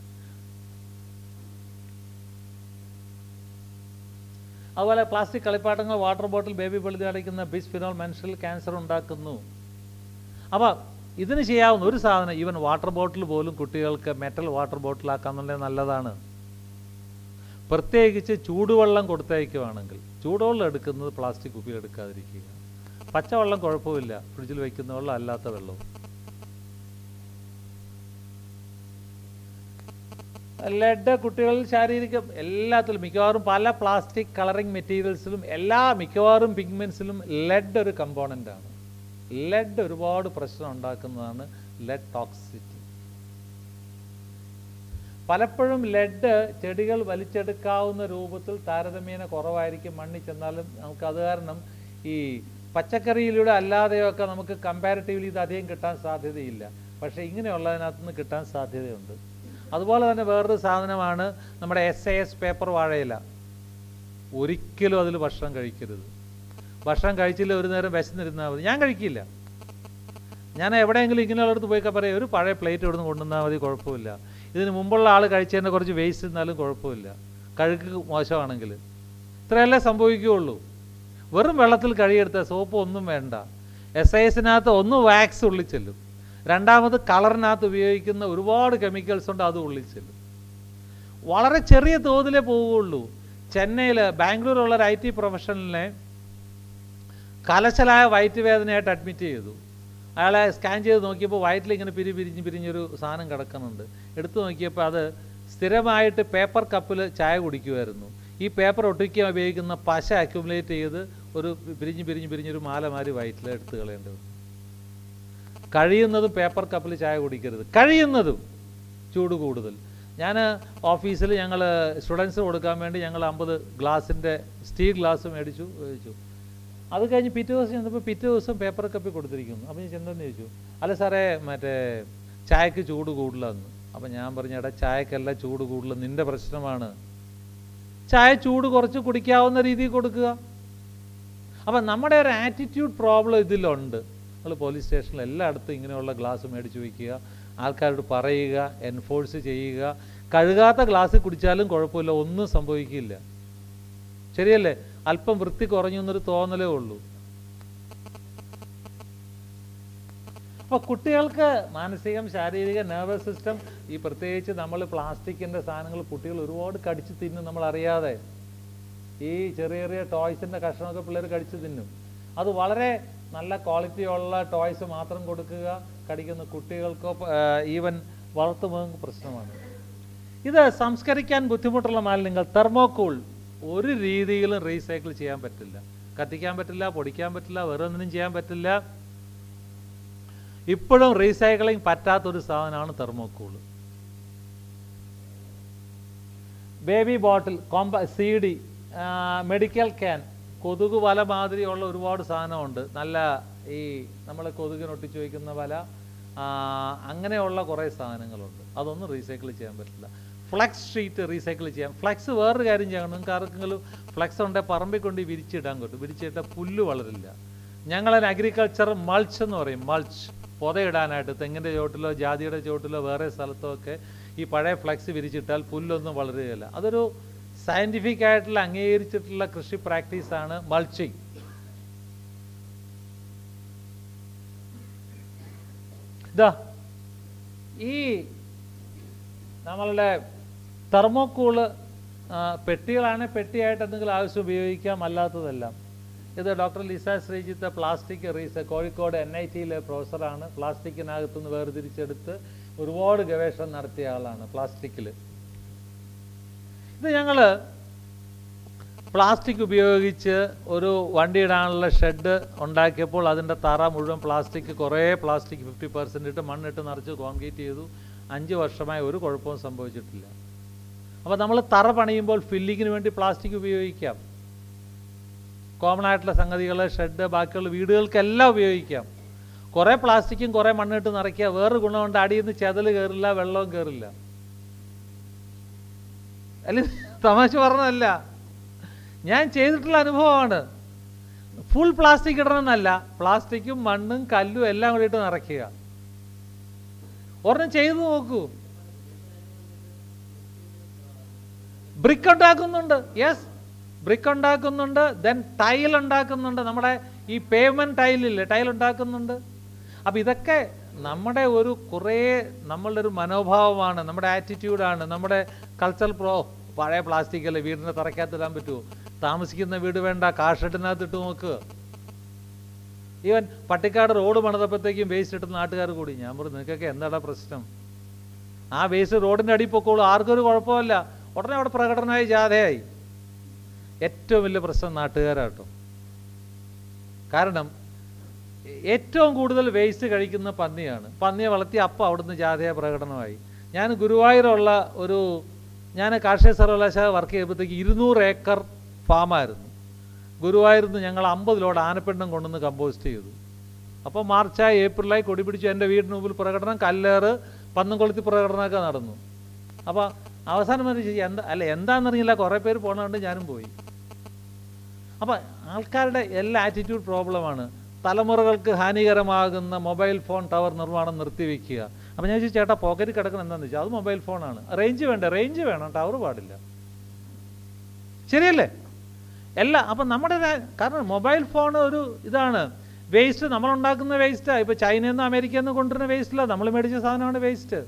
S2: അതുപോലെ പ്ലാസ്റ്റിക് കളിപ്പാട്ടങ്ങൾ വാട്ടർ ബോട്ടിൽ ബേബി ബെളുതി അടയ്ക്കുന്ന ബിസ്ഫിനോൾ മനുഷ്യരിൽ ക്യാൻസർ ഉണ്ടാക്കുന്നു അപ്പോൾ ഇതിന് ചെയ്യാവുന്ന ഒരു സാധനം ഈവൻ വാട്ടർ ബോട്ടിൽ പോലും കുട്ടികൾക്ക് മെറ്റൽ വാട്ടർ ബോട്ടിലാക്കാന്നുള്ളത് നല്ലതാണ് പ്രത്യേകിച്ച് ചൂടുവെള്ളം കൊടുത്തയക്കുവാണെങ്കിൽ ചൂടുവെള്ളം എടുക്കുന്നത് പ്ലാസ്റ്റിക് കുപ്പിയിൽ എടുക്കാതിരിക്കുക പച്ചവെള്ളം കുഴപ്പമില്ല ഫ്രിഡ്ജിൽ വയ്ക്കുന്ന വെള്ളം അല്ലാത്ത വെള്ളവും ലെഡ് കുട്ടികളിൽ ശാരീരിക എല്ലാത്തിലും മിക്കവാറും പല പ്ലാസ്റ്റിക് കളറിംഗ് മെറ്റീരിയൽസിലും എല്ലാ മിക്കവാറും പിഗ്മെൻസിലും ലെഡ് ഒരു കമ്പോണൻ്റ് ആണ് ലെഡ് ഒരുപാട് പ്രശ്നം ഉണ്ടാക്കുന്നതാണ് ലെഡ് ടോക്സിറ്റി പലപ്പോഴും ലെഡ് ചെടികൾ വലിച്ചെടുക്കാവുന്ന രൂപത്തിൽ താരതമ്യേന കുറവായിരിക്കും മണ്ണിൽ ചെന്നാലും നമുക്ക് അത് കാരണം ഈ പച്ചക്കറിയിലൂടെ അല്ലാതെയൊക്കെ നമുക്ക് കമ്പാരിറ്റീവ്ലി ഇത് അധികം കിട്ടാൻ സാധ്യതയില്ല പക്ഷേ ഇങ്ങനെയുള്ളതിനകത്ത് നിന്ന് കിട്ടാൻ സാധ്യതയുണ്ട് അതുപോലെ തന്നെ വേറൊരു സാധനമാണ് നമ്മുടെ എസ് എ എസ് പേപ്പർ വാഴയില ഒരിക്കലും അതിൽ ഭക്ഷണം കഴിക്കരുത് ഭക്ഷണം കഴിച്ചില്ല ഒരു നേരം വിശന്നിരുന്നാൽ മതി ഞാൻ കഴിക്കില്ല ഞാൻ എവിടെയെങ്കിലും ഇങ്ങനെയുള്ളടത്ത് പോയി പറയാം ഒരു പഴയ പ്ലേറ്റ് ഇവിടുന്ന് കൊണ്ടുവന്നാൽ മതി കുഴപ്പമില്ല ഇതിന് മുമ്പുള്ള ആൾ കഴിച്ചതിൻ്റെ കുറച്ച് വേസ്റ്റ് ഇരുന്നാലും കുഴപ്പമില്ല കഴുക്ക് മോശമാണെങ്കിൽ ഇത്രയല്ലേ സംഭവിക്കുകയുള്ളൂ വെറും വെള്ളത്തിൽ കഴുകിയെടുത്ത സോപ്പ് ഒന്നും വേണ്ട എസ് ഐ എസിനകത്ത് ഒന്ന് വാക്സ് ഉള്ളിച്ചെല്ലും രണ്ടാമത് കളറിനകത്ത് ഉപയോഗിക്കുന്ന ഒരുപാട് കെമിക്കൽസ് ഉണ്ട് അത് ഉള്ളിച്ചെല്ലും വളരെ ചെറിയ തോതിലേ പോവുകയുള്ളൂ ചെന്നൈയിൽ ബാംഗ്ലൂരുള്ള ഒരു ഐ ടി പ്രൊഫഷണലിനെ കലശലായ വയറ്റ് വേദനയായിട്ട് അഡ്മിറ്റ് ചെയ്തു അയാളെ സ്കാൻ ചെയ്ത് നോക്കിയപ്പോൾ വയറ്റിൽ ഇങ്ങനെ പിരി പിരിഞ്ഞ് പിരിഞ്ഞൊരു സാധനം കിടക്കുന്നുണ്ട് എടുത്തു നോക്കിയപ്പോൾ അത് സ്ഥിരമായിട്ട് പേപ്പർ കപ്പിൽ ചായ കുടിക്കുമായിരുന്നു ഈ പേപ്പർ ഒട്ടിക്കാൻ ഉപയോഗിക്കുന്ന പശ അക്യുമുലേറ്റ് ചെയ്ത് ഒരു പിരിഞ്ഞ് പിരിഞ്ഞ് പിരിഞ്ഞൊരു മാല മാറി വയറ്റിൽ എടുത്ത് കളയേണ്ടി വന്നു കഴിയുന്നതും പേപ്പർ കപ്പിൽ ചായ കുടിക്കരുത് കഴിയുന്നതും ചൂട് കൂടുതൽ ഞാൻ ഓഫീസിൽ ഞങ്ങൾ സ്റ്റുഡൻസ് കൊടുക്കാൻ വേണ്ടി ഞങ്ങൾ അമ്പത് ഗ്ലാസിൻ്റെ സ്റ്റീൽ ഗ്ലാസ് മേടിച്ചു ഉപയോഗിച്ചു അത് കഴിഞ്ഞ് പിറ്റേ ദിവസം ചെന്നപ്പോൾ പിറ്റേ ദിവസം പേപ്പർ കപ്പിൽ കൊടുത്തിരിക്കുന്നു അപ്പോൾ ഞാൻ ചെന്നെന്ന് ചോദിച്ചു അല്ല സാറേ മറ്റേ ചായക്ക് ചൂട് കൂടുതലെന്ന് അപ്പം ഞാൻ പറഞ്ഞു എടാ ചായക്കല്ല ചൂട് കൂടുതൽ നിൻ്റെ പ്രശ്നമാണ് ചായ ചൂട് കുറച്ച് കുടിക്കാവുന്ന രീതിയിൽ കൊടുക്കുക അപ്പം നമ്മുടെ ഒരു ആറ്റിറ്റ്യൂഡ് പ്രോബ്ലം ഇതിലുണ്ട് നമ്മൾ പോലീസ് സ്റ്റേഷനിൽ എല്ലായിടത്തും ഇങ്ങനെയുള്ള ഗ്ലാസ് മേടിച്ച് വയ്ക്കുക ആൾക്കാരോട് പറയുക എൻഫോഴ്സ് ചെയ്യുക കഴുകാത്ത ഗ്ലാസ് കുടിച്ചാലും കുഴപ്പമില്ല ഒന്നും സംഭവിക്കില്ല ശരിയല്ലേ അല്പം വൃത്തി കുറഞ്ഞു എന്നൊരു തോന്നലേ ഉള്ളൂ അപ്പോൾ കുട്ടികൾക്ക് മാനസികം ശാരീരിക നെർവസ് സിസ്റ്റം ഈ പ്രത്യേകിച്ച് നമ്മൾ പ്ലാസ്റ്റിക്കിൻ്റെ സാധനങ്ങൾ കുട്ടികൾ ഒരുപാട് കടിച്ച് തിന്നും നമ്മൾ അറിയാതെ ഈ ചെറിയ ചെറിയ ടോയ്സിൻ്റെ കഷ്ണമൊക്കെ പിള്ളേർ കടിച്ച് തിന്നും അത് വളരെ നല്ല ക്വാളിറ്റി ഉള്ള ടോയ്സ് മാത്രം കൊടുക്കുക കടിക്കുന്ന കുട്ടികൾക്കോ ഈവൻ വളർത്തുമൃഗങ്ങൾക്ക് പ്രശ്നമാണ് ഇത് സംസ്കരിക്കാൻ ബുദ്ധിമുട്ടുള്ള മാലിന്യങ്ങൾ തെർമോകൂൾ ഒരു രീതിയിലും റീസൈക്കിൾ ചെയ്യാൻ പറ്റില്ല കത്തിക്കാൻ പറ്റില്ല പൊടിക്കാൻ പറ്റില്ല വേറെ ഒന്നിനും ചെയ്യാൻ പറ്റില്ല ഇപ്പോഴും റീസൈക്ലിംഗ് പറ്റാത്തൊരു സാധനമാണ് തെർമോകൂൾ ബേബി ബോട്ടിൽ കോമ്പ സി ഡി മെഡിക്കൽ ക്യാൻ കൊതുക് വല മാതിരിയുള്ള ഒരുപാട് സാധനമുണ്ട് നല്ല ഈ നമ്മൾ കൊതുകിനൊട്ടിച്ച് വയ്ക്കുന്ന വല ആ, അങ്ങനെയുള്ള കുറേ സാധനങ്ങളുണ്ട് അതൊന്നും റീസൈക്കിൾ ചെയ്യാൻ പറ്റില്ല ഫ്ലക്സ് ഷീറ്റ് റീസൈക്കിൾ ചെയ്യാം ഫ്ലക്സ് വേറൊരു കാര്യം ചെയ്യണം നിങ്ങൾക്ക് ആർക്കെങ്കിലും ഫ്ലക്സ് ഉണ്ടെങ്കിൽ പറമ്പിൽ കൊണ്ട് ഈ വിരിച്ചിടാൻ കിട്ടും വിരിച്ചിട്ടാൽ പുല്ല് വളരില്ല ഞങ്ങളതിന് അഗ്രികൾച്ചർ മൾച്ച് എന്ന് പറയും മൾച്ച് പൊതയിടാനായിട്ട് തെങ്ങിൻ്റെ ചോട്ടിലോ ജാതിയുടെ ചോട്ടിലോ വേറെ സ്ഥലത്തോ ഒക്കെ ഈ പഴയ ഫ്ലക്സ് വിരിച്ചിട്ടാൽ പുല്ലൊന്നും വളരുകയില്ല അതൊരു സയൻറ്റിഫിക് ആയിട്ടുള്ള അംഗീകരിച്ചിട്ടുള്ള കൃഷി പ്രാക്ടീസാണ് മൾച്ചിങ് ഇതാ ഈ നമ്മളുടെ തെർമോക്കൂള് പെട്ടികളാണ് പെട്ടിയായിട്ട് എന്തെങ്കിലും ആവശ്യം ഉപയോഗിക്കാം അല്ലാത്തതെല്ലാം ഇത് ഡോക്ടർ ലിസ ശ്രീജിത്ത് പ്ലാസ്റ്റിക് റീസ കോഴിക്കോട് എൻ ഐ ടിയിലെ പ്രൊഫസറാണ് പ്ലാസ്റ്റിക്കിനകത്തുനിന്ന് വേർതിരിച്ചെടുത്ത് ഒരുപാട് ഗവേഷണം നടത്തിയ ആളാണ് പ്ലാസ്റ്റിക്കിൽ ഇത് ഞങ്ങൾ പ്ലാസ്റ്റിക് ഉപയോഗിച്ച് ഒരു വണ്ടി ഇടാനുള്ള ഷെഡ് ഉണ്ടാക്കിയപ്പോൾ അതിൻ്റെ തറ മുഴുവൻ പ്ലാസ്റ്റിക് കുറേ പ്ലാസ്റ്റിക് ഫിഫ്റ്റി പെർസെൻ്റ് ഇട്ട് മണ്ണിട്ട് നിറച്ച് കോൺക്രീറ്റ് ചെയ്തു അഞ്ച് വർഷമായി ഒരു കുഴപ്പവും സംഭവിച്ചിട്ടില്ല അപ്പോൾ നമ്മൾ തറ പണിയുമ്പോൾ ഫില്ലിങ്ങിന് വേണ്ടി പ്ലാസ്റ്റിക് ഉപയോഗിക്കാം കോമൺ ആയിട്ടുള്ള സംഗതികൾ ഷെഡ് ബാക്കിയുള്ള വീടുകൾക്കെല്ലാം ഉപയോഗിക്കാം കുറേ പ്ലാസ്റ്റിക്കും കുറേ മണ്ണിട്ട് നിറയ്ക്കുക വേറെ ഗുണമുണ്ട് അടിയിൽ നിന്ന് ചെതൽ കയറില്ല വെള്ളവും കയറില്ല അല്ല തമാശ പറഞ്ഞതല്ല ഞാൻ ചെയ്തിട്ടുള്ള അനുഭവമാണ് ഫുൾ പ്ലാസ്റ്റിക് ഇടണമെന്നല്ല പ്ലാസ്റ്റിക്കും മണ്ണും കല്ലും എല്ലാം കൂടി ഇട്ട് നിറയ്ക്കുക ഒരെണ്ണം ചെയ്തു നോക്കൂ ബ്രിക്ക് ഉണ്ടാക്കുന്നുണ്ട് യെസ് ബ്രിക്ക് ഉണ്ടാക്കുന്നുണ്ട് ദെൻ ടൈൽ ഉണ്ടാക്കുന്നുണ്ട് നമ്മുടെ ഈ പേയ്മെൻറ്റ് ടൈലില്ലേ ടൈൽ ഉണ്ടാക്കുന്നുണ്ട് അപ്പം ഇതൊക്കെ നമ്മുടെ ഒരു കുറേ നമ്മളുടെ ഒരു മനോഭാവമാണ് നമ്മുടെ ആറ്റിറ്റ്യൂഡാണ് നമ്മുടെ കൾച്ചറൽ പ്രോ പഴയ പ്ലാസ്റ്റിക് അല്ലേ വീടിൻ്റെ തറയ്ക്കകത്ത് ഇടാൻ പറ്റുമോ താമസിക്കുന്ന വീട് വേണ്ട കാഷെട്ടിനകത്ത് ഇട്ട് നോക്കുക ഈവൻ പട്ടിക്കാട് റോഡ് പണിതപ്പോഴത്തേക്കും വേസ്റ്റ് ഇട്ട് നാട്ടുകാർ കൂടി ഞാൻ പറഞ്ഞു നിനക്കൊക്കെ എന്താടാ പ്രശ്നം ആ വേസ്റ്റ് റോഡിൻ്റെ അടിയിൽ പൊക്കോളൂ ആർക്കും ഒരു കുഴപ്പമില്ല ഉടനെ അവിടെ പ്രകടനമായി ജാഥയായി ഏറ്റവും വലിയ പ്രശ്നം നാട്ടുകാരാട്ടോ കാരണം ഏറ്റവും കൂടുതൽ വേസ്റ്റ് കഴിക്കുന്ന പന്നിയാണ് പന്നിയെ വളർത്തി അപ്പം അവിടുന്ന് ജാഥയ പ്രകടനമായി ഞാൻ ഗുരുവായൂരുള്ള ഒരു ഞാൻ കാർഷിക സർവകലാശാല വർക്ക് ചെയ്തപ്പോഴത്തേക്ക് ഇരുന്നൂറ് ഏക്കർ ഫാമായിരുന്നു ഗുരുവായൂരിന്ന് ഞങ്ങൾ അമ്പത് ലോഡ് ആനപ്പിണ്ടം കൊണ്ടുവന്ന് കമ്പോസ്റ്റ് ചെയ്തു അപ്പോൾ മാർച്ചായി ഏപ്രിലായി കൊടി പിടിച്ചു എൻ്റെ വീടിന് മുമ്പിൽ പ്രകടനം കല്ലേറ് പന്നും കൊളുത്തി പ്രകടനമൊക്കെ നടന്നു അപ്പോൾ അവസാനം വരെ ചോദിച്ചു, എന്താ അല്ല എന്താണെന്നറിയില്ല കുറേ പേര് പോണതുകൊണ്ട് ഞാനും പോയി അപ്പോൾ ആൾക്കാരുടെ എല്ലാ ആറ്റിറ്റ്യൂഡ് പ്രോബ്ലമാണ് തലമുറകൾക്ക് ഹാനികരമാകുന്ന മൊബൈൽ ഫോൺ ടവർ നിർമ്മാണം നിർത്തിവെക്കുക അപ്പോൾ ഞാൻ ചോദിച്ചു ചേട്ടാ പോക്കറ്റിൽ കിടക്കണം എന്താണെന്ന് വെച്ചാൽ അത് മൊബൈൽ ഫോണാണ് റേഞ്ച് വേണ്ട റേഞ്ച് വേണം ടവർ പാടില്ല ശരിയല്ലേ എല്ലാ അപ്പം നമ്മുടെ രാ- കാരണം മൊബൈൽ ഫോൺ ഒരു ഇതാണ് വേസ്റ്റ് നമ്മളുണ്ടാക്കുന്ന വേസ്റ്റാണ് ഇപ്പോൾ ചൈനയിൽ നിന്ന് അമേരിക്കയിൽ നിന്ന് കൊണ്ടുവരുന്ന വേസ്റ്റില്ല നമ്മൾ മേടിച്ച സാധനമാണ് വേസ്റ്റ്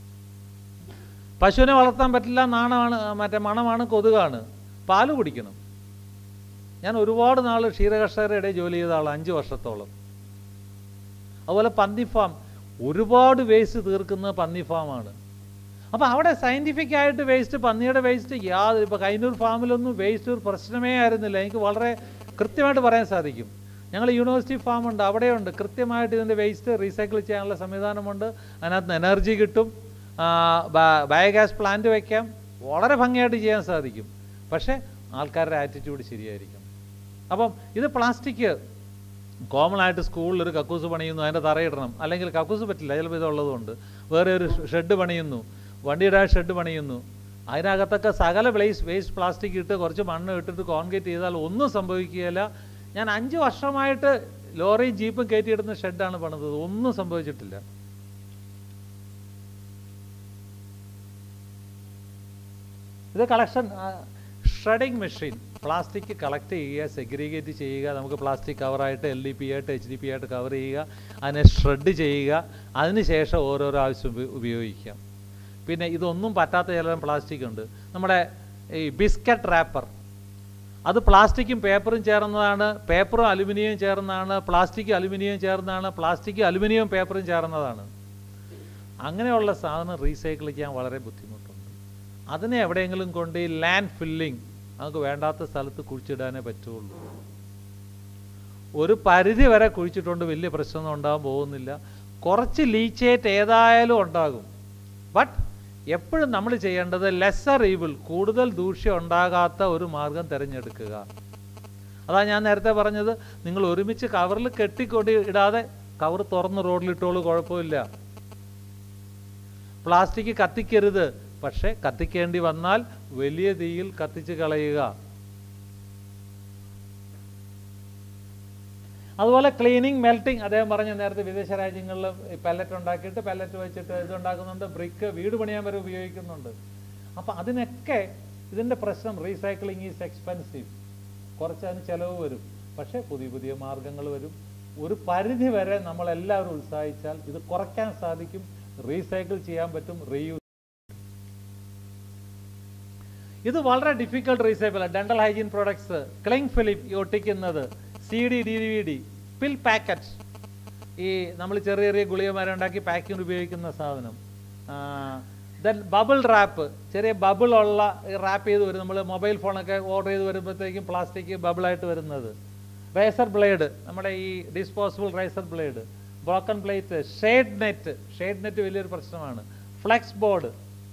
S2: പശുവിനെ വളർത്താൻ പറ്റില്ല നാണമാണ് മറ്റേ മണമാണ് കൊതുകാണ് പാല് കുടിക്കണം ഞാൻ ഒരുപാട് നാൾ ക്ഷീരകർഷകരുടെ ഇടയിൽ ജോലി ചെയ്ത ആളാണ് അഞ്ച് വർഷത്തോളം അതുപോലെ പന്നി ഫാം ഒരുപാട് വേസ്റ്റ് തീർക്കുന്നത് പന്നി ഫാമാണ് അപ്പോൾ അവിടെ സയൻറ്റിഫിക് ആയിട്ട് വേസ്റ്റ് പന്നിയുടെ വേസ്റ്റ് യാതൊരു ഇപ്പോൾ കൈനൂർ ഫാമിലൊന്നും വേസ്റ്റ് ഒരു പ്രശ്നമേ ആയിരുന്നില്ല എനിക്ക് വളരെ കൃത്യമായിട്ട് പറയാൻ സാധിക്കും ഞങ്ങൾ യൂണിവേഴ്സിറ്റി ഫാം ഉണ്ട് അവിടെയുണ്ട് കൃത്യമായിട്ട് ഇതിൻ്റെ വേസ്റ്റ് റീസൈക്കിൾ ചെയ്യാനുള്ള സംവിധാനമുണ്ട് അതിനകത്ത് എനർജി കിട്ടും ബയോഗ്യാസ് പ്ലാന്റ് വയ്ക്കാം വളരെ ഭംഗിയായിട്ട് ചെയ്യാൻ സാധിക്കും പക്ഷേ ആൾക്കാരുടെ ആറ്റിറ്റ്യൂഡ് ശരിയായിരിക്കും അപ്പം ഇത് പ്ലാസ്റ്റിക് കോമൺ ആയിട്ട് സ്കൂളിൽ ഒരു കക്കൂസ് പണിയുന്നു അതിൻ്റെ തറയിടണം അല്ലെങ്കിൽ കക്കൂസ് പറ്റില്ല ചിലപ്പോൾ ഇതുള്ളതുകൊണ്ട് വേറെ ഒരു ഷെഡ് പണിയുന്നു വണ്ടിയുടെ ഷെഡ് പണിയുന്നു അതിനകത്തൊക്കെ സകല പ്ലേസ് വേസ്റ്റ് പ്ലാസ്റ്റിക് ഇട്ട് കുറച്ച് മണ്ണ് ഇട്ടിട്ട് കോൺക്രീറ്റ് ചെയ്താൽ ഒന്നും സംഭവിക്കുകയില്ല ഞാൻ അഞ്ച് വർഷമായിട്ട് ലോറിയും ജീപ്പും കയറ്റിയിടുന്ന ഷെഡാണ് പണിതത് ഒന്നും സംഭവിച്ചിട്ടില്ല ഇത് collection shredding machine plastic collect ചെയ്യുക സെഗ്രിഗേറ്റ് ചെയ്യുക നമുക്ക് പ്ലാസ്റ്റിക് കവറായിട്ട് എൽ ഡി പി ആയിട്ട് എച്ച് ഡി പി ആയിട്ട് കവർ ചെയ്യുക അതിനെ ഷ്രെഡ് ചെയ്യുക അതിനുശേഷം ഓരോരോ ആവശ്യം ഉപ- ഉപയോഗിക്കാം പിന്നെ ഇതൊന്നും പറ്റാത്ത ചില പ്ലാസ്റ്റിക് ഉണ്ട് നമ്മുടെ ഈ ബിസ്ക്കറ്റ് റാപ്പർ അത് പ്ലാസ്റ്റിക്കും പേപ്പറും ചേർന്നതാണ് പേപ്പറും അലുമിനിയം ചേർന്നതാണ് പ്ലാസ്റ്റിക്കും അലുമിനിയം ചേർന്നതാണ് പ്ലാസ്റ്റിക്കും അലുമിനിയം പേപ്പറും ചേർന്നതാണ് അങ്ങനെയുള്ള സാധനം റീസൈക്കിൾ ചെയ്യാൻ വളരെ ബുദ്ധിമുട്ടുണ്ട് അതിനെ എവിടെയെങ്കിലും കൊണ്ട് ഈ ലാൻഡ് ഫില്ലിംഗ് നമുക്ക് വേണ്ടാത്ത സ്ഥലത്ത് കുഴിച്ചിടാനേ പറ്റുള്ളൂ ഒരു പരിധി വരെ കുഴിച്ചിട്ടുണ്ട് വലിയ പ്രശ്നമൊന്നും ഉണ്ടാകാൻ പോകുന്നില്ല കുറച്ച് ലീച്ചേറ്റ് ഏതായാലും ഉണ്ടാകും ബട്ട് എപ്പോഴും നമ്മൾ ചെയ്യേണ്ടത് ലെസ്സർ ഈവിൾ കൂടുതൽ ദൂഷ്യം ഉണ്ടാകാത്ത ഒരു മാർഗം തിരഞ്ഞെടുക്കുക അതാ ഞാൻ നേരത്തെ പറഞ്ഞത് നിങ്ങൾ ഒരുമിച്ച് കവറിൽ കെട്ടിക്കൊടി ഇടാതെ കവർ തുറന്ന് റോഡിലിട്ടോളൂ കുഴപ്പമില്ല പ്ലാസ്റ്റിക് കത്തിക്കരുത് പക്ഷെ കത്തിക്കേണ്ടി വന്നാൽ വലിയ തീയിൽ കത്തിച്ച് കളയുക അതുപോലെ ക്ലീനിങ് മെൽറ്റിംഗ് അദ്ദേഹം പറഞ്ഞ നേരത്തെ വിദേശ രാജ്യങ്ങളിൽ പെല്ലറ്റ് ഉണ്ടാക്കിയിട്ട് പെല്ലറ്റ് വെച്ചിട്ട് ഇതുണ്ടാക്കുന്നുണ്ട് ബ്രിക്ക് വീട് പണിയാൻ വരെ ഉപയോഗിക്കുന്നുണ്ട് അപ്പം അതിനൊക്കെ ഇതിൻ്റെ പ്രശ്നം റീസൈക്ലിംഗ് ഈസ് എക്സ്പെൻസീവ് കുറച്ച് അതിന് ചിലവ് വരും പക്ഷേ പുതിയ പുതിയ മാർഗങ്ങൾ വരും ഒരു പരിധി വരെ നമ്മളെല്ലാവരും ഉത്സാഹിച്ചാൽ ഇത് കുറയ്ക്കാൻ സാധിക്കും റീസൈക്കിൾ ചെയ്യാൻ പറ്റും റീയൂസ് ഇത് വളരെ difficult recycle dental hygiene products cling film ഈ ഒട്ടിക്കുന്നത് C D D V D pill packet ഈ നമ്മൾ ചെറിയ ചെറിയ ഗുളികമാരുണ്ടാക്കി പാക്കിംഗ് ഉപയോഗിക്കുന്ന സാധനം ദെൻ ബബിൾ റാപ്പ് ചെറിയ ബബിൾ ഉള്ള റാപ്പ് ചെയ്ത് വരും നമ്മൾ മൊബൈൽ ഫോണൊക്കെ ഓർഡർ ചെയ്ത് വരുമ്പോഴത്തേക്കും പ്ലാസ്റ്റിക് ബബിളായിട്ട് വരുന്നത് റേസർ ബ്ലേഡ് നമ്മുടെ ഈ disposable razor blade broken plate shade net shade net വലിയൊരു പ്രശ്നമാണ് ഫ്ലെക്സ് ബോർഡ്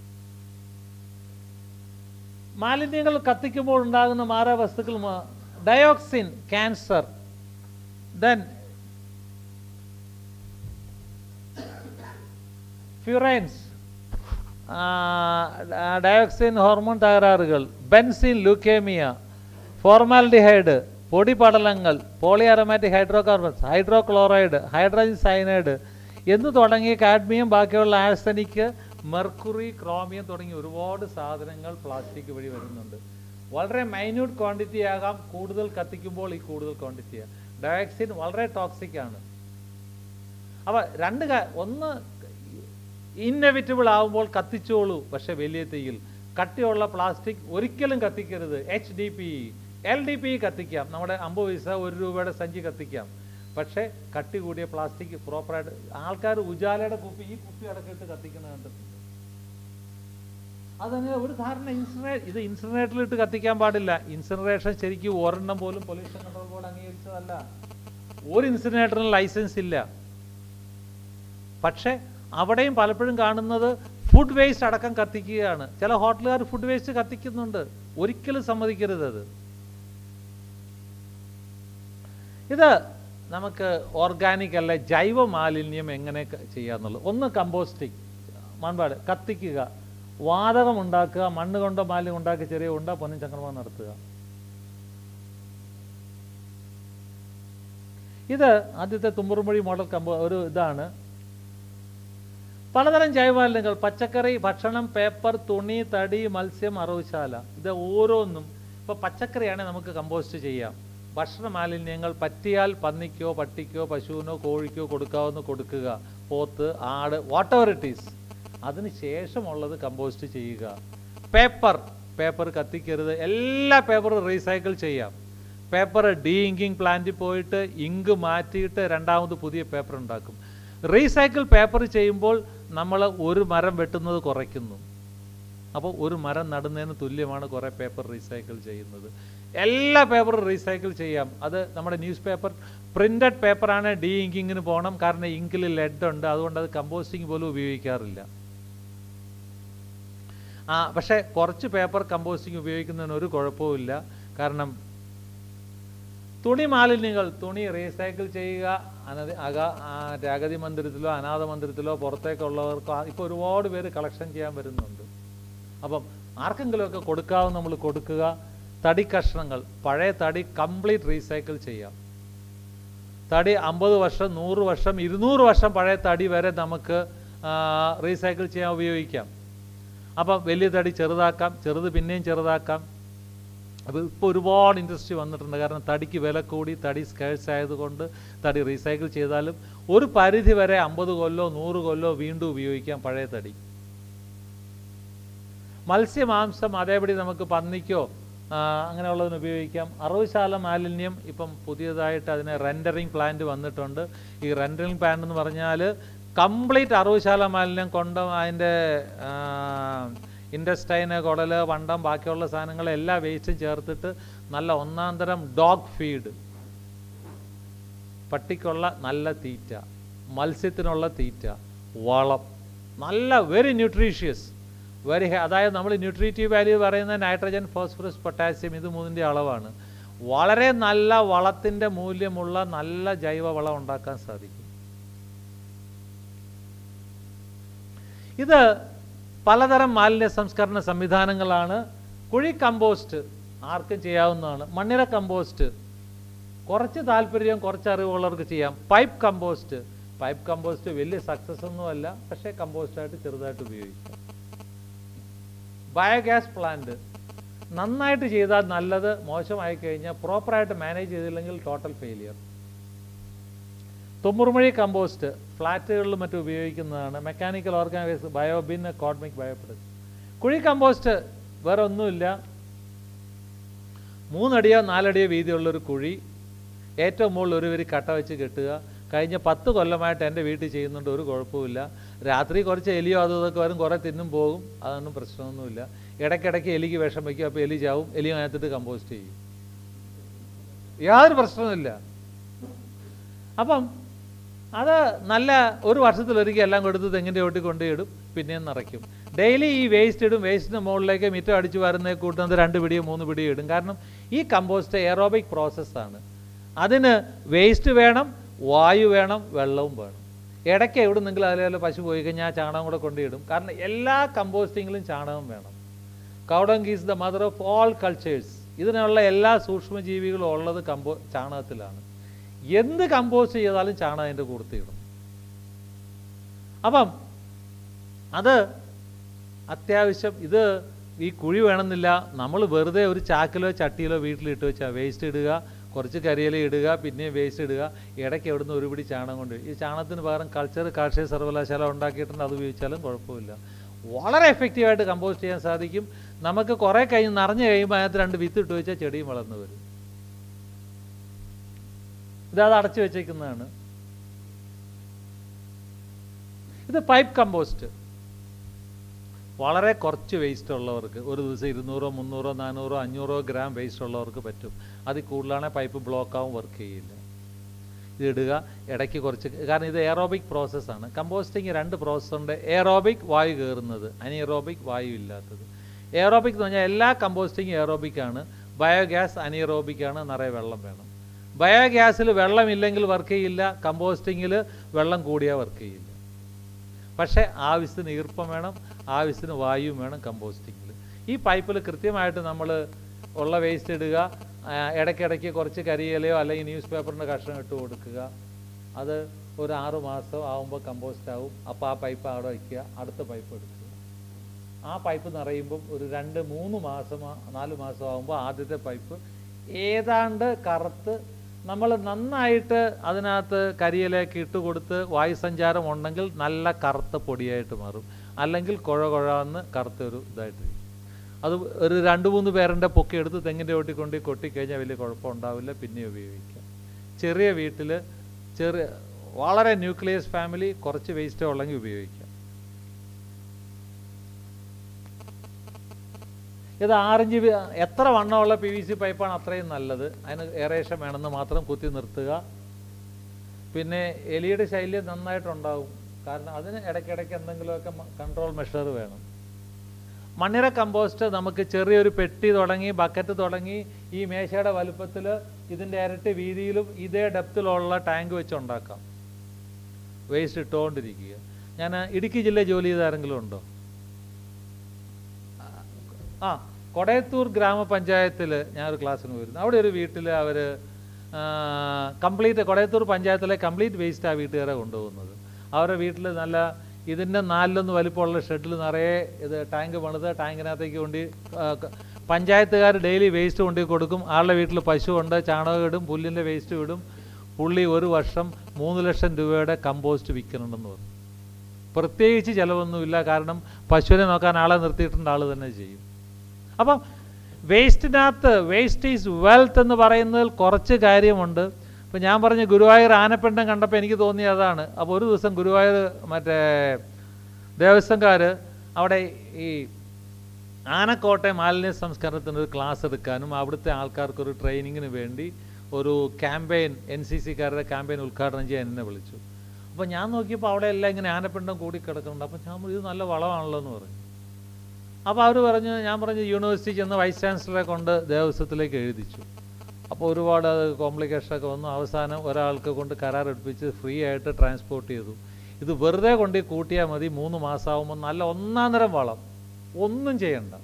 S2: മാലിന്യങ്ങൾ കത്തിക്കുമ്പോൾ ഉണ്ടാകുന്ന മാരാവസ്തുക്കൾ dioxin cancer then furans dioxin hormone തകരാറുകൾ ബെൻസിൻ ലൂക്കേമിയ ഫോർമാൽഡിഹൈഡ് പൊടിപടലങ്ങൾ poly aromatic hydrocarbons hydrochloride hydrogen cyanide എന്ന് തുടങ്ങിയ കാഡ്മിയം ബാക്കിയുള്ള ആഴ്സനിക്ക് മെർക്കുറി ക്രോമിയം തുടങ്ങിയ ഒരുപാട് സാധനങ്ങൾ പ്ലാസ്റ്റിക് വഴി വരുന്നുണ്ട് വളരെ മൈന്യൂട്ട് ക്വാണ്ടിറ്റി ആകാം കൂടുതൽ കത്തിക്കുമ്പോൾ ഈ കൂടുതൽ ക്വാണ്ടിറ്റി ഡയോക്സിൻ വളരെ ടോക്സിക് ആണ് അപ്പോൾ രണ്ട് കാ- ഒന്ന് ഇന്നെവിറ്റബിൾ ആവുമ്പോൾ കത്തിച്ചോളൂ പക്ഷെ വലിയ തീയിൽ കട്ടിയുള്ള പ്ലാസ്റ്റിക് ഒരിക്കലും കത്തിക്കരുത് H D P L D P കത്തിക്കാം നമ്മുടെ അമ്പത് പൈസ ഒരു രൂപയുടെ സഞ്ചി കത്തിക്കാം പക്ഷേ കട്ടി കൂടിയ പ്ലാസ്റ്റിക് പ്രോപ്പറായിട്ട് ആൾക്കാർ ഉജാലയുടെ കുപ്പി ഈ കുപ്പി അടക്കിയിട്ട് കത്തിക്കുന്നത് കണ്ടിട്ടുണ്ട് അതങ്ങനെ ഒരു ധാരണ ഇൻസിനറേ ഇത് ഇൻസിനറേറ്ററിലിട്ട് കത്തിക്കാൻ പാടില്ല ഇൻസിനറേഷൻ ശരിക്കും ഒരെണ്ണം പോലും പൊല്യൂഷൻ കൺട്രോൾ ബോർഡ് അംഗീകരിച്ചതല്ല ഒരു ഇൻസിനറേറ്ററിന് ലൈസൻസ് ഇല്ല പക്ഷേ അവിടെയും പലപ്പോഴും കാണുന്നത് ഫുഡ് വേസ്റ്റ് അടക്കം കത്തിക്കുകയാണ് ചില ഹോട്ടലുകാർ ഫുഡ് വേസ്റ്റ് കത്തിക്കുന്നുണ്ട് ഒരിക്കലും സമ്മതിക്കരുത് അത് ഇത് നമുക്ക് ഓർഗാനിക് അല്ല ജൈവ മാലിന്യം എങ്ങനെ ക- ചെയ്യാന്നുള്ളത് ഒന്ന് കമ്പോസ്റ്റിംഗ് മൺപാട് കത്തിക്കുക വാതകം ഉണ്ടാക്കുക മണ്ണ് കൊണ്ടോ മാലിന്യം ഉണ്ടാക്കി ചെറിയ ഉണ്ട പൊന്നും ചക്രമം നടത്തുക ഇത് ആദ്യത്തെ തുമ്പുറുമൊഴി മോഡൽ കമ്പോ ഒരു ഇതാണ് പലതരം ജൈവമാലിന്യങ്ങൾ പച്ചക്കറി ഭക്ഷണം പേപ്പർ തുണി തടി മത്സ്യം അറവുശാല ഇത് ഓരോന്നും ഇപ്പോൾ പച്ചക്കറിയാണെങ്കിൽ നമുക്ക് കമ്പോസ്റ്റ് ചെയ്യാം ഭക്ഷണ മാലിന്യങ്ങൾ പറ്റിയാൽ പന്നിക്കോ പട്ടിക്കോ പശുവിനോ കോഴിക്കോ കൊടുക്കാവുന്ന കൊടുക്കുക പോത്ത് ആട് വാട്ട് എവർ ഇറ്റ് ഈസ് അതിന് ശേഷമുള്ളത് കമ്പോസ്റ്റ് ചെയ്യുക പേപ്പർ പേപ്പർ കത്തിക്കരുത് എല്ലാ പേപ്പറും റീസൈക്കിൾ ചെയ്യാം പേപ്പർ ഡീ ഇങ്കിങ് പ്ലാന്റിൽ പോയിട്ട് ഇങ്ക് മാറ്റിയിട്ട് രണ്ടാമത് പുതിയ പേപ്പർ ഉണ്ടാക്കും റീസൈക്കിൾ പേപ്പർ ചെയ്യുമ്പോൾ നമ്മൾ ഒരു മരം വെട്ടുന്നത് കുറയ്ക്കുന്നു അപ്പോൾ ഒരു മരം നടുന്നതിന് തുല്യമാണ് കുറേ പേപ്പർ റീസൈക്കിൾ ചെയ്യുന്നത് എല്ലാ പേപ്പറും റീസൈക്കിൾ ചെയ്യാം അത് നമ്മുടെ ന്യൂസ് പേപ്പർ പ്രിന്റഡ് പേപ്പറാണ് ഡീ ഇങ്കിങ്ങിന് പോകണം കാരണം ഇങ്കിൽ ലെഡ് ഉണ്ട് അതുകൊണ്ട് അത് കമ്പോസ്റ്റിംഗ് പോലും ഉപയോഗിക്കാറില്ല ആ പക്ഷേ കുറച്ച് പേപ്പർ കമ്പോസ്റ്റിംഗ് ഉപയോഗിക്കുന്നതിന് ഒരു കുഴപ്പവുമില്ല കാരണം തുണി മാലിന്യങ്ങൾ തുണി റീസൈക്കിൾ ചെയ്യുക അനധി അക ആ, അഗതി മന്ദിരത്തിലോ അനാഥ മന്ദിരത്തിലോ പുറത്തേക്കുള്ളവർക്ക് ഇപ്പോൾ ഒരുപാട് പേര് കളക്ഷൻ ചെയ്യാൻ വരുന്നുണ്ട് അപ്പം ആർക്കെങ്കിലുമൊക്കെ കൊടുക്കാവുന്ന നമ്മൾ കൊടുക്കുക തടി കഷ്ണങ്ങൾ പഴയ തടി കംപ്ലീറ്റ് റീസൈക്കിൾ ചെയ്യാം തടി അമ്പത് വർഷം നൂറ് വർഷം ഇരുന്നൂറ് വർഷം പഴയ തടി വരെ നമുക്ക് റീസൈക്കിൾ ചെയ്യാൻ ഉപയോഗിക്കാം അപ്പം വലിയ തടി ചെറുതാക്കാം ചെറുത് പിന്നെയും ചെറുതാക്കാം അപ്പോൾ ഇപ്പോൾ ഒരുപാട് ഇൻഡസ്ട്രി വന്നിട്ടുണ്ട് കാരണം തടിക്ക് വില കൂടി തടി സ്കേഴ്സ് ആയതുകൊണ്ട് തടി റീസൈക്കിൾ ചെയ്താലും ഒരു പരിധി വരെ അമ്പത് കൊല്ലോ നൂറ് കൊല്ലോ വീണ്ടും ഉപയോഗിക്കാം പഴയ തടി മത്സ്യമാംസം അതേപടി നമുക്ക് പന്നിക്കോ ആ, അങ്ങനെയുള്ളതിന് ഉപയോഗിക്കാം അറുപശാല മാലിന്യം ഇപ്പം പുതിയതായിട്ട് അതിന് റെൻഡറിങ് പ്ലാന്റ് വന്നിട്ടുണ്ട് ഈ റെൻഡറിങ് പ്ലാന്റ് എന്ന് പറഞ്ഞാൽ കംപ്ലീറ്റ് അറുപശാല മാലിന്യം കൊണ്ട് അതിൻ്റെ ഇൻഡസ്റ്റൈന് കുടല് വണ്ടം ബാക്കിയുള്ള സാധനങ്ങൾ എല്ലാ വേസ്റ്റും ചേർത്തിട്ട് നല്ല ഒന്നാം തരം ഡോഗ് ഫീഡ് പട്ടിക്കുള്ള നല്ല തീറ്റ മത്സ്യത്തിനുള്ള തീറ്റ വളം നല്ല വെരി ന്യൂട്രീഷ്യസ് വെരി അതായത് നമ്മൾ ന്യൂട്രീറ്റീവ് വാല്യൂ പറയുന്ന നൈട്രജൻ ഫോസ്ഫറസ് പൊട്ടാസ്യം ഇത് മൂന്നിൻ്റെ അളവാണ് വളരെ നല്ല വളത്തിൻ്റെ മൂല്യമുള്ള നല്ല ജൈവ വളം ഉണ്ടാക്കാൻ സാധിക്കും ഇത് പലതരം മാലിന്യ സംസ്കരണ സംവിധാനങ്ങളാണ് കുഴി കമ്പോസ്റ്റ് ആർക്കും ചെയ്യാവുന്നതാണ് മണ്ണിര കമ്പോസ്റ്റ് കുറച്ച് താല്പര്യം കുറച്ച് അറിവുള്ളവർക്ക് ചെയ്യാം പൈപ്പ് കമ്പോസ്റ്റ് പൈപ്പ് കമ്പോസ്റ്റ് വലിയ സക്സസ് ഒന്നുമല്ല പക്ഷേ കമ്പോസ്റ്റായിട്ട് ചെറുതായിട്ട് ഉപയോഗിക്കാം ബയോഗ്യാസ് പ്ലാന്റ് നന്നായിട്ട് ചെയ്താൽ നല്ലത് മോശമായി കഴിഞ്ഞാൽ പ്രോപ്പറായിട്ട് മാനേജ് ചെയ്തില്ലെങ്കിൽ ടോട്ടൽ ഫെയിലിയർ തുമ്മുറുമഴി കമ്പോസ്റ്റ് ഫ്ലാറ്റുകളിലും മറ്റും ഉപയോഗിക്കുന്നതാണ് മെക്കാനിക്കൽ ഓർഗാനിക്സ് ബയോബിൻ കോഡ്മിക് ബയോപ്രൊഡക്റ്റ് കുഴി കമ്പോസ്റ്റ് വേറെ ഒന്നുമില്ല മൂന്നടിയോ നാലടിയോ വീതിയുള്ളൊരു കുഴി ഏറ്റവും മുകളിൽ ഒരു വരി കട്ട വെച്ച് കെട്ടുക കഴിഞ്ഞ പത്ത് കൊല്ലമായിട്ട് എൻ്റെ വീട്ടിൽ ചെയ്യുന്നുണ്ട് ഒരു കുഴപ്പമില്ല രാത്രി കുറച്ച് എലിയോ അതും ഇതൊക്കെ വരും കുറേ തിന്നും പോകും അതൊന്നും പ്രശ്നമൊന്നുമില്ല ഇടയ്ക്കിടയ്ക്ക് എലിക്ക് വിഷം വയ്ക്കും അപ്പോൾ എലി ചാവും എലി അതിനകത്തിട്ട് കമ്പോസ്റ്റ് ചെയ്യും യാതൊരു പ്രശ്നവുമില്ല അപ്പം അത് നല്ല ഒരു വർഷത്തിലൊരിക്കൽ എല്ലാം കൊടുത്ത് തെങ്ങിൻ്റെ ചോട്ടിൽ കൊണ്ടുപോയിടും പിന്നെയും നിറയ്ക്കും ഡെയിലി ഈ വേസ്റ്റ് ഇടും വേസ്റ്റിന് മുകളിലേക്ക് മിറ്റം അടിച്ചു വരുന്ന കൂട്ടുന്നത് രണ്ട് പിടിയോ മൂന്ന് പിടിയോ ഇടും കാരണം ഈ കമ്പോസ്റ്റ് എയറോബിക് പ്രോസസ്സാണ് അതിന് വേസ്റ്റ് വേണം വായു വേണം വെള്ളവും വേണം ഇടയ്ക്ക് എവിടെ നിന്നെങ്കിലും അതിലെ പശു പോയി കഴിഞ്ഞാൽ ആ ചാണകം കൂടെ കൊണ്ടിടും കാരണം എല്ലാ കമ്പോസ്റ്റിങ്ങിലും ചാണകം വേണം cow dung is the mother of all cultures ഇതിനുള്ള എല്ലാ സൂക്ഷ്മജീവികളും ഉള്ളത് കമ്പോ ചാണകത്തിലാണ് എന്ത് കമ്പോസ്റ്റ് ചെയ്താലും ചാണകം അതിൻ്റെ കൂടത്തിയിടും അപ്പം അത് അത്യാവശ്യം ഇത് ഈ കുഴി വേണമെന്നില്ല നമ്മൾ വെറുതെ ഒരു ചാക്കിലോ ചട്ടിയിലോ വീട്ടിലിട്ട് വെച്ചാൽ വേസ്റ്റ് ഇടുക കുറച്ച് കരിയില ഇടുക പിന്നെ വേസ്റ്റ് ഇടുക ഇടയ്ക്ക് എവിടുന്ന് ഒരു പിടി ചാണകം കൊണ്ട് ഈ ചാണകത്തിന് പകരം കൾച്ചർ കാർഷിക സർവകലാശാല ഉണ്ടാക്കിയിട്ടുണ്ട് അത് ഉപയോഗിച്ചാലും കുഴപ്പമില്ല വളരെ എഫക്റ്റീവായിട്ട് കമ്പോസ്റ്റ് ചെയ്യാൻ സാധിക്കും നമുക്ക് കുറേ കഴിഞ്ഞ് നിറഞ്ഞു കഴിയുമ്പോൾ അതിനകത്ത് രണ്ട് വിത്ത് ഇട്ട് വെച്ചാൽ ചെടിയും വളർന്നു വരും ഇത് അത് അടച്ചു വെച്ചേക്കുന്നതാണ് ഇത് പൈപ്പ് കമ്പോസ്റ്റ് വളരെ കുറച്ച് വേസ്റ്റ് ഉള്ളവർക്ക് ഒരു ദിവസം ഇരുന്നൂറോ മുന്നൂറോ നാനൂറോ അഞ്ഞൂറോ ഗ്രാം വേസ്റ്റ് ഉള്ളവർക്ക് പറ്റും അതിൽ കൂടുതലാണെങ്കിൽ പൈപ്പ് ബ്ലോക്ക് ആവും വർക്ക് ചെയ്യില്ല ഇത് ഇടുക ഇടയ്ക്ക് കുറച്ച് കാരണം ഇത് എയറോബിക് പ്രോസസ്സാണ് കമ്പോസ്റ്റിങ് രണ്ട് പ്രോസസ്സ് ഉണ്ട് എയറോബിക് വായു കയറുന്നത് അനിയറോബിക് വായു ഇല്ലാത്തത് എയറോബിക് എന്ന് പറഞ്ഞാൽ എല്ലാ കമ്പോസ്റ്റിങ് എയറോബിക് ആണ് ബയോഗ്യാസ് അനിയറോബിക് ആണ് നിറയെ വെള്ളം വേണം ബയോഗ്യാസിൽ വെള്ളമില്ലെങ്കിൽ വർക്ക് ചെയ്യില്ല കമ്പോസ്റ്റിങ്ങിൽ വെള്ളം കൂടിയാൽ വർക്ക് ചെയ്യില്ല പക്ഷേ ആവശ്യത്തിന് ഈർപ്പം വേണം ആവശ്യത്തിന് വായുവും വേണം കമ്പോസ്റ്റിങ്ങിൽ ഈ പൈപ്പിൽ കൃത്യമായിട്ട് നമ്മൾ ഉള്ള വേസ്റ്റ് ഇടുക ആ, ഇടയ്ക്കിടയ്ക്ക് കുറച്ച് കരിയിലയോ അല്ലെങ്കിൽ ന്യൂസ് പേപ്പറിൻ്റെ കഷ്ണം ഇട്ട് കൊടുക്കുക അത് ഒരു ആറ് മാസം ആകുമ്പോൾ കമ്പോസ്റ്റ് ആവും അപ്പോൾ ആ പൈപ്പ് അവിടെ വയ്ക്കുക അടുത്ത പൈപ്പ് എടുക്കുക ആ പൈപ്പ് നിറയുമ്പം ഒരു രണ്ട് മൂന്ന് മാസം ആ- നാല് മാസം ആകുമ്പോൾ ആദ്യത്തെ പൈപ്പ് ഏതാണ്ട് കറുത്ത് നമ്മൾ നന്നായിട്ട് അതിനകത്ത് കരിയിലേക്ക് ഇട്ട് കൊടുത്ത് വായുസഞ്ചാരം ഉണ്ടെങ്കിൽ നല്ല കറുത്ത പൊടിയായിട്ട് മാറും അല്ലെങ്കിൽ കുഴ കുഴന്ന് കറുത്ത ഒരു ഇതായിട്ട് അത് ഒരു രണ്ട് മൂന്ന് പേരുടെ പൊക്കി എടുത്ത് തെങ്ങിൻ്റെ ചോട്ടിൽ കൊണ്ട് കൊട്ടിക്കഴിഞ്ഞാൽ വലിയ കുഴപ്പമുണ്ടാവില്ല പിന്നെ ഉപയോഗിക്കാം ചെറിയ വീട്ടിൽ ചെറിയ വളരെ ന്യൂക്ലിയസ് ഫാമിലി കുറച്ച് വേസ്റ്റ് ഉള്ളെങ്കിൽ ഉപയോഗിക്കാം ഇത് ആറിഞ്ച് വി- എത്ര വണ്ണമുള്ള പി വി സി പൈപ്പാണ് അത്രയും നല്ലത് അതിന് എറേഷൻ വേണമെന്ന് മാത്രം കുത്തി നിർത്തുക പിന്നെ എലിയുടെ ശല്യം നന്നായിട്ടുണ്ടാവും കാരണം അതിന് ഇടയ്ക്കിടയ്ക്ക് എന്തെങ്കിലുമൊക്കെ കൺട്രോൾ മെഷർ വേണം മണ്ണിര കമ്പോസ്റ്റ് നമുക്ക് ചെറിയൊരു പെട്ടി തുടങ്ങി ബക്കറ്റ് തുടങ്ങി ഈ മേശയുടെ വലുപ്പത്തിൽ ഇതിൻ്റെ ഇരട്ടി വീതിയിലും ഇതേ ഡെപ്തിലുള്ള ടാങ്ക് വെച്ച് ഉണ്ടാക്കാം വേസ്റ്റ് ഇട്ടുകൊണ്ടിരിക്കുക ഞാൻ ഇടുക്കി ജില്ലയിൽ ജോലി ചെയ്ത ആരെങ്കിലും ഉണ്ടോ ആ കൊടയത്തൂർ ഗ്രാമപഞ്ചായത്തിൽ ഞാനൊരു ക്ലാസ്സിന് പോയിരുന്നു അവിടെ ഒരു വീട്ടിൽ അവർ കംപ്ലീറ്റ് കൊടയത്തൂർ പഞ്ചായത്തിലെ കംപ്ലീറ്റ് വേസ്റ്റ് ആ വീട്ടുകാരെ കൊണ്ടുപോകുന്നത് അവരുടെ വീട്ടിൽ നല്ല ഇതിൻ്റെ നാലിലൊന്ന് വലിപ്പമുള്ള ഷെഡിൽ നിറയെ ഇത് ടാങ്ക് പണിത് ടാങ്കിനകത്തേക്ക് കൊണ്ട് പഞ്ചായത്തുകാർ ഡെയിലി വേസ്റ്റ് കൊണ്ടു കൊടുക്കും ആളുടെ വീട്ടിൽ പശു ഉണ്ട് ചാണകം ഇടും പുല്ലിൻ്റെ വേസ്റ്റ് ഇടും പുള്ളി ഒരു വർഷം മൂന്ന് ലക്ഷം രൂപയുടെ കമ്പോസ്റ്റ് വിൽക്കുന്നുണ്ടെന്ന് പറഞ്ഞു പ്രത്യേകിച്ച് ചിലവൊന്നുമില്ല കാരണം പശുവിനെ നോക്കാൻ ആളെ നിർത്തിയിട്ടുണ്ട് ആൾ തന്നെ ചെയ്യും അപ്പം വേസ്റ്റിനകത്ത് വേസ്റ്റ് ഈസ് വെൽത്ത് എന്ന് പറയുന്നതിൽ കുറച്ച് കാര്യമുണ്ട് ഇപ്പം ഞാൻ പറഞ്ഞ ഗുരുവായൂർ ആനപ്പിണ്ടം കണ്ടപ്പോൾ എനിക്ക് തോന്നിയ അതാണ് അപ്പോൾ ഒരു ദിവസം ഗുരുവായൂർ മറ്റേ ദേവസ്വംകാർ അവിടെ ഈ ആനക്കോട്ടെ മാലിന്യ സംസ്കരണത്തിന് ഒരു ക്ലാസ് എടുക്കാനും അവിടുത്തെ ആൾക്കാർക്കൊരു ട്രെയിനിങ്ങിന് വേണ്ടി ഒരു ക്യാമ്പയിൻ എൻ സി സിക്കാരുടെ ക്യാമ്പയിൻ ഉദ്ഘാടനം ചെയ്യാൻ എന്നെ വിളിച്ചു അപ്പോൾ ഞാൻ നോക്കിയപ്പോൾ അവിടെ എല്ലാം ഇങ്ങനെ ആനപ്പിണ്ടം കൂടി കിടക്കുന്നുണ്ട് അപ്പോൾ ഞാൻ പറഞ്ഞു, ഇത് നല്ല വളമാണല്ലോ എന്ന് പറഞ്ഞു അപ്പോൾ അവർ പറഞ്ഞു ഞാൻ പറഞ്ഞു യൂണിവേഴ്സിറ്റി ചെന്ന് വൈസ് ചാൻസലറെ കൊണ്ട് ദേവസ്വത്തിലേക്ക് എഴുതിച്ചു അപ്പോൾ ഒരുപാട് അത് കോംപ്ലിക്കേഷനൊക്കെ വന്നു അവസാനം ഒരാൾക്ക് കൊണ്ട് കരാർ എടുപ്പിച്ച് ഫ്രീ ആയിട്ട് ട്രാൻസ്പോർട്ട് ചെയ്തു ഇത് വെറുതെ കൊണ്ട് കൂട്ടിയാൽ മതി മൂന്ന് മാസമാകുമ്പോൾ നല്ല ഒന്നാം തരം വളം ഒന്നും ചെയ്യണ്ട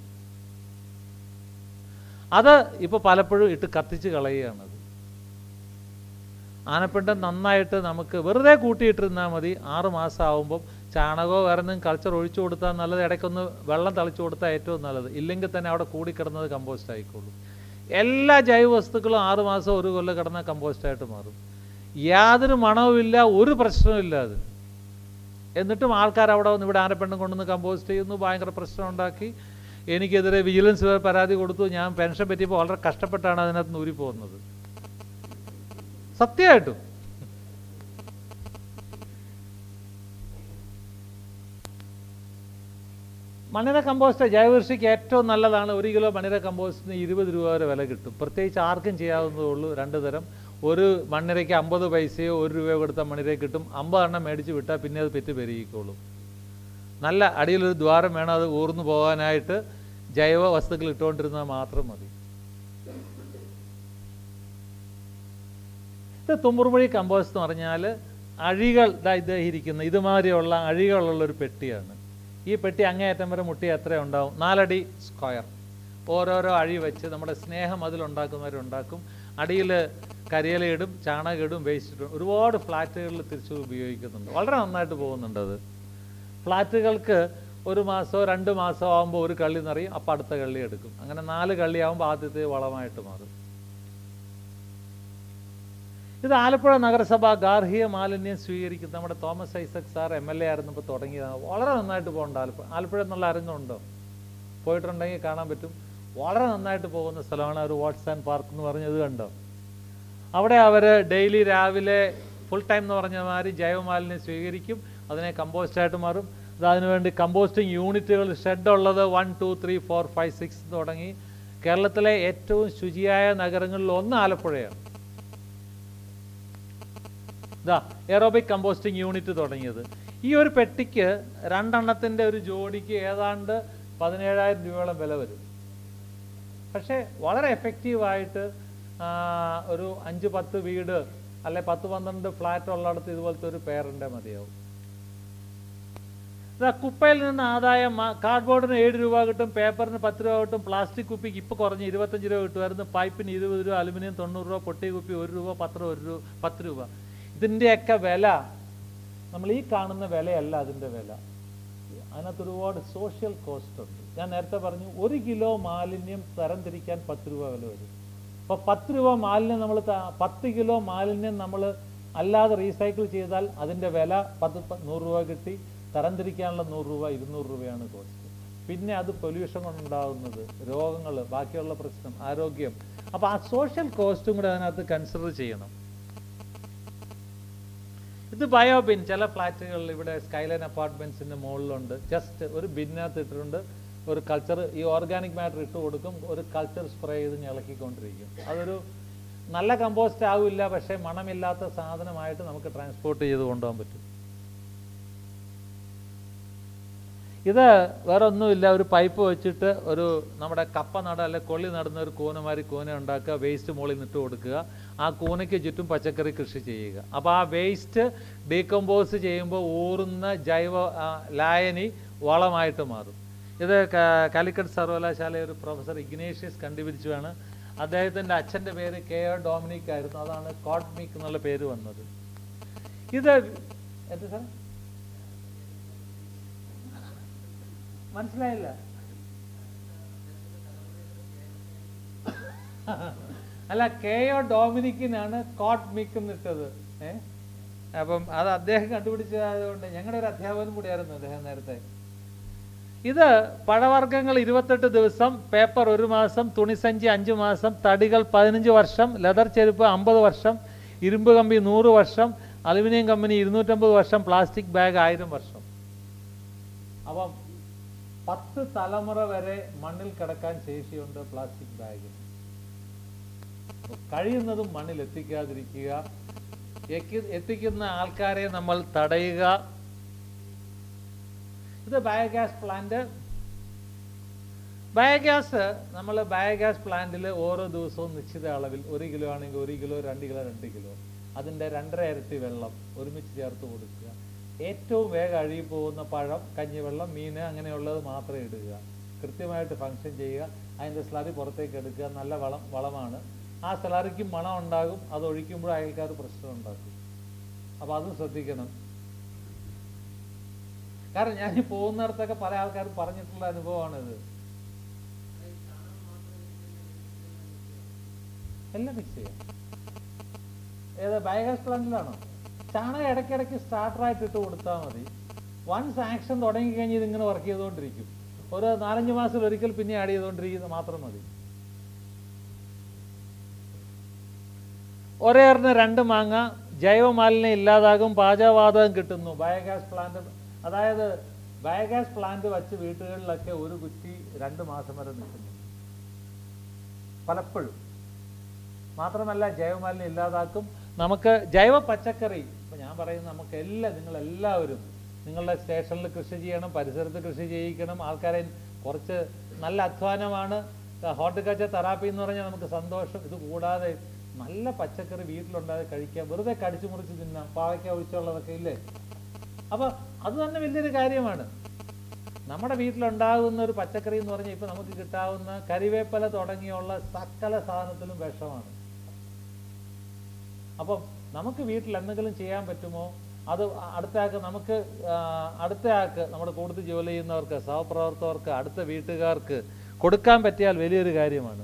S2: അത് ഇപ്പോൾ പലപ്പോഴും ഇട്ട് കത്തിച്ച് കളയുകയാണത് ആനപ്പിണ്ടം നന്നായിട്ട് നമുക്ക് വെറുതെ കൂട്ടിയിട്ടിരുന്നാൽ മതി ആറ് മാസം ആകുമ്പം ചാണകമോ വേറെ എന്തെങ്കിലും കൾച്ചർ ഒഴിച്ചു കൊടുത്താൽ നല്ലത് ഇടയ്ക്കൊന്ന് വെള്ളം തളിച്ചു കൊടുത്താൽ ഏറ്റവും നല്ലത് ഇല്ലെങ്കിൽ തന്നെ അവിടെ കൂടിക്കിടന്നത് കമ്പോസ്റ്റ് ആയിക്കോളും എല്ലാ ജൈവവസ്തുക്കളും ആറ് മാസം ഒരു കൊല്ലം കിടന്നാൽ കമ്പോസ്റ്റായിട്ട് മാറും യാതൊരു മണവുമില്ല ഒരു പ്രശ്നവുമില്ല അത് എന്നിട്ടും ആൾക്കാർ അവിടെ വന്ന് ഇവിടെ ആനപ്പെണ്ണം കൊണ്ടുവന്ന് കമ്പോസ്റ്റ് ചെയ്യുന്നു ഭയങ്കര പ്രശ്നം ഉണ്ടാക്കി എനിക്കെതിരെ വിജിലൻസ് പരാതി കൊടുത്തു ഞാൻ പെൻഷൻ പറ്റിയപ്പോൾ വളരെ കഷ്ടപ്പെട്ടാണ് അതിനകത്ത് നിന്ന് ഊരി പോകുന്നത് സത്യമായിട്ടും മണിര കമ്പോസ്റ്റ് ജൈവകൃഷിക്ക് ഏറ്റവും നല്ലതാണ് ഒരു കിലോ മണിര കമ്പോസ്റ്റിന് ഇരുപത് രൂപ വരെ വില കിട്ടും പ്രത്യേകിച്ച് ആർക്കും ചെയ്യാവുന്നതേ ഉള്ളൂ രണ്ട് തരം ഒരു മണ്ണിരയ്ക്ക് അമ്പത് പൈസയോ ഒരു രൂപയോ കൊടുത്ത മണ്ണിര കിട്ടും അമ്പത് എണ്ണം മേടിച്ച് വിട്ടാൽ പിന്നെ അത് പെറ്റ് പെരുകിക്കോളും നല്ല അടിയിലൊരു ദ്വാരം വേണം അത് ഊർന്നു പോകാനായിട്ട് ജൈവ വസ്തുക്കൾ ഇട്ടുകൊണ്ടിരുന്നാൽ മാത്രം മതി ഇത് തുമ്പുറുമൊഴി കമ്പോസ്റ്റ് എന്ന് പറഞ്ഞാൽ അഴികൾ ദാ ഇത് ഇരിക്കുന്ന ഇതുമാതിരിയുള്ള അഴികളുള്ള ഒരു പെട്ടിയാണ് ഈ പെട്ടി അങ്ങേയറ്റം വരെ മുട്ടി എത്ര ഉണ്ടാവും നാലടി സ്ക്വയർ ഓരോരോ അഴി വെച്ച് നമ്മുടെ സ്നേഹം അതിലുണ്ടാക്കുന്നവരുണ്ടാക്കും അടിയിൽ കരിയിലയിടും ചാണകയിടും വേസ്റ്റ് ഇടും ഒരുപാട് ഫ്ലാറ്റുകളിൽ തിരിച്ചു ഉപയോഗിക്കുന്നുണ്ട് വളരെ നന്നായിട്ട് പോകുന്നുണ്ട് അത് ഫ്ലാറ്റുകൾക്ക് ഒരു മാസമോ രണ്ട് മാസമോ ആകുമ്പോൾ ഒരു കള്ളി നിറയും അപ്പോൾ അടുത്ത കള്ളി എടുക്കും അങ്ങനെ നാല് കള്ളി ആകുമ്പോൾ ആദ്യത്തെ വളമായിട്ട് മാറും ഇത് ആലപ്പുഴ നഗരസഭ ഗാർഹിക മാലിന്യം സ്വീകരിക്കുന്ന നമ്മുടെ Thomas Isaac sir M L A ആയിരുന്നപ്പോൾ തുടങ്ങിയതാണ് വളരെ നന്നായിട്ട് പോകുന്നുണ്ട് ആലപ്പുഴ ആലപ്പുഴ എന്നുള്ള അരങ്ങുണ്ടോ പോയിട്ടുണ്ടെങ്കിൽ കാണാൻ പറ്റും വളരെ നന്നായിട്ട് പോകുന്ന സ്ഥലമാണ് ഒരു വാട്സ് ആൻഡ് പാർക്ക് എന്ന് പറഞ്ഞത് കണ്ടോ അവിടെ അവർ ഡെയിലി രാവിലെ ഫുൾ ടൈം എന്ന് പറഞ്ഞ മാതിരി ജൈവമാലിന്യം സ്വീകരിക്കും അതിനെ കമ്പോസ്റ്റായിട്ട് മാറും അത് അതിനുവേണ്ടി കമ്പോസ്റ്റിംഗ് യൂണിറ്റുകൾ ഷെഡ് ഉള്ളത് one two three four five six തുടങ്ങി കേരളത്തിലെ ഏറ്റവും ശുചിയായ നഗരങ്ങളിൽ ഒന്ന് ആലപ്പുഴയാണ് ഇതാ എറോബിക് കമ്പോസ്റ്റിംഗ് യൂണിറ്റ് തുടങ്ങിയത് ഈ ഒരു പെട്ടിക്ക് രണ്ടെണ്ണത്തിൻ്റെ ഒരു ജോഡിക്ക് ഏതാണ്ട് പതിനേഴായിരം രൂപയോളം വില വരും പക്ഷേ വളരെ എഫക്റ്റീവായിട്ട് ഒരു അഞ്ച് പത്ത് വീട് അല്ലെ പത്ത് പന്ത്രണ്ട് ഫ്ലാറ്റ് ഉള്ളിടത്ത് ഇതുപോലത്തെ ഒരു പേരൻ്റെ മതിയാവും ഇതാ കുപ്പയിൽ നിന്ന് ആദായം കാർഡ്ബോർഡിന് ഏഴ് രൂപ കിട്ടും പേപ്പറിന് പത്ത് രൂപ കിട്ടും പ്ലാസ്റ്റിക് കുപ്പിക്ക് ഇപ്പോൾ കുറഞ്ഞ് ഇരുപത്തഞ്ച് രൂപ കിട്ടുമായിരുന്നു പൈപ്പിന് ഇരുപത് രൂപ അലുമിനിയം തൊണ്ണൂറ് രൂപ പൊട്ടി കുപ്പി ഒരു രൂപ പത്ത് രൂപ ഒരു രൂപ പത്ത് രൂപ ഇതിൻ്റെയൊക്കെ വില നമ്മൾ ഈ കാണുന്ന വിലയല്ല അതിൻ്റെ വില അതിനകത്ത് ഒരുപാട് സോഷ്യൽ കോസ്റ്റ് ഉണ്ട് ഞാൻ നേരത്തെ പറഞ്ഞു ഒരു കിലോ മാലിന്യം തരംതിരിക്കാൻ പത്ത് രൂപ വില വരും അപ്പോൾ പത്ത് രൂപ മാലിന്യം നമ്മൾ പത്ത് കിലോ മാലിന്യം നമ്മൾ അല്ലാതെ റീസൈക്കിൾ ചെയ്താൽ അതിൻ്റെ വില പത്ത് പ- നൂറ് രൂപ കിട്ടി തരംതിരിക്കാനുള്ള നൂറ് രൂപ ഇരുന്നൂറ് രൂപയാണ് കോസ്റ്റ് പിന്നെ അത് പൊല്യൂഷൻ കൊണ്ടുണ്ടാകുന്നത് രോഗങ്ങൾ ബാക്കിയുള്ള പ്രശ്നം ആരോഗ്യം അപ്പോൾ ആ സോഷ്യൽ കോസ്റ്റും കൂടെ അതിനകത്ത് കൺസിഡർ ചെയ്യണം ഇത് ബയോബിൻ ചില ഫ്ലാറ്റുകളിൽ ഇവിടെ സ്കൈലൈൻ അപ്പാർട്ട്മെന്റ്സിന്റെ മുകളിലുണ്ട് ജസ്റ്റ് ഒരു ബിന്നകത്ത് ഇട്ടിട്ടുണ്ട് ഒരു കൾച്ചർ ഈ ഓർഗാനിക് മാറ്റർ ഇട്ട് കൊടുക്കും ഒരു കൾച്ചർ സ്പ്രേ ചെയ്ത് ഇളക്കിക്കൊണ്ടിരിക്കും അതൊരു നല്ല കമ്പോസ്റ്റ് ആവില്ല പക്ഷേ മണമില്ലാത്ത സാധനമായിട്ട് നമുക്ക് ട്രാൻസ്പോർട്ട് ചെയ്ത് കൊണ്ടുപോകാൻ പറ്റും ഇത് വേറെ ഒന്നുമില്ല ഒരു പൈപ്പ് വെച്ചിട്ട് ഒരു നമ്മുടെ കപ്പ നട അല്ലെ കൊള്ളി നടുന്ന ഒരു കൂനമാരി കൂന ഉണ്ടാക്കുക വേസ്റ്റ് മുകളിൽ നിട്ട് കൊടുക്കുക ആ കൂനയ്ക്ക് ചുറ്റും പച്ചക്കറി കൃഷി ചെയ്യുക അപ്പോൾ ആ വേസ്റ്റ് ഡീകമ്പോസ് ചെയ്യുമ്പോൾ ഊറുന്ന ജൈവ ആ, ലായനി വളമായിട്ട് മാറും ഇത് ക- കാലിക്കറ്റ് സർവകലാശാല ഒരു പ്രൊഫസർ ഇഗ്നേഷ്യസ് കണ്ടുപിടിച്ചുമാണ് അദ്ദേഹത്തിൻ്റെ അച്ഛൻ്റെ പേര് കെ ഒ ഡോമിനിക് ആയിരുന്നു അതാണ് കോട്മിക് എന്നുള്ള പേര് വന്നത് ഇത് എന്താ സാർ മനസ്സിലായില്ല അല്ല കെ ഒ ഡോമിനിക്കിനാണ് കോട്ട് മിക്ക് എന്നിട്ടത് ഏ അപ്പം അത് അദ്ദേഹം കണ്ടുപിടിച്ചതായതുകൊണ്ട് ഞങ്ങളുടെ ഒരു അധ്യാപകനും കൂടിയായിരുന്നു അദ്ദേഹം നേരത്തെ ഇത് പഴവർഗ്ഗങ്ങൾ ഇരുപത്തെട്ട് ദിവസം പേപ്പർ ഒരു മാസം തുണിസഞ്ചി അഞ്ച് മാസം തടികൾ പതിനഞ്ച് വർഷം ലെതർ ചെരുപ്പ് അമ്പത് വർഷം ഇരുമ്പ് കമ്പി നൂറ് വർഷം അലുമിനിയം കമ്പനി ഇരുന്നൂറ്റമ്പത് വർഷം പ്ലാസ്റ്റിക് ബാഗ് ആയിരം വർഷം അപ്പം പത്ത് തലമുറ വരെ മണ്ണിൽ കിടക്കാൻ ശേഷിയുണ്ട് പ്ലാസ്റ്റിക് ബാഗിന് കഴിയുന്നതും മണ്ണിൽ എത്തിക്കാതിരിക്കുക എത്തി- എത്തിക്കുന്ന ആൾക്കാരെ നമ്മൾ തടയുക ഇത് ബയോഗ്യാസ് പ്ലാന്റ് ബയോഗ്യാസ് നമ്മൾ ബയോഗ്യാസ് പ്ലാന്റിൽ ഓരോ ദിവസവും നിശ്ചിത അളവിൽ ഒരു കിലോ ആണെങ്കിൽ ഒരു കിലോ രണ്ട് കിലോ രണ്ട് കിലോ അതിൻ്റെ രണ്ടര ഇരട്ടി വെള്ളം ഒരുമിച്ച് ചേർത്ത് കൊടുക്കുക ഏറ്റവും വേഗം അഴുകി പോകുന്ന പഴം കഞ്ഞിവെള്ളം മീൻ അങ്ങനെയുള്ളത് മാത്രമേ ഇടുക കൃത്യമായിട്ട് ഫങ്ഷൻ ചെയ്യുക അതിൻ്റെ സ്ലറി പുറത്തേക്ക് എടുക്കുക നല്ല വളം വളമാണ് ആ സ്ലറിക്ക് മണം ഉണ്ടാകും അത് ഒഴിക്കുമ്പോൾ അയൽക്കാർ പ്രശ്നം ഉണ്ടാക്കും അപ്പോൾ അതും ശ്രദ്ധിക്കണം കാരണം ഞാൻ ഈ പോകുന്നിടത്തൊക്കെ പല ആൾക്കാരും പറഞ്ഞിട്ടുള്ള അനുഭവമാണിത് എല്ലാം മിക്സ് ചെയ്യാം ഏത് ബയോഗ്യാസ് പ്ലാന്റിലാണോ ചാണകം ഇടയ്ക്കിടയ്ക്ക് സ്റ്റാർട്ടറായിട്ട് ഇട്ട് കൊടുത്താൽ മതി വൺസ് ആക്ഷൻ തുടങ്ങി കഴിഞ്ഞ് ഇതിങ്ങനെ വർക്ക് ചെയ്തുകൊണ്ടിരിക്കും ഒരു നാലഞ്ച് മാസത്തിൽ ഒരിക്കൽ പിന്നെ ആഡ് ചെയ്തുകൊണ്ടിരിക്കുന്നത് മാത്രം മതി ഒരേറിന് രണ്ട് മാങ്ങ ജൈവമാലിന്യം ഇല്ലാതാകും പാചകവാതകം കിട്ടുന്നു ബയോഗ്യാസ് പ്ലാന്റ് അതായത് ബയോഗ്യാസ് പ്ലാന്റ് വച്ച് വീട്ടുകളിലൊക്കെ ഒരു കുറ്റി രണ്ട് മാസം വരെ നിൽക്കുന്നു പലപ്പോഴും മാത്രമല്ല ജൈവമാലിന്യം ഇല്ലാതാക്കും നമുക്ക് ജൈവ പച്ചക്കറി ഇപ്പം ഞാൻ പറയുന്നത് നമുക്ക് എല്ലാം നിങ്ങളെല്ലാവരും നിങ്ങളുടെ സ്റ്റേഷനിൽ കൃഷി ചെയ്യണം പരിസരത്ത് കൃഷി ചെയ്യിക്കണം ആൾക്കാരെ കുറച്ച് നല്ല അധ്വാനമാണ് ഹോർട്ടിക്കൾച്ചർ തെറാപ്പി എന്ന് പറഞ്ഞാൽ നമുക്ക് സന്തോഷം ഇത് കൂടാതെ നല്ല പച്ചക്കറി വീട്ടിലുണ്ടാതെ കഴിക്കാം വെറുതെ കടിച്ചു മുറിച്ച് തിന്നാം പാവയ്ക്ക ഒഴിച്ചുള്ളതൊക്കെ ഇല്ലേ അപ്പോൾ അത് തന്നെ വലിയൊരു കാര്യമാണ് നമ്മുടെ വീട്ടിലുണ്ടാകുന്ന ഒരു പച്ചക്കറി എന്ന് പറഞ്ഞാൽ ഇപ്പം നമുക്ക് കിട്ടാവുന്ന കരിവേപ്പില തുടങ്ങിയുള്ള സകല സാധനത്തിലും വിഷമാണ് അപ്പം നമുക്ക് വീട്ടിൽ എന്തെങ്കിലും ചെയ്യാൻ പറ്റുമോ അത് അടുത്ത ആൾക്ക് നമുക്ക് ആ, അടുത്ത ആൾക്ക് നമ്മുടെ കൂടുതൽ ജോലി ചെയ്യുന്നവർക്ക് സഹപ്രവർത്തകർക്ക് അടുത്ത വീട്ടുകാർക്ക് കൊടുക്കാൻ പറ്റിയാൽ വലിയൊരു കാര്യമാണ്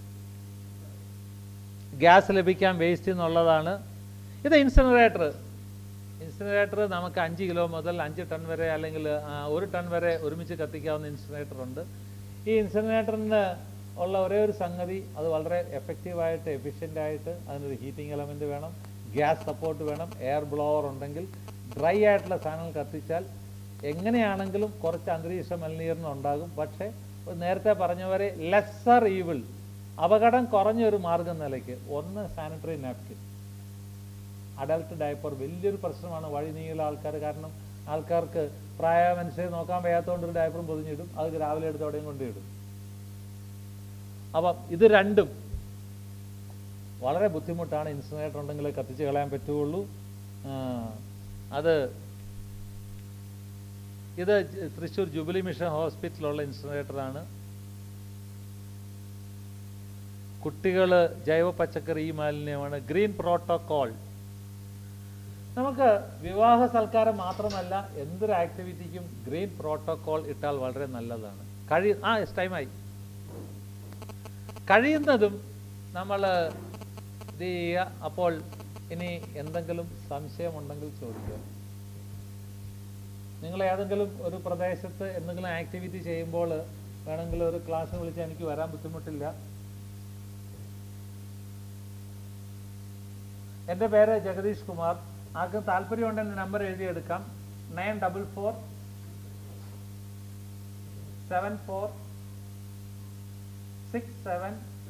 S2: ഗ്യാസ് ലഭിക്കാൻ വേസ്റ്റ് എന്നുള്ളതാണ് ഇത് ഇൻസിനറേറ്റർ ഇൻസിനറേറ്റർ നമുക്ക് അഞ്ച് കിലോ മുതൽ അഞ്ച് ടൺ വരെ അല്ലെങ്കിൽ ആ, ഒരു ടൺ വരെ ഒരുമിച്ച് കത്തിക്കാവുന്ന ഇൻസിനറേറ്റർ ഉണ്ട് ഈ ഇൻസിനറേറ്ററിന് ഉള്ള ഒരേ ഒരു സംഗതി അത് വളരെ എഫക്റ്റീവായിട്ട് എഫിഷ്യൻ്റ് ആയിട്ട് അതിനൊരു ഹീറ്റിംഗ് എലമെൻറ്റ് വേണം ഗ്യാസ് സപ്പോർട്ട് വേണം എയർ ബ്ലോവർ ഉണ്ടെങ്കിൽ ഡ്രൈ ആയിട്ടുള്ള സാധനങ്ങൾ കത്തിച്ചാൽ എങ്ങനെയാണെങ്കിലും കുറച്ച് അന്തരീക്ഷ മലിനീകരണം ഉണ്ടാകും പക്ഷേ നേരത്തെ പറഞ്ഞവരെ ലെസ്സർ ഈവിൾ അപകടം കുറഞ്ഞൊരു മാർഗം നിലയ്ക്ക് ഒന്ന് സാനിറ്ററി നാപ്കിൻ അഡൽട്ട് ഡയപ്പർ വലിയൊരു പ്രശ്നമാണ് വഴി നീങ്ങുന്ന ആൾക്കാർ കാരണം ആൾക്കാർക്ക് പ്രായ മനുഷ്യരെ നോക്കാൻ വയ്യാത്തതുകൊണ്ട് ഒരു ഡയപ്പറും പൊതിഞ്ഞിടും അത് രാവിലെ എടുത്ത് അവിടെയും കൊണ്ടിടും അപ്പം ഇത് രണ്ടും വളരെ ബുദ്ധിമുട്ടാണ് ഇൻസിനറേറ്റർ ഉണ്ടെങ്കിൽ കത്തിച്ച് കളയാൻ പറ്റുള്ളൂ ആ, അത് ഇത് ജ- തൃശ്ശൂർ ജൂബിലി മിഷൻ ഹോസ്പിറ്റലിലുള്ള ഇൻസിനറേറ്ററാണ് കുട്ടികൾ ജൈവ പച്ചക്കറി ഈ മാലിന്യമാണ് ഗ്രീൻ പ്രോട്ടോകോൾ നമുക്ക് വിവാഹ സൽക്കാരം മാത്രമല്ല എന്തൊരു ആക്ടിവിറ്റിക്കും ഗ്രീൻ പ്രോട്ടോകോൾ ഇട്ടാൽ വളരെ നല്ലതാണ് കഴി ആ യെസ് ടൈമായി കഴിയുന്നതും നമ്മൾ ഇത് ചെയ്യുക അപ്പോൾ ഇനി എന്തെങ്കിലും സംശയമുണ്ടെങ്കിൽ ചോദിക്കുക നിങ്ങൾ ഏതെങ്കിലും ഒരു പ്രദേശത്ത് എന്തെങ്കിലും ആക്ടിവിറ്റി ചെയ്യുമ്പോൾ വേണമെങ്കിൽ ഒരു ക്ലാസ് വിളിച്ച് എനിക്ക് വരാൻ ബുദ്ധിമുട്ടില്ല എൻ്റെ പേര് ജഗദീഷ് കുമാർ ആർക്കും താല്പര്യമുണ്ടെങ്കിൽ നമ്പർ എഴുതിയെടുക്കാം nine double four seven four six seven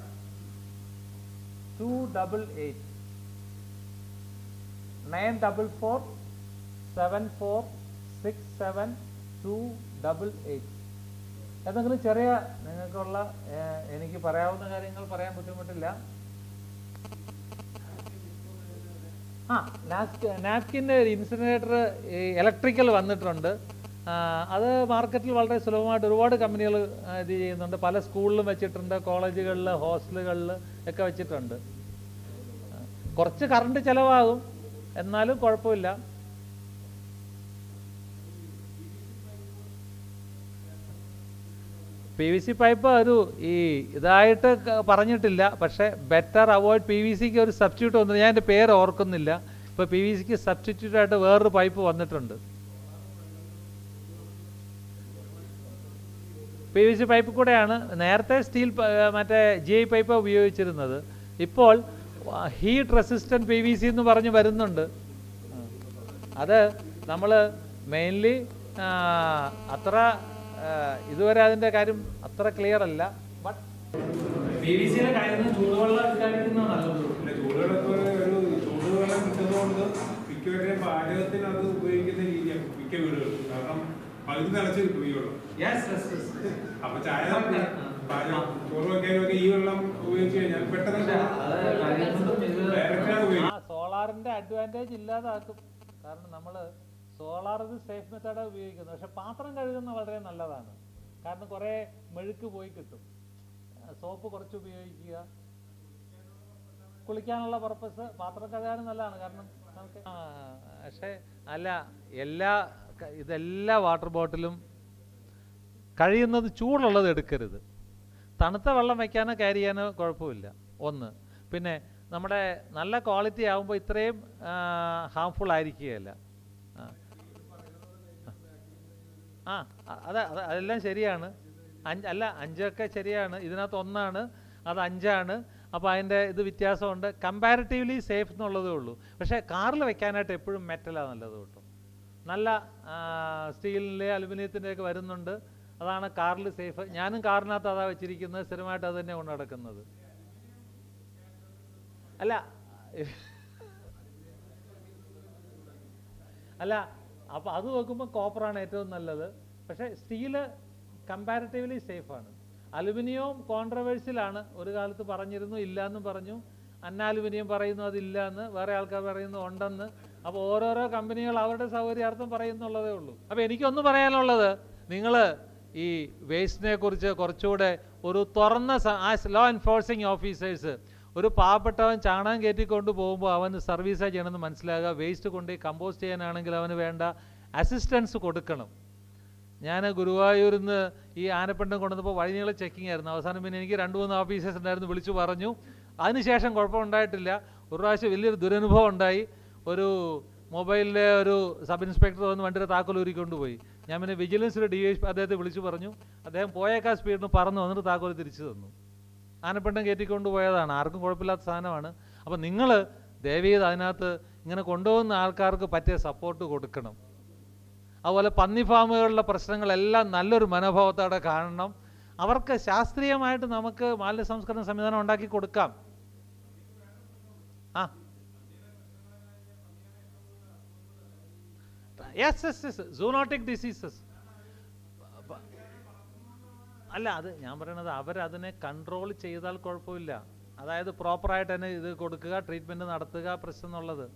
S2: two double eight nine double four seven four six seven two double eight എന്തെങ്കിലും ചെറിയ നിങ്ങൾക്കുള്ള ഏഹ്, എനിക്ക് പറയാവുന്ന കാര്യങ്ങൾ പറയാൻ ബുദ്ധിമുട്ടില്ല ആ നാപ്കിൻ്റെ ഇൻസിനറേറ്റർ ഇലക്ട്രിക്കൽ വന്നിട്ടുണ്ട് ആ, അത് മാർക്കറ്റിൽ വളരെ സുലഭമായിട്ട് ഒരുപാട് കമ്പനികൾ ഇത് ചെയ്യുന്നുണ്ട് പല സ്കൂളിലും വെച്ചിട്ടുണ്ട് കോളേജുകളിൽ ഹോസ്റ്റലുകളിൽ ഒക്കെ വെച്ചിട്ടുണ്ട് ആ, കുറച്ച് കറണ്ട് ചിലവാകും എന്നാലും കുഴപ്പമില്ല പി വി സി പൈപ്പ് ഒരു ഈ ഇതായിട്ട് ക- പറഞ്ഞിട്ടില്ല പക്ഷേ ബെറ്റർ അവോയ്ഡ് പി വി സിക്ക് ഒരു സബ്സ്റ്റിറ്റ്യൂട്ട് വന്നു ഞാൻ എൻ്റെ പേര് ഓർക്കുന്നില്ല ഇപ്പോൾ പി വി സിക്ക് സബ്സ്റ്റിറ്റ്യൂട്ട് ആയിട്ട് വേറൊരു പൈപ്പ് വന്നിട്ടുണ്ട് പി വി സി പൈപ്പ് കൂടെയാണ് നേരത്തെ സ്റ്റീൽ പ- ഏ, മറ്റേ ജി ഐ പൈപ്പ് ഉപയോഗിച്ചിരുന്നത് ഇപ്പോൾ heat resistant P V C എന്ന് പറഞ്ഞ് വരുന്നുണ്ട് ആ. അത് നമ്മൾ മെയിൻലി അത്ര ആ, ഇതുവരെ അതിൻ്റെ കാര്യം അത്ര ക്ലിയർ അല്ല ബട്ട് പി വി സിയുടെ കാര്യം ചൂടുവെള്ളം എടുക്കാതിരിക്കുന്നത് നല്ലത്
S3: പിന്നെ ചൂടുവെള്ളത്തിൽ ഒരു ചൂടുവെള്ളം കിട്ടുന്നതുകൊണ്ട് മിക്കവരുടെയും പാചകത്തിന് അത് ഉപയോഗിക്കുന്ന രീതിയാണ് മിക്ക വീടുകളും കാരണം പകുതി തിളച്ച് കിട്ടും ഈ വെള്ളം അപ്പൊ ചായ പാചകം ചോറ് വെക്കാനൊക്കെ ഈ വെള്ളം ഉപയോഗിച്ച് കഴിഞ്ഞാൽ പെട്ടെന്ന് ഡയറക്റ്റ് ഉപയോഗിക്കും
S2: ആ സോളാറിന്റെ അഡ്വാൻറ്റേജ് ഇല്ലാതാക്കും കാരണം നമ്മൾ സോളാർ ഇത് സേഫ് മെത്തേഡാണ് ഉപയോഗിക്കുന്നത് പക്ഷെ പാത്രം കഴുകുന്ന വളരെ നല്ലതാണ് കാരണം കുറേ മെഴുക്ക് പോയി കിട്ടും സോപ്പ് കുറച്ച് ഉപയോഗിക്കുക കുളിക്കാനുള്ള പർപ്പസ് പാത്രം കഴുകാനും നല്ലതാണ് കാരണം നമുക്ക് ആ പക്ഷേ അല്ല എല്ലാ ക- ഇതെല്ലാ വാട്ടർ ബോട്ടിലും കഴിയുന്നത് ചൂടുള്ളത് എടുക്കരുത് തണുത്ത വെള്ളം വയ്ക്കാനോ ക്യാരി ചെയ്യാനോ കുഴപ്പമില്ല ഒന്ന് പിന്നെ നമ്മുടെ നല്ല ക്വാളിറ്റി ആകുമ്പോൾ ഇത്രയും ഹാംഫുൾ ആയിരിക്കുകയില്ല ആ. ആ അ- അത് അത് അതെല്ലാം ശരിയാണ് അഞ്ച് അല്ല അഞ്ചൊക്കെ ശരിയാണ് ഇതിനകത്ത് ഒന്നാണ് അത് അഞ്ചാണ് അപ്പോൾ അതിൻ്റെ ഇത് വ്യത്യാസമുണ്ട് കമ്പാരിറ്റീവ്ലി സേഫ് എന്നുള്ളതേ ഉള്ളൂ പക്ഷേ കാറിൽ വെക്കാനായിട്ട് എപ്പോഴും മെറ്റലാണ് നല്ലത് കേട്ടോ നല്ല സ്റ്റീലിൻ്റെ അലുമിനിയത്തിൻ്റെ ഒക്കെ വരുന്നുണ്ട് അതാണ് കാറിൽ സേഫ് ഞാനും കാറിനകത്ത് അതാ വെച്ചിരിക്കുന്നത് സ്ഥിരമായിട്ട് അത് തന്നെ കൊണ്ട് നടക്കുന്നത് അല്ല അല്ല അപ്പോൾ അത് നോക്കുമ്പോൾ കോപ്പറാണ് ഏറ്റവും നല്ലത് പക്ഷേ സ്റ്റീല് കമ്പാരിറ്റീവ്ലി സേഫാണ് അലുമിനിയവും കോൺട്രവേഴ്സിലാണ് ഒരു കാലത്ത് പറഞ്ഞിരുന്നു ഇല്ല എന്നും പറഞ്ഞു അന്നാലുമിനിയം പറയുന്നു അതില്ല എന്ന് വേറെ ആൾക്കാർ പറയുന്നു ഉണ്ടെന്ന് അപ്പോൾ ഓരോരോ കമ്പനികൾ അവരുടെ സൗകര്യാർത്ഥം പറയുന്നുള്ളതേ ഉള്ളൂ അപ്പോൾ എനിക്കൊന്ന് പറയാനുള്ളത് നിങ്ങൾ ഈ വേസ്റ്റിനെ കുറിച്ച് കുറച്ചുകൂടെ ഒരു തുറന്ന ആസ് ലോ എൻഫോഴ്സിങ് ഓഫീസേഴ്സ് ഒരു പാവപ്പെട്ടവൻ ചാണകം കയറ്റിക്കൊണ്ട് പോകുമ്പോൾ അവന് സർവീസാണ് ചെയ്യണമെന്ന് മനസ്സിലാകുക വേസ്റ്റ് കൊണ്ട് കമ്പോസ്റ്റ് ചെയ്യാനാണെങ്കിൽ അവന് വേണ്ട അസിസ്റ്റൻസ് കൊടുക്കണം ഞാൻ ഗുരുവായൂരിൽ നിന്ന് ഈ ആനപ്പിണ്ടം കൊണ്ടുവന്നപ്പോൾ വഴിനീളെ ചെക്കിംഗ് ആയിരുന്നു അവസാനം പിന്നെ എനിക്ക് രണ്ട് മൂന്ന് ഓഫീസേഴ്സ് ഉണ്ടായിരുന്നു വിളിച്ചു പറഞ്ഞു അതിനുശേഷം കുഴപ്പമുണ്ടായിട്ടില്ല ഒരു പ്രാവശ്യം വലിയൊരു ദുരനുഭവം ഉണ്ടായി ഒരു മൊബൈലിലെ ഒരു സബ് ഇൻസ്പെക്ടർ വന്ന് വണ്ടിയുടെ താക്കോൽ ഊരിക്കൊണ്ട് പോയി ഞാൻ പിന്നെ വിജിലൻസിലെ ഡി എസ് അദ്ദേഹത്തെ വിളിച്ചു പറഞ്ഞു അദ്ദേഹം പോയേക്കാ സ്പീഡിന് പറന്നു വന്നിട്ട് താക്കോൽ തിരിച്ചു തന്നു ആനപ്പിണ്ടം കയറ്റിക്കൊണ്ട് പോയതാണ് ആർക്കും കുഴപ്പമില്ലാത്ത സാധനമാണ് അപ്പം നിങ്ങൾ ദയവീത് അതിനകത്ത് ഇങ്ങനെ കൊണ്ടുപോകുന്ന ആൾക്കാർക്ക് പറ്റിയ സപ്പോർട്ട് കൊടുക്കണം അതുപോലെ പന്നി ഫാമുകളിലെ പ്രശ്നങ്ങളെല്ലാം നല്ലൊരു മനോഭാവത്തോടെ കാണണം അവർക്ക് ശാസ്ത്രീയമായിട്ട് നമുക്ക് മാലിന്യ സംസ്കരണ സംവിധാനം ഉണ്ടാക്കി കൊടുക്കാം ആ yes yes yes zoonotic diseases അല്ല അത് ഞാൻ പറയണത് അവരതിനെ കൺട്രോൾ ചെയ്താൽ കുഴപ്പമില്ല അതായത് പ്രോപ്പറായിട്ട് തന്നെ ഇത് കൊടുക്കുക ട്രീറ്റ്മെൻറ്റ് നടത്തുക പ്രശ്നം എന്നുള്ളത്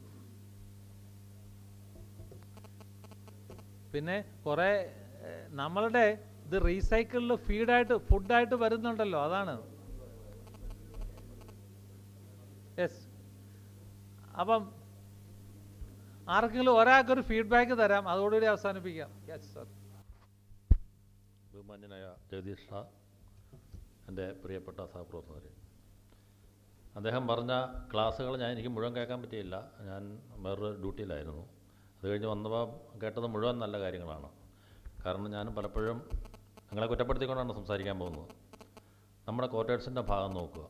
S2: പിന്നെ കുറേ ഏഹ്, നമ്മളുടെ ഇത് റീസൈക്കിളിൽ ഫീഡായിട്ട് ഫുഡായിട്ട് വരുന്നുണ്ടല്ലോ അതാണ് യെസ് അപ്പം ആർക്കെങ്കിലും ഒരാൾക്കൊരു ഫീഡ്ബാക്ക് തരാം അതോടുകൂടി അവസാനിപ്പിക്കാം യെസ് സർ
S4: ബഹുമാന്യനായ ജഗദീഷ് ഷാ എൻ്റെ പ്രിയപ്പെട്ട സഹപ്രവർത്തകർ അദ്ദേഹം പറഞ്ഞ ക്ലാസ്സുകൾ ഞാൻ എനിക്ക് മുഴുവൻ കേൾക്കാൻ പറ്റിയില്ല ഞാൻ വേറൊരു ഡ്യൂട്ടിയിലായിരുന്നു അത് കഴിഞ്ഞ് വന്നപ്പോൾ കേട്ടത് മുഴുവൻ നല്ല കാര്യങ്ങളാണ് കാരണം ഞാൻ പലപ്പോഴും നിങ്ങളെ കുറ്റപ്പെടുത്തിക്കൊണ്ടാണ് സംസാരിക്കാൻ പോകുന്നത് നമ്മുടെ ക്വാർട്ടേഴ്സിൻ്റെ ഭാഗം നോക്കുക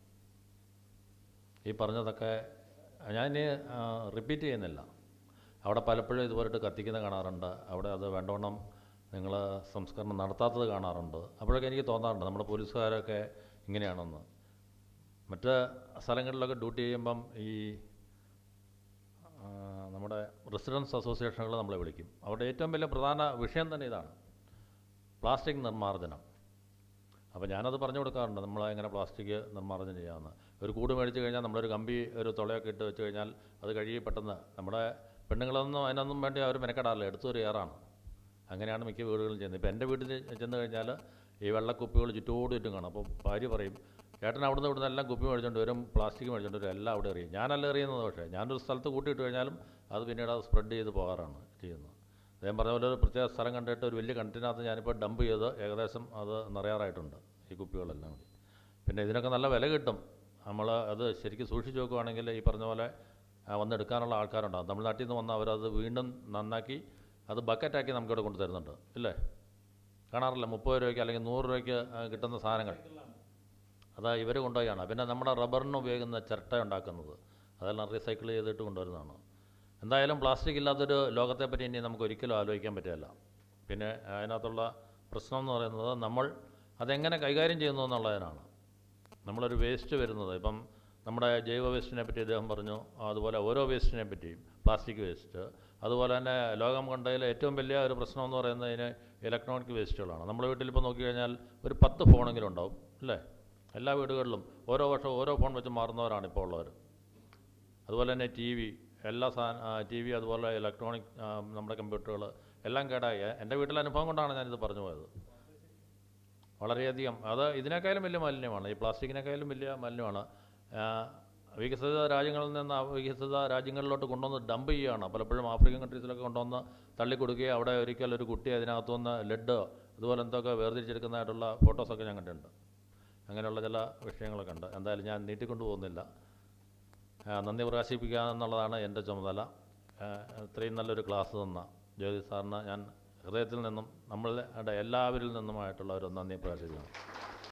S4: ഈ പറഞ്ഞതൊക്കെ ഞാൻ ഇനി റിപ്പീറ്റ് ചെയ്യുന്നില്ല അവിടെ പലപ്പോഴും ഇതുപോലിട്ട് കത്തിക്കുന്ന കാണാറുണ്ട് അവിടെ അത് വേണ്ടവണ്ണം നിങ്ങൾ സംസ്കരണം നടത്താത്തത് കാണാറുണ്ട് അപ്പോഴൊക്കെ എനിക്ക് തോന്നാറുണ്ട് നമ്മുടെ പോലീസുകാരൊക്കെ ഇങ്ങനെയാണെന്ന് മറ്റ് സ്ഥലങ്ങളിലൊക്കെ ഡ്യൂട്ടി ചെയ്യുമ്പം ഈ ആ, നമ്മുടെ റെസിഡൻസ് അസോസിയേഷനുകൾ നമ്മളെ വിളിക്കും അവരുടെ ഏറ്റവും വലിയ പ്രധാന വിഷയം തന്നെ ഇതാണ് പ്ലാസ്റ്റിക് നിർമ്മാർജ്ജനം അപ്പോൾ ഞാനത് പറഞ്ഞു കൊടുക്കാറുണ്ട് നമ്മൾ എങ്ങനെ പ്ലാസ്റ്റിക് നിർമ്മാർജ്ജനം ചെയ്യാമെന്ന് ഒരു കൂട് മേടിച്ച് കഴിഞ്ഞാൽ നമ്മളൊരു കമ്പി ഒരു തുളയൊക്കെ ഇട്ട് വെച്ച് കഴിഞ്ഞാൽ അത് കഴുകി പെട്ടെന്ന് നമ്മുടെ പെണ്ണുങ്ങളൊന്നും അതിനൊന്നും വേണ്ടി അവർ മെനക്കെടാറില്ല എടുത്തൊരു ഏറാണ് അങ്ങനെയാണ് മിക്ക വീടുകളും ചെയ്യുന്നത് ഇപ്പോൾ എൻ്റെ വീട്ടിൽ ചെന്ന് കഴിഞ്ഞാൽ ഈ വെള്ളക്കുപ്പികൾ ചുറ്റോട് ചുറ്റും കാണും അപ്പോൾ ഭാര്യ പറയും ചേട്ടൻ അവിടുന്ന് ഇവിടുന്ന് എല്ലാം കുപ്പി മേടിച്ചുകൊണ്ട് വരും പ്ലാസ്റ്റിക് മേടിച്ചുകൊണ്ട് വരും എല്ലാം അവിടെ എറിയും ഞാനല്ല എറിയുന്നത് പക്ഷേ ഞാനൊരു സ്ഥലത്ത് കൂട്ടിയിട്ട് കഴിഞ്ഞാലും അത് പിന്നീട് അത് സ്പ്രെഡ് ചെയ്ത് പോകാറാണ് ചെയ്യുന്നത് അദ്ദേഹം പറഞ്ഞ പോലെ ഒരു പ്രത്യേക സ്ഥലം കണ്ടിട്ട് ഒരു വലിയ കണ്ടിനകത്ത് ഞാനിപ്പോൾ ഡംപ് ചെയ്ത് ഏകദേശം അത് നിറയാറായിട്ടുണ്ട് ഈ കുപ്പികളെല്ലാം കൂടി പിന്നെ ഇതിനൊക്കെ നല്ല വില കിട്ടും നമ്മൾ അത് ശരിക്കും സൂക്ഷിച്ച് നോക്കുകയാണെങ്കിൽ ഈ പറഞ്ഞ പോലെ ആ, വന്നെടുക്കാനുള്ള ആൾക്കാരുണ്ടാകും തമിഴ്നാട്ടിൽ നിന്ന് വന്ന് അവരത് വീണ്ടും നന്നാക്കി അത് ബക്കറ്റാക്കി നമുക്കിവിടെ കൊണ്ടു തരുന്നുണ്ട് ഇല്ലേ കാണാറില്ല മുപ്പത് രൂപയ്ക്ക് അല്ലെങ്കിൽ നൂറ് രൂപയ്ക്ക് ആ, കിട്ടുന്ന സാധനങ്ങൾ അത് ഇവർ കൊണ്ടുപോയാണ് പിന്നെ നമ്മുടെ റബ്ബറിന് ഉപയോഗിക്കുന്ന ചിരട്ട ഉണ്ടാക്കുന്നത് അതെല്ലാം റീസൈക്കിൾ ചെയ്തിട്ട് കൊണ്ടുവരുന്നതാണ് എന്തായാലും പ്ലാസ്റ്റിക് ഇല്ലാത്തൊരു ലോകത്തെ പറ്റി ഇനി നമുക്ക് ഒരിക്കലും ആലോചിക്കാൻ പറ്റില്ല പിന്നെ അതിനകത്തുള്ള പ്രശ്നം എന്ന് പറയുന്നത് നമ്മൾ അതെങ്ങനെ കൈകാര്യം ചെയ്യുന്നു എന്നുള്ളതിനാണ് നമ്മളൊരു വേസ്റ്റ് വരുന്നത് ഇപ്പം നമ്മുടെ ജൈവ വേസ്റ്റിനെ പറ്റി അദ്ദേഹം പറഞ്ഞു അതുപോലെ ഓരോ വേസ്റ്റിനെ പറ്റിയും പ്ലാസ്റ്റിക് വേസ്റ്റ് അതുപോലെ തന്നെ ലോകം കണ്ടതിൽ ഏറ്റവും വലിയ ഒരു പ്രശ്നം എന്ന് പറയുന്നതിന് ഇലക്ട്രോണിക് വേസ്റ്റുകളാണ് നമ്മുടെ വീട്ടിലിപ്പോൾ നോക്കിക്കഴിഞ്ഞാൽ ഒരു പത്ത് ഫോണെങ്കിലും ഉണ്ടാവും അല്ലേ എല്ലാ വീടുകളിലും ഓരോ വർഷം ഓരോ ഫോൺ വെച്ച് മാറുന്നവരാണ് ഇപ്പോൾ ഉള്ളവർ അതുപോലെ തന്നെ ടി വി എല്ലാ സാധന ടി വി അതുപോലെ ഇലക്ട്രോണിക് ആ, നമ്മുടെ കമ്പ്യൂട്ടറുകൾ എല്ലാം കേടായി എൻ്റെ വീട്ടിലെ അനുഭവം കൊണ്ടാണ് ഞാനിത് പറഞ്ഞു പോയത് വളരെയധികം അത് ഇതിനേക്കാളും വലിയ മാലിന്യമാണ് ഈ പ്ലാസ്റ്റിക്കിനേക്കാളും വലിയ മാലിന്യമാണ് ആ, വികസിത രാജ്യങ്ങളിൽ നിന്ന് വികസിത രാജ്യങ്ങളിലോട്ട് കൊണ്ടുവന്ന് ഡംപ് ചെയ്യുകയാണ് പലപ്പോഴും ആഫ്രിക്കൻ കൺട്രീസിലൊക്കെ കൊണ്ടുവന്ന് തള്ളിക്കൊടുക്കുകയും അവിടെ ഒരിക്കൽ ഒരു കുട്ടി അതിനകത്തുനിന്ന് ലെഡ് അതുപോലെ എന്തൊക്കെ വേർതിരിച്ചെടുക്കുന്നതായിട്ടുള്ള ഫോട്ടോസൊക്കെ ഞാൻ കണ്ടിട്ടുണ്ട് അങ്ങനെയുള്ള ചില വിഷയങ്ങളൊക്കെ ഉണ്ട് എന്തായാലും ഞാൻ നീട്ടിക്കൊണ്ടു പോകുന്നില്ല ആ, നന്ദി പ്രകാശിപ്പിക്കുക എന്നുള്ളതാണ് എൻ്റെ ചുമതല ആ, ഇത്രയും നല്ലൊരു ക്ലാസ് തന്ന ജ്യോതി സാറിന് ഞാൻ ഹൃദയത്തിൽ നിന്നും നമ്മളുടെ എല്ലാവരിൽ നിന്നുമായിട്ടുള്ള ഒരു നന്ദി പ്രകാശിപ്പിക്കണം